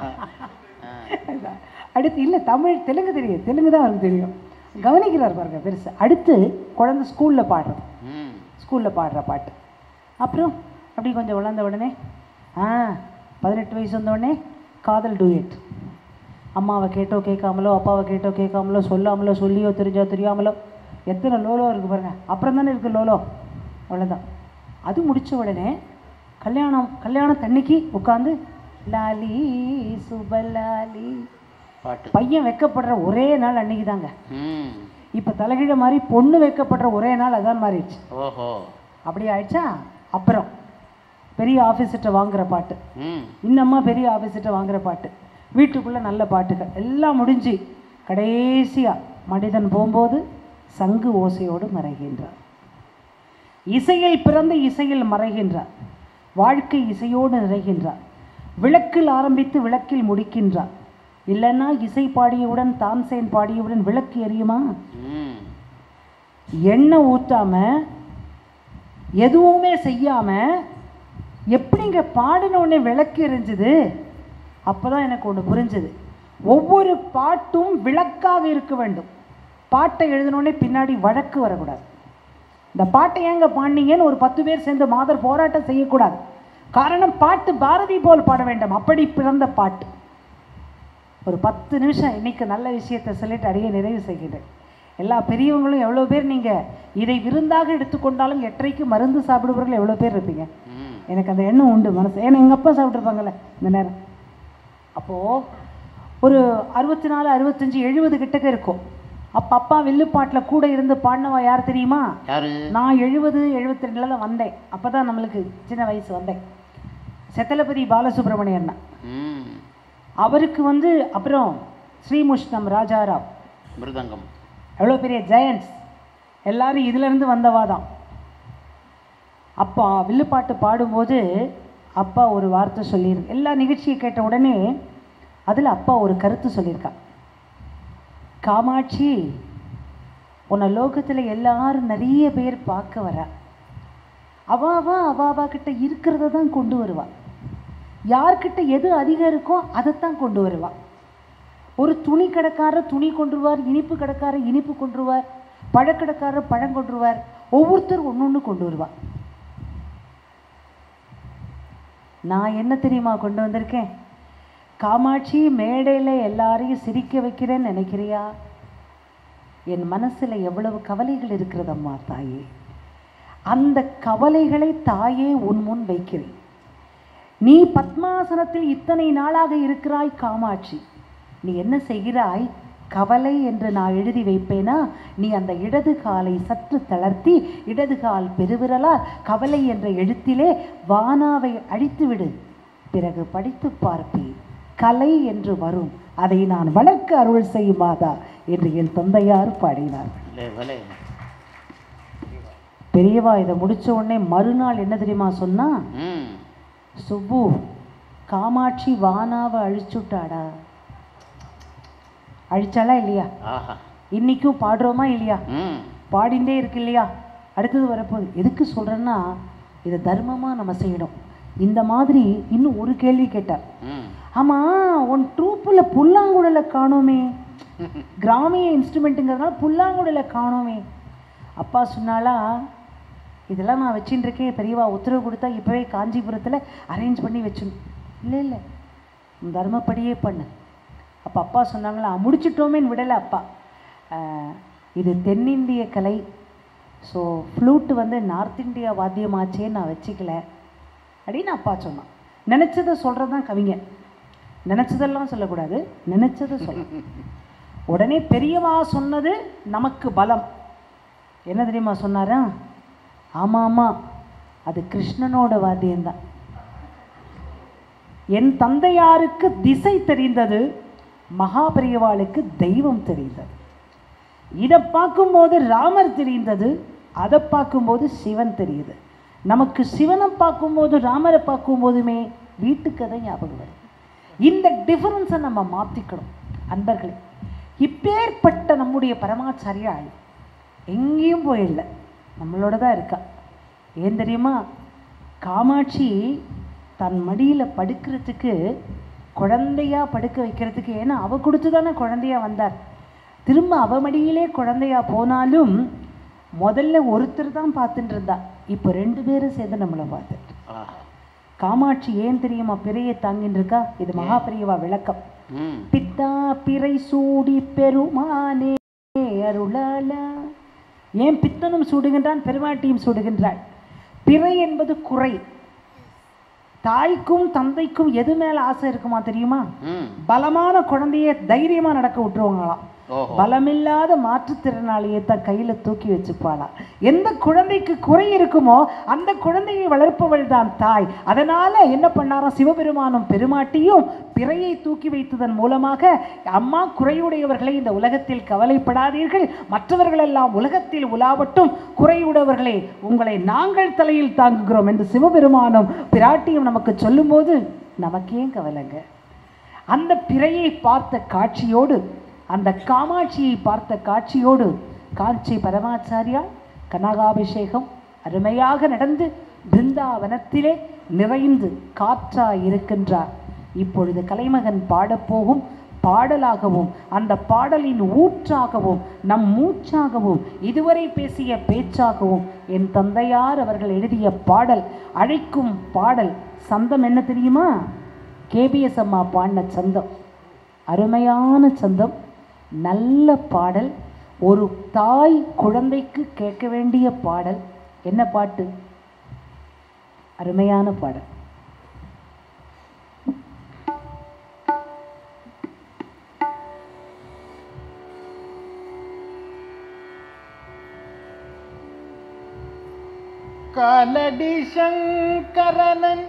அடுத்து இல்லை தமிழ் தெலுங்கு தெரியும் தெலுங்கு தான் அவருக்கு தெரியும் கவனிக்கிறார் பாருங்க பெருசு அடுத்து குழந்தை ஸ்கூலில் பாடுறது ம் ஸ்கூலில் பாடுற பாட்டு அப்புறம் அப்படி கொஞ்சம் வளர்ந்த உடனே ஆ பதினெட்டு வயசு வந்த உடனே காதல் டூயட் அம்மாவை கேட்டோ கேட்காமலோ அப்பாவை கேட்டோ கேட்காமலோ சொல்லாமலோ சொல்லியோ தெரிஞ்சோ தெரியாமலோ எத்தனை லோலோ இருக்குது பாருங்க அப்புறம் தானே இருக்குது லோலோ அவ்வளோதான் அது முடிச்ச உடனே கல்யாணம் கல்யாணம் தண்ணிக்கு உட்காந்து லாலி சுபலாலி பாட்டு பையன் வெக்கப்படுற ஒரே நாள் அன்னைக்கு தாங்க ம் இப்போ தலைகீழ மாதிரி பொண்ணு வைக்கப்படுற ஒரே நாள் அதான் மாறிடுச்சு ஓஹோ அப்படி ஆயிடுச்சா அப்புறம் பெரிய ஆஃபீஸர்கிட்ட வாங்குற பாட்டு ம் இன்னம்மா பெரிய ஆஃபீஸர்கிட்ட வாங்குற பாட்டு வீட்டுக்குள்ளே நல்ல பாட்டுகள் எல்லாம் முடிஞ்சு கடைசியாக மனிதன் போகும்போது சங்கு ஓசையோடு மறைகின்றார் இசையில் பிறந்து இசையில் மறைகின்றார் வாழ்க்கை இசையோடு நிறைகின்றார் விளக்கில் ஆரம்பித்து விளக்கில் முடிக்கின்றார் இல்லைன்னா இசை பாடியவுடன் தான்சேன் பாடியவுடன் விளக்கு எரியுமா ம் எண்ணெய் ஊற்றாம எதுவுமே செய்யாம எப்படிங்க பாடின உடனே விளக்கு எரிஞ்சுது அப்பதான் எனக்கு ஒன்று புரிஞ்சுது ஒவ்வொரு பாட்டும் விளக்காக இருக்க வேண்டும் பாட்டை எழுதினோடனே பின்னாடி வழக்கு வரக்கூடாது இந்த பாட்டை ஏங்க பாடினீங்கன்னு ஒரு பத்து பேர் சேர்ந்து மாதர் போராட்டம் செய்யக்கூடாது காரணம் பாட்டு பாரதி போல் பாட வேண்டும் அப்படி பிறந்த பாட்டு ஒரு பத்து நிமிஷம் இன்னைக்கு நல்ல விஷயத்தை சொல்லிட்டு அடியே நிறைவு செய்கிறேன் எல்லா பெரியவங்களும் எவ்வளோ பேர் நீங்கள் இதை விருந்தாக எடுத்துக்கொண்டாலும் எட்டரைக்கு மருந்து சாப்பிடுபவர்கள் எவ்வளோ பேர் இருப்பீங்க ம் எனக்கு அந்த எண்ணம் உண்டு மனசு ஏன்னா எங்கள் அப்பா சாப்பிட்ருப்பாங்கல்ல இந்த நேரம் அப்போது ஒரு அறுபத்தி நாலு அறுபத்தஞ்சு எழுபது கிட்டக்க இருக்கும் அப்போ அப்பா வில்லுப்பாட்டில் கூட இருந்து பாடினவா யார் தெரியுமா யாரு நான் எழுபது எழுபத்தி ரெண்டில் தான் வந்தேன் அப்போ தான் நம்மளுக்கு சின்ன வயசு வந்தேன் செத்தலபதி பாலசுப்ரமணியன் அண்ணா ம் அவருக்கு வந்து அப்புறம் ஸ்ரீமுஷ்ணம் ராஜாராவ் மிருதங்கம் எவ்வளோ பெரிய ஜெயண்ட்ஸ் எல்லாரும் இதிலிருந்து வந்தவா தான் அப்பா வில்லுப்பாட்டு பாடும்போது அப்பா ஒரு வார்த்தை சொல்லியிருக்கு எல்லா நிகழ்ச்சியை கேட்ட உடனே அதில் அப்பா ஒரு கருத்து சொல்லியிருக்கா காமாட்சி உன்னை லோகத்தில் எல்லாரும் நிறைய பேர் பார்க்க வரா அவா அவா அவா அவா கிட்ட இருக்கிறத தான் கொண்டு வருவா யார்கிட்ட எது அதிகம் இருக்கோ அதைத்தான் கொண்டு வருவா ஒரு துணி கடைக்காரர் துணி கொண்டுருவார் இனிப்பு கடைக்காரர் இனிப்பு கொண்டுருவார் பழக்கடைக்காரர் பழம் கொண்டுருவார் ஒவ்வொருத்தர் ஒன்று ஒன்று கொண்டு வருவார் நான் என்ன தெரியுமா கொண்டு வந்திருக்கேன் காமாட்சி மேடையில் எல்லாரையும் சிரிக்க வைக்கிறேன்னு நினைக்கிறியா என் மனசில் எவ்வளவு கவலைகள் இருக்கிறதம்மா தாயே அந்த கவலைகளை தாயே உன் முன் வைக்கிறேன் நீ பத்மாசனத்தில் இத்தனை நாளாக இருக்கிறாய் காமாட்சி நீ என்ன செய்கிறாய் கவலை என்று நான் எழுதி வைப்பேனா நீ அந்த இடது காலை சற்று தளர்த்தி இடது கால் பெருவிரலால் கவலை என்ற எழுத்திலே வானாவை அழித்து விடு பிறகு படித்து பார்ப்பேன் கலை என்று வரும் அதை நான் வளர்க்க அருள் செய்யுமாதா என்று என் தந்தையார் பாடினார் இல்லை வலே பெரியவா இதை முடிச்ச உடனே மறுநாள் என்ன தெரியுமா சொன்னா ம் சுப்பு காமாட்சி வானாவை அழிச்சுட்டாடா அழிச்சாளா இல்லையா ஆஹா இன்னைக்கும் பாடுறோமா இல்லையா ம் பாடிண்டே இருக்கு இல்லையா அடுத்தது வரப்போகுது எதுக்கு சொல்கிறேன்னா இதை தர்மமாக நம்ம செய்யணும் இந்த மாதிரி இன்னும் ஒரு கேள்வி கேட்டார் ம் ஆமாம் உன் ட்ரூப்பில் புல்லாங்குழலை காணோமே கிராமிய இன்ஸ்ட்ருமெண்ட்டுங்கிறதுனால புல்லாங்குழலை காணோமே அப்பா சொன்னாலா இதெல்லாம் நான் வச்சுட்டு இருக்கேன் பெரியவா உத்தரவு கொடுத்தா இப்போவே காஞ்சிபுரத்தில் அரேஞ்ச் பண்ணி வச்சிடணும் இல்லை இல்லை உன் தர்மப்படியே பண்ணு அப்போ அப்பா சொன்னாங்களா முடிச்சிட்டோமேன்னு விடலை அப்பா ஆஹ், இது தென்னிந்திய கலை ஸோ ஃப்ளூட்டு வந்து நார்த் இந்தியா வாத்தியமாச்சேன்னு நான் வச்சுக்கல அப்படின்னு அப்பா சொன்னான் நினச்சதை சொல்கிறது தான் கவிஞன் நினச்சதெல்லாம் சொல்லக்கூடாது நினச்சதை சொல்ல உடனே பெரியவா சொன்னது நமக்கு பலம் என்ன தெரியுமா சொன்னாரா ஆமாம் ஆமாம் அது கிருஷ்ணனோட வாத்தியம்தான் என் தந்தையாருக்கு திசை தெரிந்தது மகாபெரியவாளுக்கு தெய்வம் தெரிந்தது இதை பார்க்கும்போது ராமர் தெரிந்தது அதை பார்க்கும்போது சிவன் தெரியுது நமக்கு சிவனை பார்க்கும்போது ராமரை பார்க்கும்போதுமே வீட்டுக்கதை ஞாபகம் வருது இந்த டிஃபரன்ஸை நம்ம மாற்றிக்கணும் அன்பர்களே இப்பேற்பட்ட நம்முடைய பரமாச்சாரியாள் எங்கேயும் போயிடல நம்மளோட தான் இருக்கா ஏன் தெரியுமா காமாட்சி தன் மடியில் படுக்கிறதுக்கு குழந்தையா படுக்க வைக்கிறதுக்கு ஏன்னா அவ கொடுத்து தானே குழந்தையா வந்தார் திரும்ப அவ மடியிலே குழந்தையா போனாலும் முதல்ல ஒருத்தர் தான் பார்த்துட்டு இருந்தா இப்போ ரெண்டு பேரும் சேர்ந்து நம்மளை பார்த்துட்டு ஆஹா காமாட்சி ஏன் தெரியுமா பிறையை தாங்கின்னு இருக்கா இது மகா பெரியவா விளக்கம் ம் பித்தா பிறை சூடி பெருமானே அருளாளா ஏன் பித்தனும் சூடுகின்றான் பெருமாட்டியும் சூடுகின்றாள் பிறை என்பது குறை தாய்க்கும் தந்தைக்கும் எது மேல ஆசை இருக்குமா தெரியுமா ம் பலமான குழந்தைய தைரியமா நடக்க விட்டுருவாங்களாம் ஓஹோ பலமில்லாத மாற்றுத்திறனாளியை தான் கையில தூக்கி வச்சுப்பாளா எந்த குழந்தைக்கு குறை இருக்குமோ அந்த குழந்தையை வளர்ப்பவள் தான் தாய் அதனால என்ன பண்ணாராம் சிவபெருமானும் பெருமாட்டியும் பிறையை தூக்கி வைத்ததன் மூலமாக அம்மா குறையுடையவர்களை இந்த உலகத்தில் கவலைப்படாதீர்கள் மற்றவர்கள் எல்லாம் உலகத்தில் உலாவட்டும் குறையுடையவர்களே உங்களை நாங்கள் தலையில் தாங்குகிறோம் என்று சிவபெருமானும் பிராட்டியும் நமக்கு சொல்லும்போது நமக்கே கவலைங்க அந்த பிறையை பார்த்த காட்சியோடு அந்த காமாட்சியை பார்த்த காட்சியோடு காஞ்சி பரமாச்சாரியா கனகாபிஷேகம் அருமையாக நடந்து பிருந்தாவனத்திலே நிறைந்து காற்றாய் இருக்கின்றார் இப்பொழுது கலைமகன் பாடப்போகும் பாடலாகவும் அந்த பாடலின் ஊற்றாகவும் நம் மூச்சாகவும் இதுவரை பேசிய பேச்சாகவும் என் தந்தையார் அவர்கள் எழுதிய பாடல் அழைக்கும் பாடல் சந்தம் என்ன தெரியுமா கேபிஎஸ் அம்மா பாடின சந்தம் அருமையான சந்தம் நல்ல பாடல் ஒரு தாய் குழந்தைக்கு கேட்க வேண்டிய பாடல் என்ன பாட்டு அருமையான பாடல் காலடி சங்கரனன்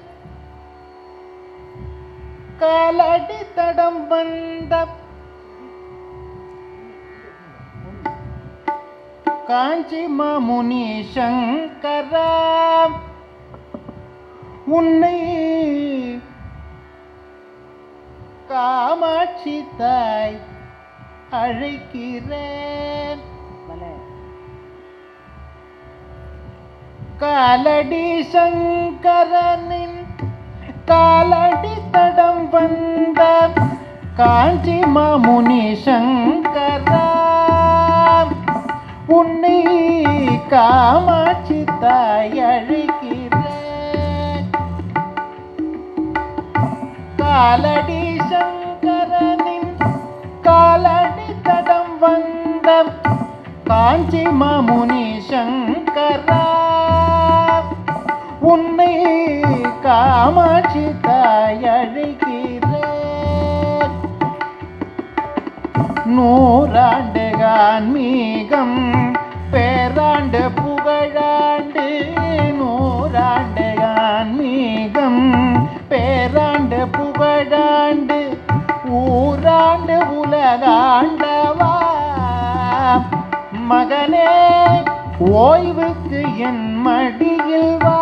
காலடி தடம் வந்த காஞ்சி மாமுனி சங்கரா உன்னை காமாட்சி தாய் அழைக்கிறேன் காலடி சங்கரனின் காலடி தடம் வந்த காஞ்சி மாமுனி சங்கரா உன்னை காமாட்சி தாய் அழைக்கிறேன் காலடி சங்கரனின் காலடி தடம் வந்த காஞ்சி மாமுனி சங்கரா உன்னை காமாட்சி தாய் அழைக்கிறேன் நூறாண்டு ஆன்மீகம் பேராண்டு புகழாண்டு நூறாண்டு ஆன்மீகம் பேராண்டு புகழாண்டு ஊராண்டு உலகாண்டவா மகனே ஓய்வுக்கு என் மடியில் வா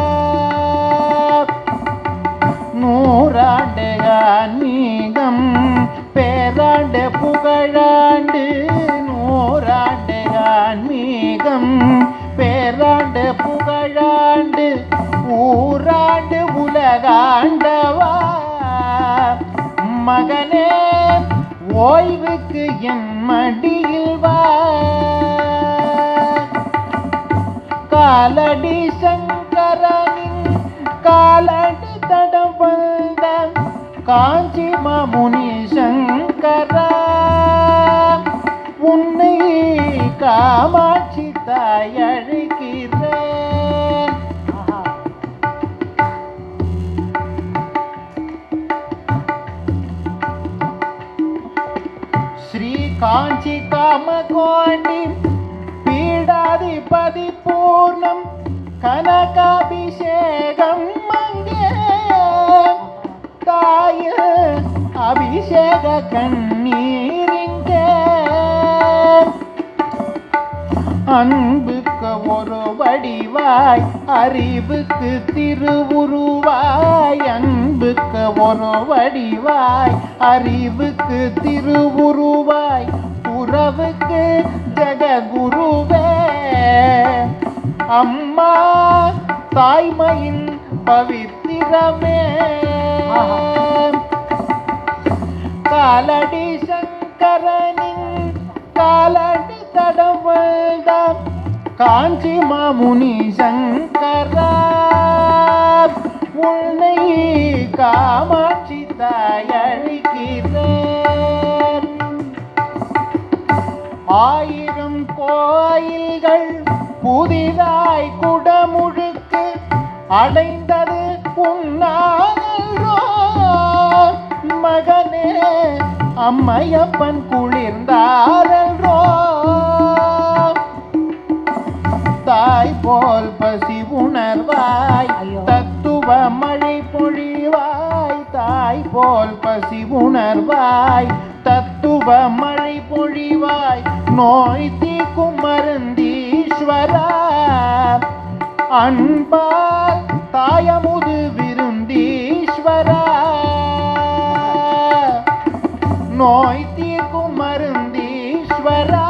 நூறாண்டு ஆன்மீகம் பேராண்டு புகழாண்டு நூறாண்டு ஆன்மீகம் பேராண்டு புகழாண்டு ஊராண்டு உலகாண்டவா மகனே ஓய்வுக்கு என் மடியில் வா காலடி சங்கரனின் காலடி தடம் வந்த காஞ்சி மாமுனி சங்கரா உன்னை காமாட்சி தாய் அழைக்கிறேன் ஸ்ரீ காஞ்சி காமகோண்டி பீடாதிபதி பூர்ணம் கனகாபிஷேகம் அங்கே தாய அபிஷேக கண்ணீரிங்கே அன்புக்கு ஒரு வடிவாய் அறிவுக்கு திருவுருவாய் அன்புக்கு ஒரு வடிவாய் அறிவுக்கு திருவுருவாய் உறவுக்கு ஜெககுருவே அம்மா தாய்மையின் பவித்திரமே காலடி சங்கரனின் காலடி தடவழ்தாம் காஞ்சி மாமுனி சங்கரா உன்னை காமாட்சி தாய் அழைக்கிறேன் ஆயிரம் கோயில்கள் புதிதாய் குடமுழுக்கு அடைந்தது உன்னாரோ மகனே அம்மையப்பன் குளிர்ந்தாரோ தாய் போல் பசி உணர்வாய் தத்துவ மழை பொழிவாய் தாய் போல் பசி உணர்வாய் தத்துவ மழை பொழிவாய் நோய் தீக்கும் மருந்தீஸ்வரா அன்பால் தாயமுது விருந்தீஸ்வரா நோய் தீர்க்கும் மருந்தீஸ்வரா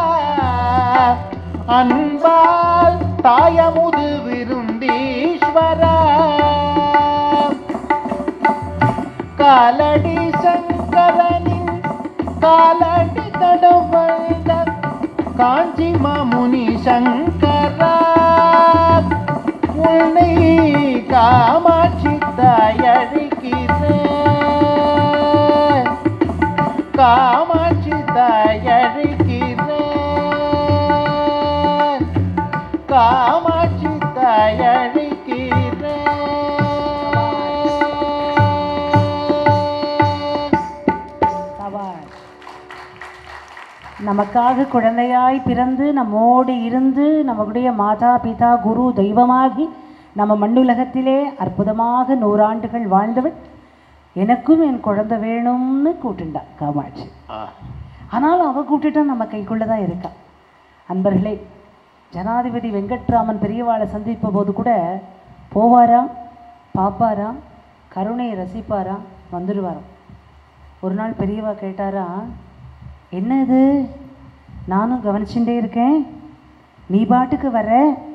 அன்பால் தாயமுது விருந்தீஸ்வரா காலடி சங்கரனின் காலடி தடம் வந்த காஞ்சி மாமுனி சங்கரா உன்னை காமாட்சி தாயழிக்கிறேன் காமாட்சி தாயழிக்கிறேன் காமாட்சி தாயழிக்கிறேன் சபாஷ் நமக்காக குழந்தையாய் பிறந்து நம்மோடு இருந்து நம்முடைய மாதா பிதா குரு தெய்வமாகி நம்ம மண்ணுலகத்திலே அற்புதமாக நூறாண்டுகள் வாழ்ந்தவள் எனக்கும் என் குழந்தை வேணும்னு கூட்டுண்டா காமாட்சி ஆ ஆனாலும் அவ கூட்டிட்டா நம்ம கைக்குள்ளே தான் இருக்கா அன்பர்களே ஜனாதிபதி வெங்கட்ராமன் பெரியவாளை சந்திப்ப போது கூட போவாராம் பாப்பாராம் கருணையை ரசிப்பாராம் வந்துடுவாராம் ஒரு நாள் பெரியவா கேட்டாரா என்ன இது நானும் கவனிச்சுட்டே இருக்கேன் நீ பாட்டுக்கு வர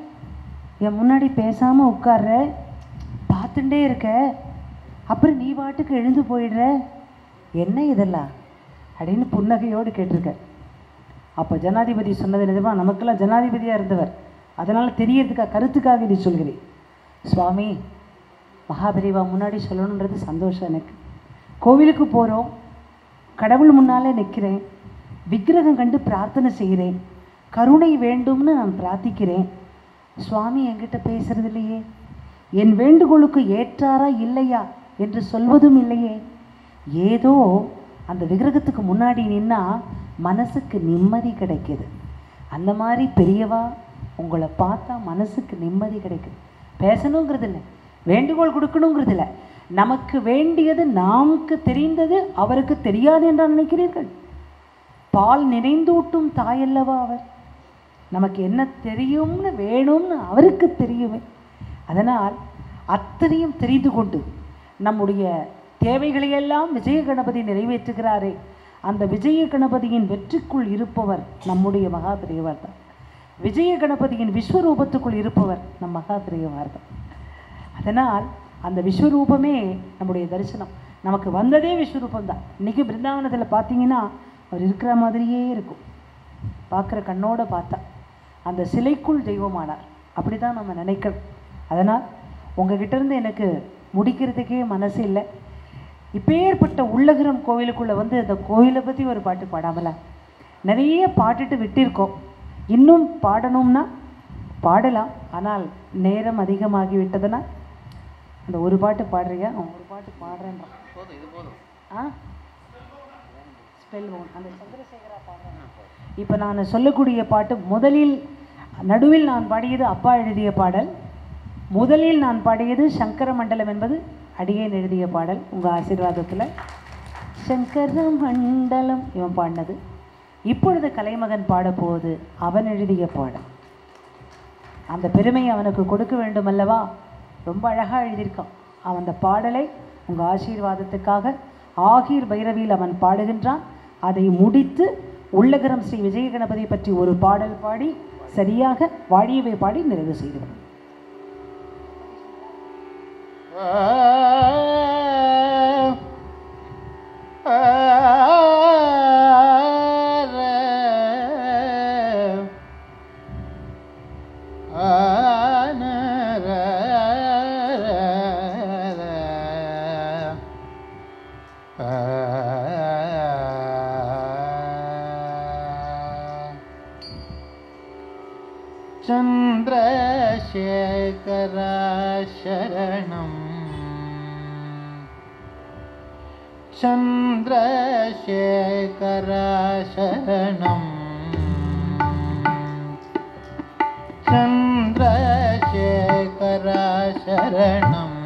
என் முன்னாடி பேசாமல் உட்கார்ற பார்த்துட்டே இருக்க அப்புறம் நீ பாட்டுக்கு எழுந்து போயிடுற என்ன இதெல்லாம் அப்படின்னு புன்னகையோடு கேட்டிருக்க அப்போ ஜனாதிபதி சொன்னது நிஜமா நமக்கெல்லாம் ஜனாதிபதியாக இருந்தவர் அதனால் தெரியறதுக்காக கருத்துக்காக இதை சொல்கிறேன் சுவாமி மகாபெரிவா முன்னாடி சொல்லணுன்றது சந்தோஷம் எனக்கு கோவிலுக்கு போகிறோம் கடவுள் முன்னாலே நிற்கிறேன் விக்கிரகம் கண்டு பிரார்த்தனை செய்கிறேன் கருணை வேண்டும்னு நான் பிரார்த்திக்கிறேன் சுவாமி என்கிட்ட பேசுறது இல்லையே என் வேண்டுகோளுக்கு ஏற்றாரா இல்லையா என்று சொல்வதும் இல்லையே ஏதோ அந்த விக்கிரகத்துக்கு முன்னாடி நின்னா மனசுக்கு நிம்மதி கிடைக்குது அந்த மாதிரி பெரியவா உங்களை பார்த்தா மனசுக்கு நிம்மதி கிடைக்குது பேசணுங்கிறது இல்லை வேண்டுகோள் கொடுக்கணுங்கிறது இல்லை நமக்கு வேண்டியது நமக்கு தெரிந்தது அவருக்கு தெரியாது என்றா நினைக்கிறீர்கள் பால் நினைந்தூட்டும் தாயல்லவா அவர் நமக்கு என்ன தெரியும்னு வேணும்னு அவருக்கு தெரியுமே அதனால் அத்தனையும் தெரிந்து கொண்டு நம்முடைய தேவைகளையெல்லாம் விஜய கணபதி நிறைவேற்றுகிறாரே அந்த விஜய கணபதியின் வெற்றிக்குள் இருப்பவர் நம்முடைய மகா பெரியவர் தான் விஜய கணபதியின் விஸ்வரூபத்துக்குள் இருப்பவர் நம் மகா பெரியவர் தான் அதனால் அந்த விஸ்வரூபமே நம்முடைய தரிசனம் நமக்கு வந்ததே விஸ்வரூபம் தான் இன்றைக்கி பிருந்தாவனத்தில் பார்த்தீங்கன்னா அவர் இருக்கிற மாதிரியே இருக்கும் பார்க்குற கண்ணோட பார்த்தா அந்த சிலைக்குள் தெய்வமானார் அப்படி தான் நம்ம நினைக்கணும் அதனால் உங்ககிட்ட இருந்து எனக்கு முடிக்கிறதுக்கே மனசு இல்லை இப்பேற்பட்ட உள்ளகரம் கோவிலுக்குள்ளே வந்து அந்த கோவிலை பற்றி ஒரு பாட்டு பாடாமல நிறைய பாட்டுட்டு விட்டிருக்கோம் இன்னும் பாடணும்னா பாடலாம் ஆனால் நேரம் அதிகமாகி விட்டதுனால் அந்த ஒரு பாட்டு பாடுறியா அவன் ஒரு பாட்டு பாடுறேன்றான் போதும் இது போதும் ஆ ஸ்பெல் ஒன் அந்த சந்திரசேகரா பாடுறேன் இப்போ நான் சொல்லக்கூடிய பாட்டு முதலில் நடுவில் நான் பாடியது அப்பா எழுதிய பாடல் முதலில் நான் பாடியது சங்கர மண்டலம் என்பது அடியேன் எழுதிய பாடல் உங்கள் ஆசீர்வாதத்தில் சங்கர மண்டலம் இவன் பாடினது இப்பொழுது கலைமகன் பாடப்போவது அவன் எழுதிய பாடல் அந்த பெருமை அவனுக்கு கொடுக்க வேண்டும் அல்லவா ரொம்ப அழகாக எழுதியிருக்கான் அவன் அந்த பாடலை உங்கள் ஆசீர்வாதத்துக்காக ஆகீர் பைரவியில் அவன் பாடுகின்றான் அதை முடித்து உள்ளகரம் ஸ்ரீ விஜய கணபதி பற்றி ஒரு பாடல் பாடி சரியாக வாழியவை பாடி நிறைவு செய்துவிடும் चन्द्रशेखरा शरणम् चन्द्रशेखरा शरणम् चन्द्रशेखरा शरणम्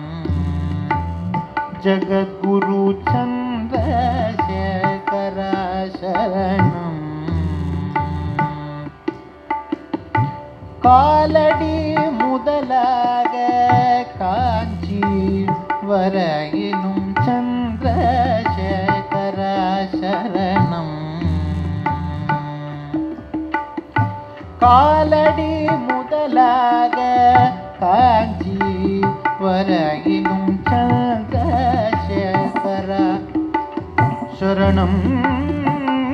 जगद्गुरु चन्द्रशेखरा शरणम् காலடி முதலாக காஞ்சி வரையிலும் சந்திரசேகர சரணம் காலடி முதலாக காஞ்சி வரையிலும் சந்திரசேகர சரணம்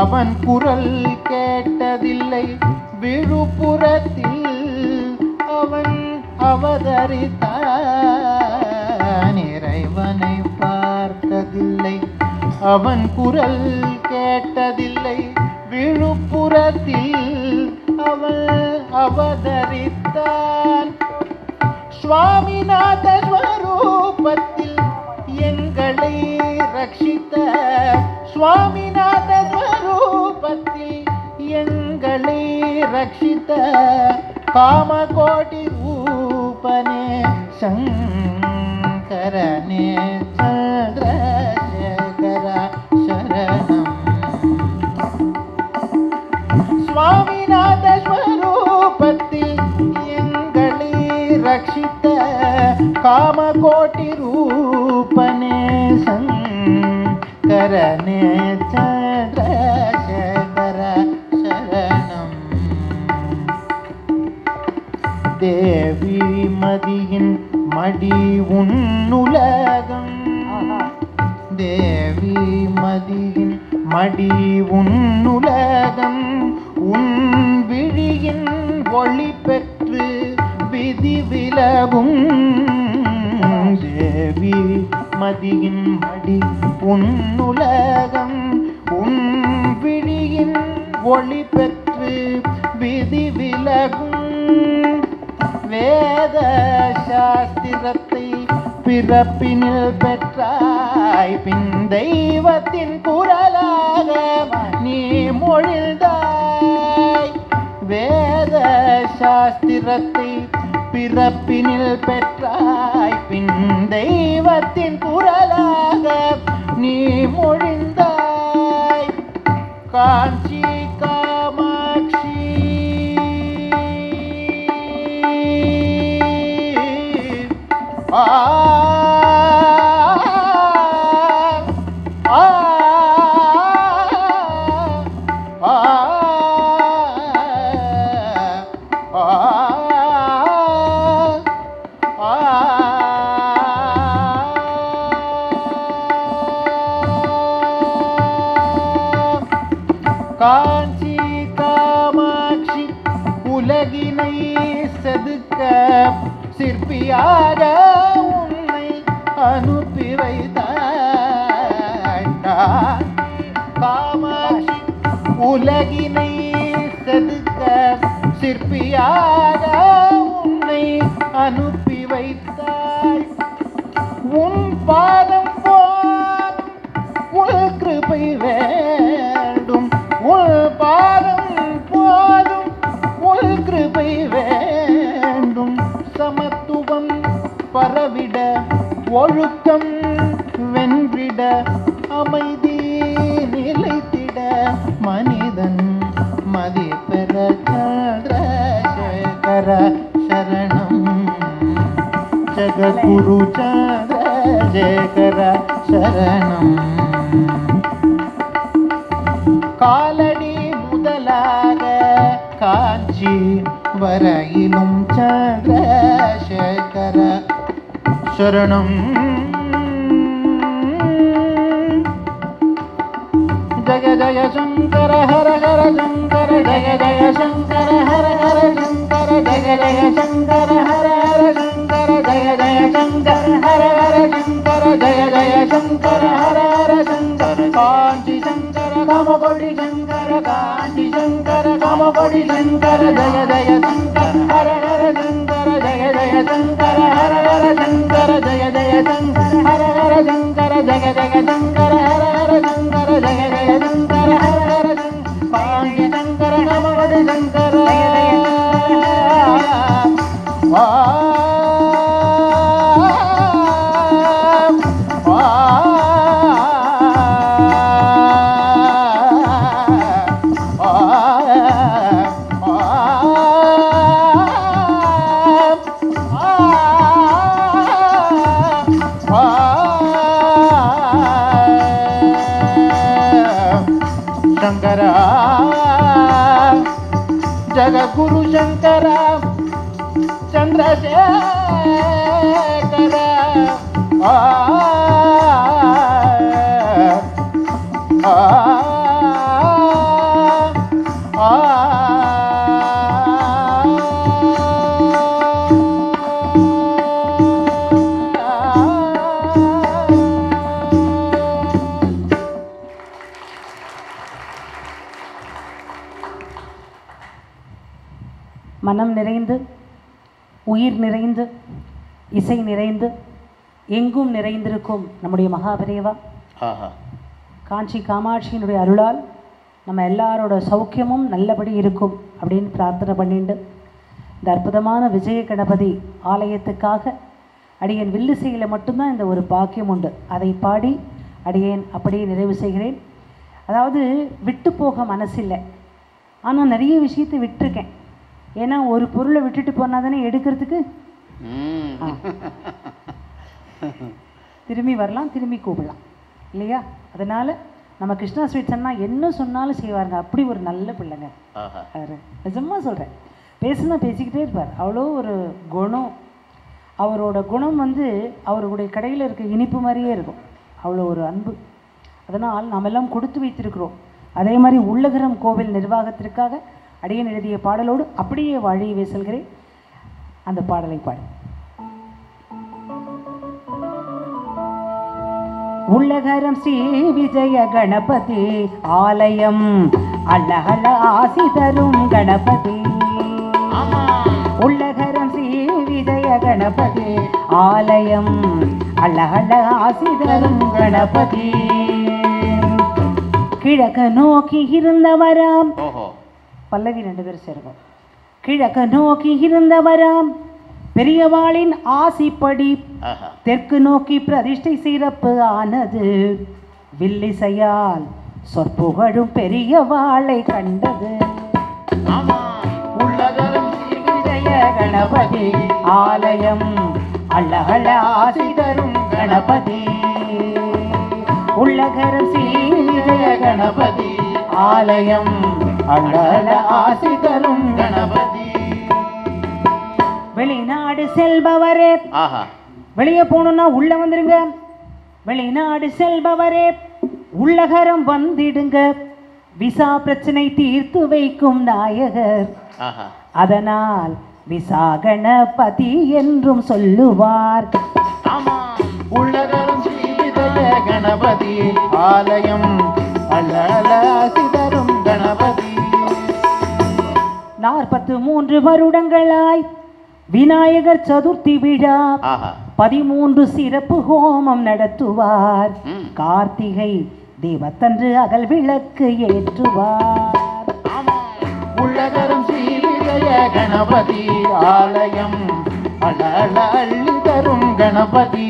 அவன் குரல் கேட்டதில்லை விழுப்புரத்தில் அவன் அவதரித்தான் இறைவனை பார்த்ததில்லை அவன் குரல் கேட்டதில்லை விழுப்புரத்தில் அவன் அவதரித்தான் சுவாமிநாத ஸ்வரூபத்தில் எங்களை ரட்சித்த சுவாமிநாத ஸ்வரூபத்தில் எங்களை ரட்சித்த காமகோடி ரூபனே சங்கரனே சந்திரசேகர சரணம் சுவாமிநாத ஸ்வரூபத்தில் எங்களை ரட்சித்த காமகோட்டி ரூபனே சங்கரனே சந்திரசேகர சரணம் தேவி மதியின் மடி உன்னுலகம் தேவி மதியின் மடி உன்னுலகம் உன் விழியின் ஒளி பெற்று விதி விலகும் தேவி மதியின் மடி உன்னுலகம் உன் விழியின் ஒளி பெற்று விதி விலகும் வேத சாஸ்திரத்தை பிறப்பினில் பெற்றாய் பின் தெய்வத்தின் குரலாக நீ மொழிந்தாய் வேத சாஸ்திரத்தை பிறப்பினில் பெற்றாய் பின் தெய்வத்தின் குரலாக நீ மொழிந்தாய் காஞ்சி காமாட்சி ஆ ஆ ஆ காஞ்சி காமாட்சி உலகினை செதுக்க சிற்பியாக உன்னை அனுப்பி வைத்தாய் காமாட்சி உலகினை செதுக்க சிற்பியாக உன்னை அனுப்பி வைத்தாய் உன் பாதம் போல் உள் கிருபை வேண்டும் உள் பாதம் போதும் உள் கிருபை வேண்டும் சமத்துவம் பரவிட ஒழுக்கம் வென்றிட அமைதி நிலைத்திட மனிதன் மதிப்பெற சந்திரசேகர சரணம் ஜகத்குரு சந்திரசேகர சரணம் காலடி முதலாக காஞ்சி வரையிலும் சந்திரசேகர சரணம் ஜய ஜய சங்கர ஹர ஹர சங்கர ஜய ஜய சங்கர ஹர ஹர சங்கர ஜய ஜய சங்கர ஹர ஹர சங்கர ஜய ஜய சங்கர ஹர ஹர சங்கர ஜய ஜய சங்கர ஹர ஹர சங்கர காஞ்சி சங்கர காமபடி சங்கர காஞ்சி சங்கர காமபடி சங்கர ஜய ஜய சங்கர ஹர ஹர சங்கர ஜய ஜய சங்கர ஹர ஹர சங்கர ஜய ஜய சங்கர ஹர ஹர சங்கர ஜய ஜய சங்கர ஹர ஹர சங்கர ஜய ஜய சங்கர ஹர ஹர சங்கர காஞ்சி சங்கர காமபடி சங்கர வா ಶಂಕರ ಜಗದ್ಗುರು ಶಂಕರ ಚಂದ್ರಶೇಖರ ಆ ಆ மனம் நிறைந்து உயிர் நிறைந்து இசை நிறைந்து எங்கும் நிறைந்திருக்கும் நம்முடைய மகாபெரியவா ஆஹா காஞ்சி காமாட்சியினுடைய அருளால் நம்ம எல்லாரோட சௌக்கியமும் நல்லபடி இருக்கும் அப்படின்னு பிரார்த்தனை பண்ணிட்டு இந்த அற்புதமான விஜய கணபதி ஆலயத்துக்காக அடியேன் வில்லிசையில் மட்டும்தான் இந்த ஒரு பாக்கியம் உண்டு அதை பாடி அடியேன் அப்படியே நிறைவு செய்கிறேன் அதாவது விட்டு போக மனசில்லை ஆனால் நிறைய விஷயத்தை விட்டிருக்கேன் ஏன்னா ஒரு பொருளை விட்டுட்டு போனால் தானே எடுக்கிறதுக்கு ம் ஆ. திரும்பி வரலாம் திரும்பி கூப்பிடலாம் இல்லையா அதனால் நம்ம கிருஷ்ணா ஸ்வீட்ஸ் அண்ணா என்ன சொன்னாலும் செய்வாருங்க அப்படி ஒரு நல்ல பிள்ளைங்க ஆஹா அவர் நிஜமாக சொல்கிறேன் பேசுனா பேசிக்கிட்டே இருப்பார் அவ்வளோ ஒரு குணம் அவரோட குணம் வந்து அவருடைய கடையில் இருக்க இனிப்பு மாதிரியே இருக்கும் அவ்வளோ ஒரு அன்பு அதனால் நாம் எல்லாம் கொடுத்து வைத்திருக்கிறோம் அதே மாதிரி உள்ளகரம் கோவில் நிர்வாகத்திற்காக அடியன் எழுதிய பாடலோடு அப்படியே வாழியவே செல்கிறேன் அந்த பாடலை பாடு உள்ளகரம் ஸ்ரீ விஜய கணபதி ஆலயம் அழகழ ஆசி தரும் கணபதி உள்ளகரம் ஸ்ரீ விஜய கணபதி ஆலயம் அழகழ ஆசி தரும் கணபதி கிழக்கு நோக்கி இருந்தவராம் ஓஹோ பல்லவி ரெண்டு பேரும் சேருவோம் கிழக்கு நோக்கி இருந்தவராம் பெரியவாளின் ஆசிப்படி ஆஹா தெற்கு நோக்கி பிரதிஷ்டை சிறப்பு ஆனது வில்லிசையால் சொற்புகழும் பெரிய வாளை கண்டது உள்ளகரம் விஜய கணபதி ஆலயம் அழகழ ஆசி தரும் கணபதி உள்ளகரம் ஸ்ரீ விஜய கணபதி ஆலயம் அழகழ ஆசி தரும் கணபதி வெளிநாடு செல்பவரே ஆஹா வெளியே போகணும்னா உள்ள வந்துருங்க வெளிநாடு செல்பவரே உள்ளகரம் வந்திடுங்க விசா பிரச்சனை தீர்த்து வைக்கும் நாயகர் ஆஹா அதனால் விசா கணபதி என்றும் சொல்லுவார் ஆமாம் உள்ளகரம் ஸ்ரீ விஜய கணபதி ஆலயம் அழலாசி தரும் கணபதி நாற்பத்து மூன்று வருடங்களாய் விநாயகர் சதுர்த்தி விழா ஆஹா பதிமூன்று சிறப்பு ஹோமம் நடத்துவார் ம். கார்த்திகை தீபத்தன்று அகல் விளக்கு ஏற்றுவார் உள்ளகரம் ஸ்ரீ விஜய கணபதி ஆலயம் அழல அள்ளி தரும் கணபதி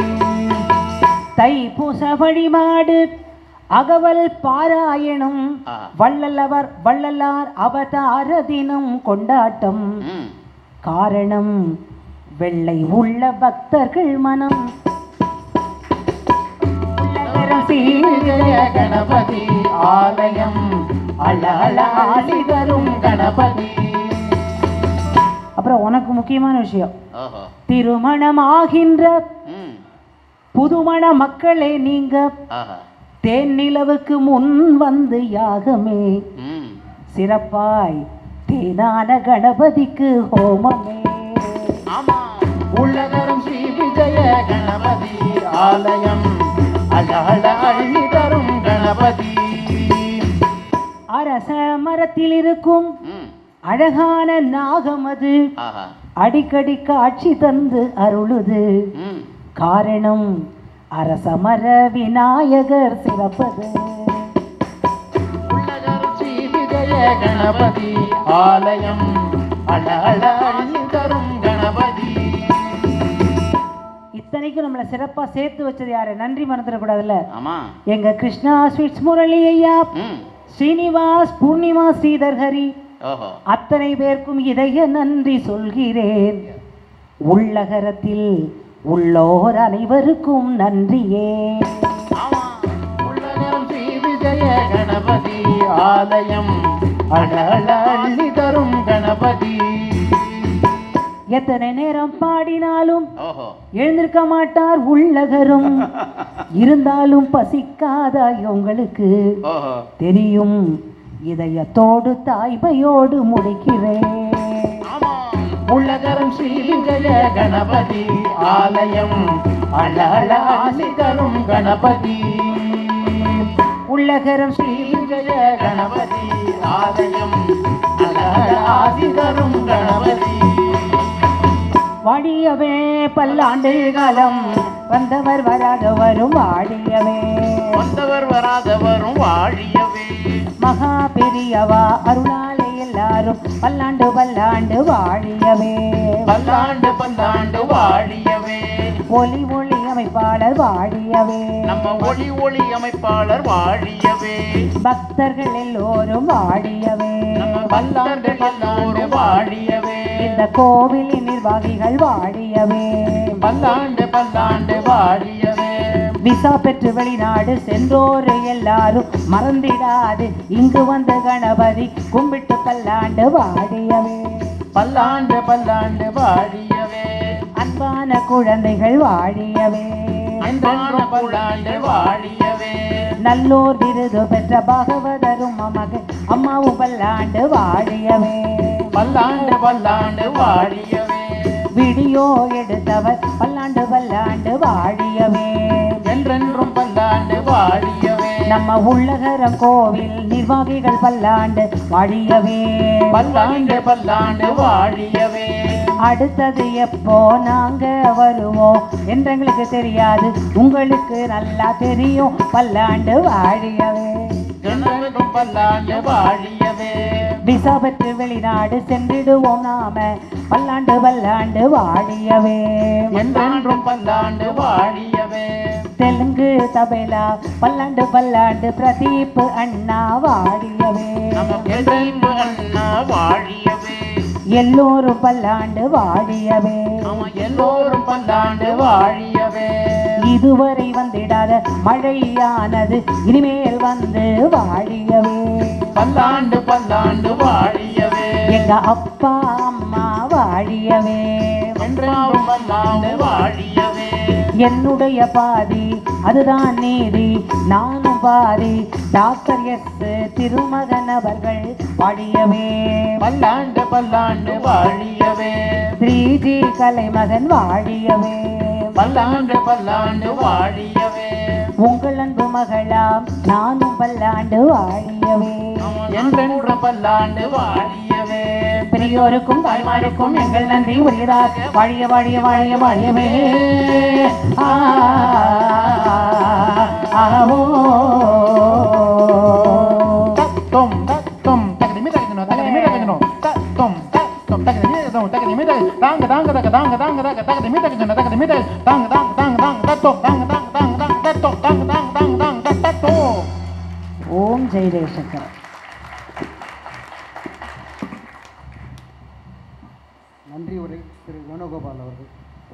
தைப்பூச வழிபாடு அகவல் பாராயணம் ஆ. வள்ளலவர் வள்ளலார் அவதார தினம் கொண்டாட்டம் ம் காரணம் வெள்ளை உள்ள பக்தர்கள் மனம் உள்ளகரம் ஸ்ரீ விஜய கணபதி ஆலயம் அழல அள்ளி தரும் கணபதி அப்புறம் உனக்கு முக்கியமான விஷயம் ஓஹோ திருமணம் ஆகின்ற ம் புதுமண மக்களே நீங்க ஆஹா தேன் நிலவுக்கு முன் வந்து யாகமே ம் சிறப்பாய் தேனான கணபதிக்கு ஹோமமே ஆமாம் உள்ளகரம் ஸ்ரீ விஜய கணபதி ஆலயம் அழல அள்ளி தரும் கணபதி அரச மரத்தில் இருக்கும் ம் அழகான நாகம் அது ஆஹா அடிக்கடி காட்சி தந்து அருளுது ம் காரணம் அரசமர விநாயகர் சிறப்பது உள்ளகரம் ஸ்ரீ விஜய கணபதி ஆலயம் அழல அள்ளி தரும் கணபதி இத்தனைக்கும் நம்மளை சிறப்பா சேர்த்து வச்சது யாரு நன்றி மறந்துடக்கூடாதுல்ல ஆமா எங்க கிருஷ்ணா ஸ்வீட்ஸ் முரளி ஐயா ம் ஸ்ரீனிவாஸ் பூர்ணிமா ஸ்ரீதர் ஹரி ஓஹோ அத்தனை பேருக்கும் இதய நன்றி சொல்கிறேன் உள்ளகரத்தில் உள்ளோர் அனைவருக்கும் நன்றியே உள்ளகரம் ஸ்ரீ விஜய கணபதி ஆலயம் அழல அள்ளி தரும் கணபதி எத்தனை நேரம் பாடினாலும் ஓஹோ எழுந்திருக்க மாட்டார் உள்ளகரும் இருந்தாலும் பசிக்காதா உங்களுக்கு ஓஹோ தெரியும் இதயத்தோடு தாய்மையோடு முடிக்கிறேன் உள்ளகரம் ஸ்ரீ விஜய கணபதி ஆலயம் அழல ஆசி தரும் கணபதி உள்ளகரம் ஸ்ரீ ஸ்ரீ விஜய கணபதி ஆலயம் அழல ஆசி தரும் கணபதி வாடியவே பல்லாண்டு காலம் வந்தவர் வராதவரும் வாடியவே வந்தவர் வராதவரும் வாழியவே மகா பெரியவா அருளாலே எல்லாரும் பல்லாண்டு பல்லாண்டு வாழியவே பல்லாண்டு பல்லாண்டு வாழியவே ஒலி ஒளி அமைப்பாளர் வாழியவே நம்ம ஒளி ஒளி அமைப்பாளர் வாழியவே பக்தர்கள் எல்லோரும் வாழியவே நம்ம பல்லாண்டு பல்லாண்டு வாழியவே இந்த கோவிலின் நிர்வாகிகள் வாழியவே பல்லாண்டு பல்லாண்டு வாழியவே விசா பெற்று வெளிநாடு சென்றோர் எல்லாரும் மறந்திடாது இங்கு வந்த கணபதி கும்பிட்டு பல்லாண்டு வாடியவே பல்லாண்டு பல்லாண்டு வாழியவே அன்பான குழந்தைகள் வாழியவே அன்பான பல்லாண்டு வாழியவே நல்லோர் விருது பெற்ற பாகவதரும் மகன் அம்மாவும் பல்லாண்டு வாழியவே பல்லாண்டு பல்லாண்டு வாழியவே வீடியோ எடுத்தவர் பல்லாண்டு பல்லாண்டு வாழியவே என்றென்றும் பல்லாண்டு வாழியவே நம்ம உள்ளகரம் கோவில் நிர்வாகிகள் பல்லாண்டு வாழியவே பல்லாண்டு பல்லாண்டு வாழியவே அடுத்தது எப்போ நாங்க வருவோம் என்றெங்களுக்கு தெரியாது உங்களுக்கு நல்லா தெரியும் பல்லாண்டு வாழியவே என்றென்றும் பல்லாண்டு வாழியவே விசா பெற்று வெளிநாடு சென்றிடுவோம் நாம பல்லாண்டு பல்லாண்டு வாழியவே என்றென்றும் பல்லாண்டு வாழியவே தெலுங்கு தபேலா பல்லாண்டு பல்லாண்டு பிரதீப் அண்ணா வாழியவே நம்ம பிரதீப் அண்ணா வாழியவே எல்லோரும் பல்லாண்டு வாழியவே ஆமா எல்லோரும் பல்லாண்டு வாழியவே இதுவரை வந்திடாத மழையானது இனிமேல் வந்து வாழியவே பல்லாண்டு பல்லாண்டு வாழியவே எங்க அப்பா அம்மா வாழியவே என்றென்றும் பல்லாண்டு வாழியவே என்னுடைய பாதி அதுதான் நீதி நானும் பாதி டாக்டர் எஸ் திருமகன் அவர்கள் வாழியவே பல்லாண்டு பல்லாண்டு வாழியவே ஸ்ரீஜி கலைமகன் வாழியவே பல்லாண்டு பல்லாண்டு வாழியவே உங்கள் அன்பு மகளாம் நானும் பல்லாண்டு வாழியவே என்றென்றும் பல்லாண்டு வாழியவே பெரியோருக்கும் தாய்மாருக்கும் எங்கள் நன்றி உரியதாக வாழிய வாழிய வாழிய வாழியவே ஆ, ஆவோ. தத்தம் தத்தம் தகதிமி தகதினோ தகதிமி தகதினோ தத்தம் தத்தம் தகதிமி தகதினோ தகதிமி தகதி தாங்க தாங்க தக தாங்க தாங்க தக தகதிமி தகதினோ தகதிமி தகதி தாங்க தாங்க தாங்க தாங்க தத்தம் தாங்க தாங்க தாங்க தாங்க தத்தம் தாங்க தாங்க தாங்க தாங்க தத்தம் ஓம் ஜெய் ஜெயசங்கர் நன்றி உரை திரு வேணுகோபால் அவர்கள்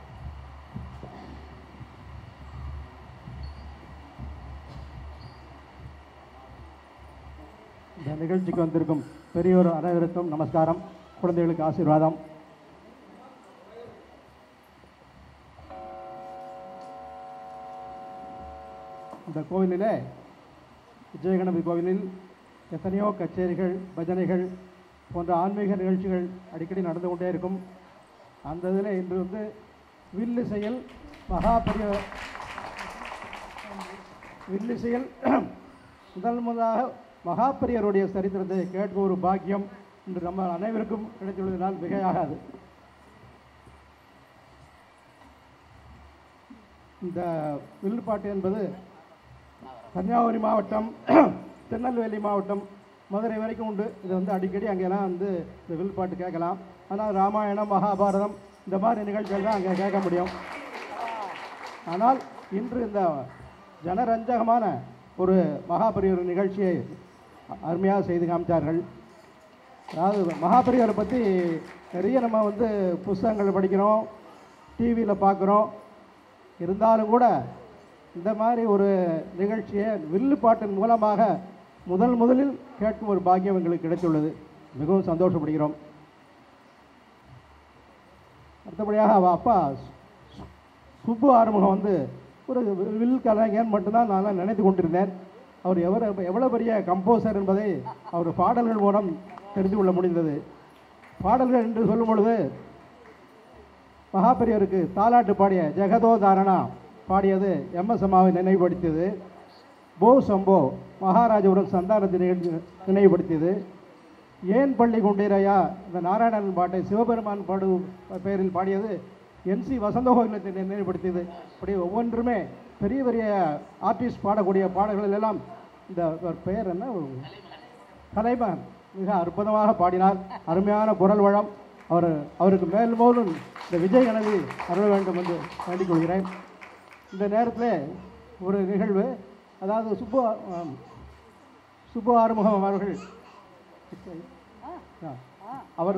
இந்த நிகழ்ச்சிக்கு வந்திருக்கும் பெரியோர் அனைவருக்கும் நமஸ்காரம் குழந்தைகளுக்கு ஆசீர்வாதம் இந்த கோவிலிலே விஜயகணபதி கோவிலில் எத்தனையோ கச்சேரிகள் பஜனைகள் போன்ற ஆன்மீக நிகழ்ச்சிகள் அடிக்கடி நடந்து கொண்டே இருக்கும் அந்த இதில் இன்று வந்து வில்லிசையில் மகா பெரிய வில்லிசையில் முதல் முதலாக மகாபெரியருடைய சரித்திரத்தை கேட்க ஒரு பாக்கியம் இன்று நம்ம அனைவருக்கும் கிடைத்துள்ளதினால் மிகையாகாது இந்த வில்லுப்பாட்டு என்பது கன்னியாகுமரி மாவட்டம் திருநெல்வேலி மாவட்டம் மதுரை வரைக்கும் உண்டு இது வந்து அடிக்கடி அங்கெல்லாம் வந்து இந்த வில்பாட்டு கேட்கலாம் ஆனால் ராமாயணம் மகாபாரதம் இந்த மாதிரி நிகழ்ச்சிகள் தான் அங்கே கேட்க முடியும் ஆனால் இன்று இந்த ஜனரஞ்சகமான ஒரு மகாபெரியவர் நிகழ்ச்சியை அருமையாக செய்து காமிச்சார்கள் அதாவது மகாபெரியவரை பற்றி நிறைய நம்ம வந்து புஸ்தகங்கள் படிக்கிறோம் டிவியில் பார்க்குறோம் இருந்தாலும் கூட இந்த மாதிரி ஒரு நிகழ்ச்சியை வில்லுப்பாட்டின் மூலமாக முதல் முதலில் கேட்கும் ஒரு பாக்கியம் எங்களுக்கு கிடைத்துள்ளது மிகவும் சந்தோஷப்படுகிறோம் அடுத்தபடியாக அவள் அப்பா சு- சுப்பு ஆறுமுகம் வந்து ஒரு வி- வில் கலைஞன் மட்டும்தான் நான் நினைத்து கொண்டிருந்தேன் அவர் எவர் எவ்வளோ பெரிய கம்போசர் என்பதை அவர் பாடல்கள் மூலம் தெரிந்து கொள்ள முடிந்தது பாடல்கள் என்று சொல்லும் பொழுது மகாபெரியவருக்கு தாலாட்டு பாடிய ஜெகதோ தாரணா பாடியது எம்எஸ் அம்மாவை நினைவுபடுத்தியது போ சம்போ மகாராஜபுரம் சந்தானத்தை நிகழ்ச்சி நினைவுபடுத்தியது ஏன் பள்ளி கொண்டீரையா இந்த நாராயணன் பாட்டை சிவபெருமான் பாடு பெயரில் பாடியது என்சி வசந்தகோகுலத்தை நினைவுபடுத்தியது இப்படி ஒவ்வொன்றுமே பெரிய பெரிய ஆர்டிஸ்ட் பாடக்கூடிய பாடல்கள் எல்லாம் இந்த அவர் பெயர் என்ன கலைமகன் மிக அற்புதமாக பாடினார் அருமையான குரல் வளம் அவர் அவருக்கு மேல் மேலும் இந்த விஜய் கணவி அருள வேண்டும் என்று வேண்டிக் கொள்கிறேன் இந்த நேரத்தில் ஒரு நிகழ்வு அதாவது சுப்பு ஆம், சுப்பு ஆறுமுகம் அவர்கள் ஆ, அவர்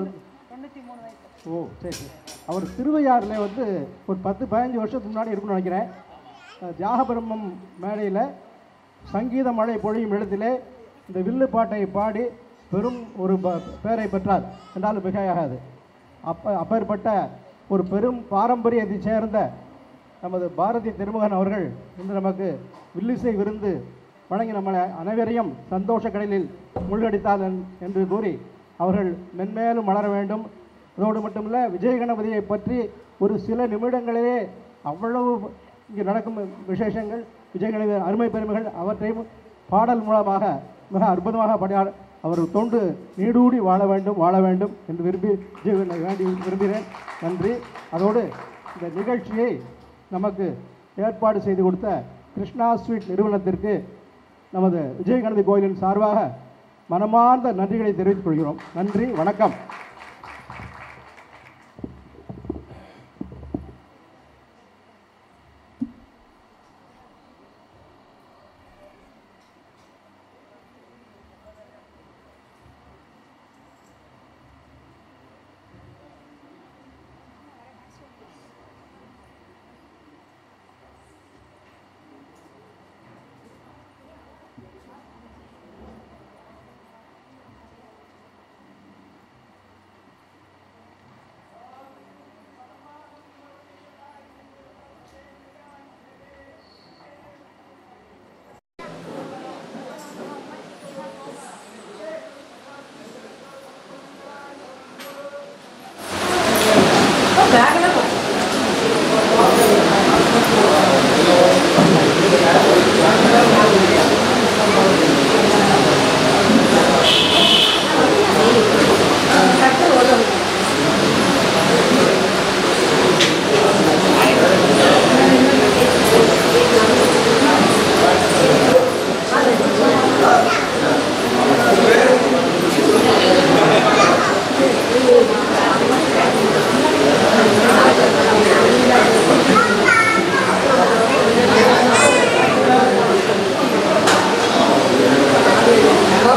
ஓ சரி சரி அவர் திருவையாறில் வந்து ஒரு பத்து பதினஞ்சு வருஷத்துக்கு முன்னாடி இருக்குன்னு நினைக்கிறேன் அஹ், தியாகபிரம்மம் மேடையில் சங்கீத மழை பொழியும் இடத்திலே இந்த வில்லு பாட்டை பாடி பெரும் ஒரு ப- பெயரை பெற்றார் என்றால் மிகையாகாது அப்ப அப்பேற்பட்ட ஒரு பெரும் பாரம்பரியத்தை சேர்ந்த நமது பாரதி திருமகன் அவர்கள் இன்று நமக்கு வில்லிசை விருந்து வழங்கி நம்மளை அனைவரையும் சந்தோஷ கடலில் மூழ்கடித்தார் என்- என்று கூறி அவர்கள் மென்மேலும் வளர வேண்டும் அதோடு மட்டுமல்ல விஜய கணபதியை பற்றி ஒரு சில நிமிடங்களிலே அவ்வளவு இங்கே நடக்கும் விசேஷங்கள் விஜய கணபதி அருமை பெருமைகள் அவற்றையும் பாடல் மூலமாக மிக அற்புதமாக பாடினார் அவர் தொண்டு நீடூடி வாழ வேண்டும் வாழ வேண்டும் என்று விரும்பி ஜீவனை வேண்டி விரும்புகிறேன் நன்றி அதோடு இந்த நிகழ்ச்சியை நமக்கு ஏற்பாடு செய்து கொடுத்த கிருஷ்ணா ஸ்வீட் நிறுவனத்திற்கு நமது விஜய் கணபதி கோயிலின் சார்பாக மனமார்ந்த நன்றிகளை தெரிவித்துக் கொள்கிறோம் நன்றி வணக்கம்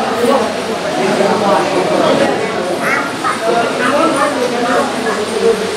Thank you.